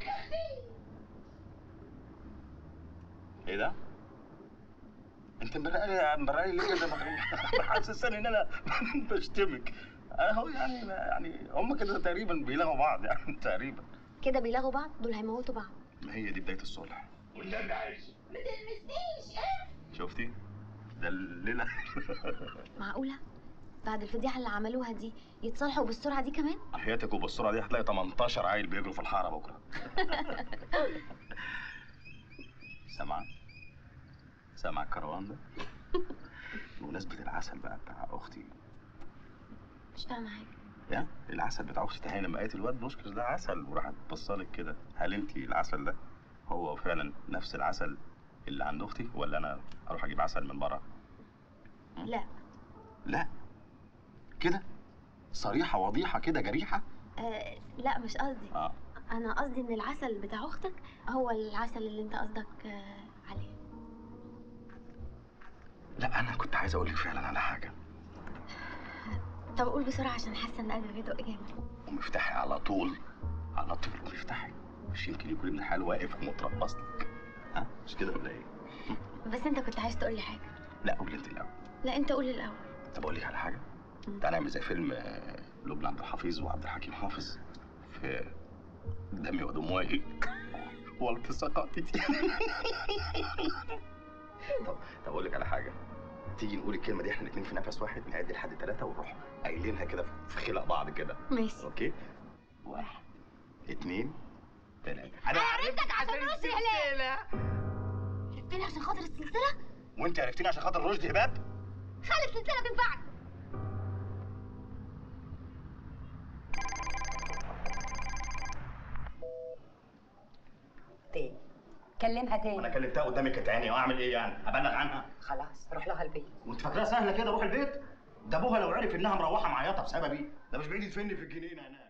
ايه ده؟ انت مبرقلي مبرقلي ليه كده محسسني ان انا بشتمك اهو يعني يعني هم كده تقريبا بيلاقوا بعض يعني تقريبا
كده بيلاغوا بعض دول هيموتوا بعض
ما هي دي بدايه الصلح
والنبي عايز
ما تلمسنيش
شفتي؟ ده الليله
معقولة؟ بعد الفضيحة اللي عملوها دي يتصالحوا بالسرعة دي كمان؟
حياتك وبالسرعه دي هتلاقي 18 عيل بيجروا في الحاره بكره سامعه؟ سامعه الكروان ده؟ بمناسبة العسل بقى بتاع أختي
مش فاهمة حاجة
يا العسل بتاع أختي تهاني لما قالت الواد بوشكش ده عسل وراحت بصلك كده هل أنت العسل ده هو فعلا نفس العسل اللي عند أختي ولا أنا أروح أجيب عسل من بره؟
لا
لا كده صريحة وضيحة كده جريحة
آه لا مش قصدي
اه
أنا قصدي إن العسل بتاع أختك هو العسل اللي أنت قصدك آه عليه
لا أنا كنت عايز أقول لك فعلا على حاجة
طب قول بسرعة عشان حاسة إن قلبي بيدق جامد
ومفتاحي على طول على طول مفتاحي مش يمكن يكون ابن الحلال واقف ومتربص لك ها مش كده ولا ايه؟
بس أنت كنت عايز تقولي حاجة
لا قول انت الاول
لا أنت قول الأول
طب اقول لك على حاجه تعالى نعمل زي فيلم آه، لبنى عبد الحفيظ وعبد الحكيم حافظ في دمي ودموعي والتصاقاتي طب طب اقول لك على حاجه تيجي نقول الكلمه دي احنا الاثنين في نفس واحد نعد لحد ثلاثه ونروح قايلينها كده في خلق بعض كده
ماشي
اوكي واحد اثنين ثلاثه
أنا عرفتك عشان السلسلة عرفتني عشان خاطر السلسلة؟
وانت عرفتني عشان خاطر رشدي هباب
خلي السلسلة تنفعك
تاني كلمها تاني
انا كلمتها قدامك تاني واعمل ايه يعني ابلغ عنها
خلاص روح لها البيت
وانت فاكراها سهله كده روح البيت ده ابوها لو عرف انها مروحه معيطه بسببي ده مش بعيد يدفني في الجنينه هناك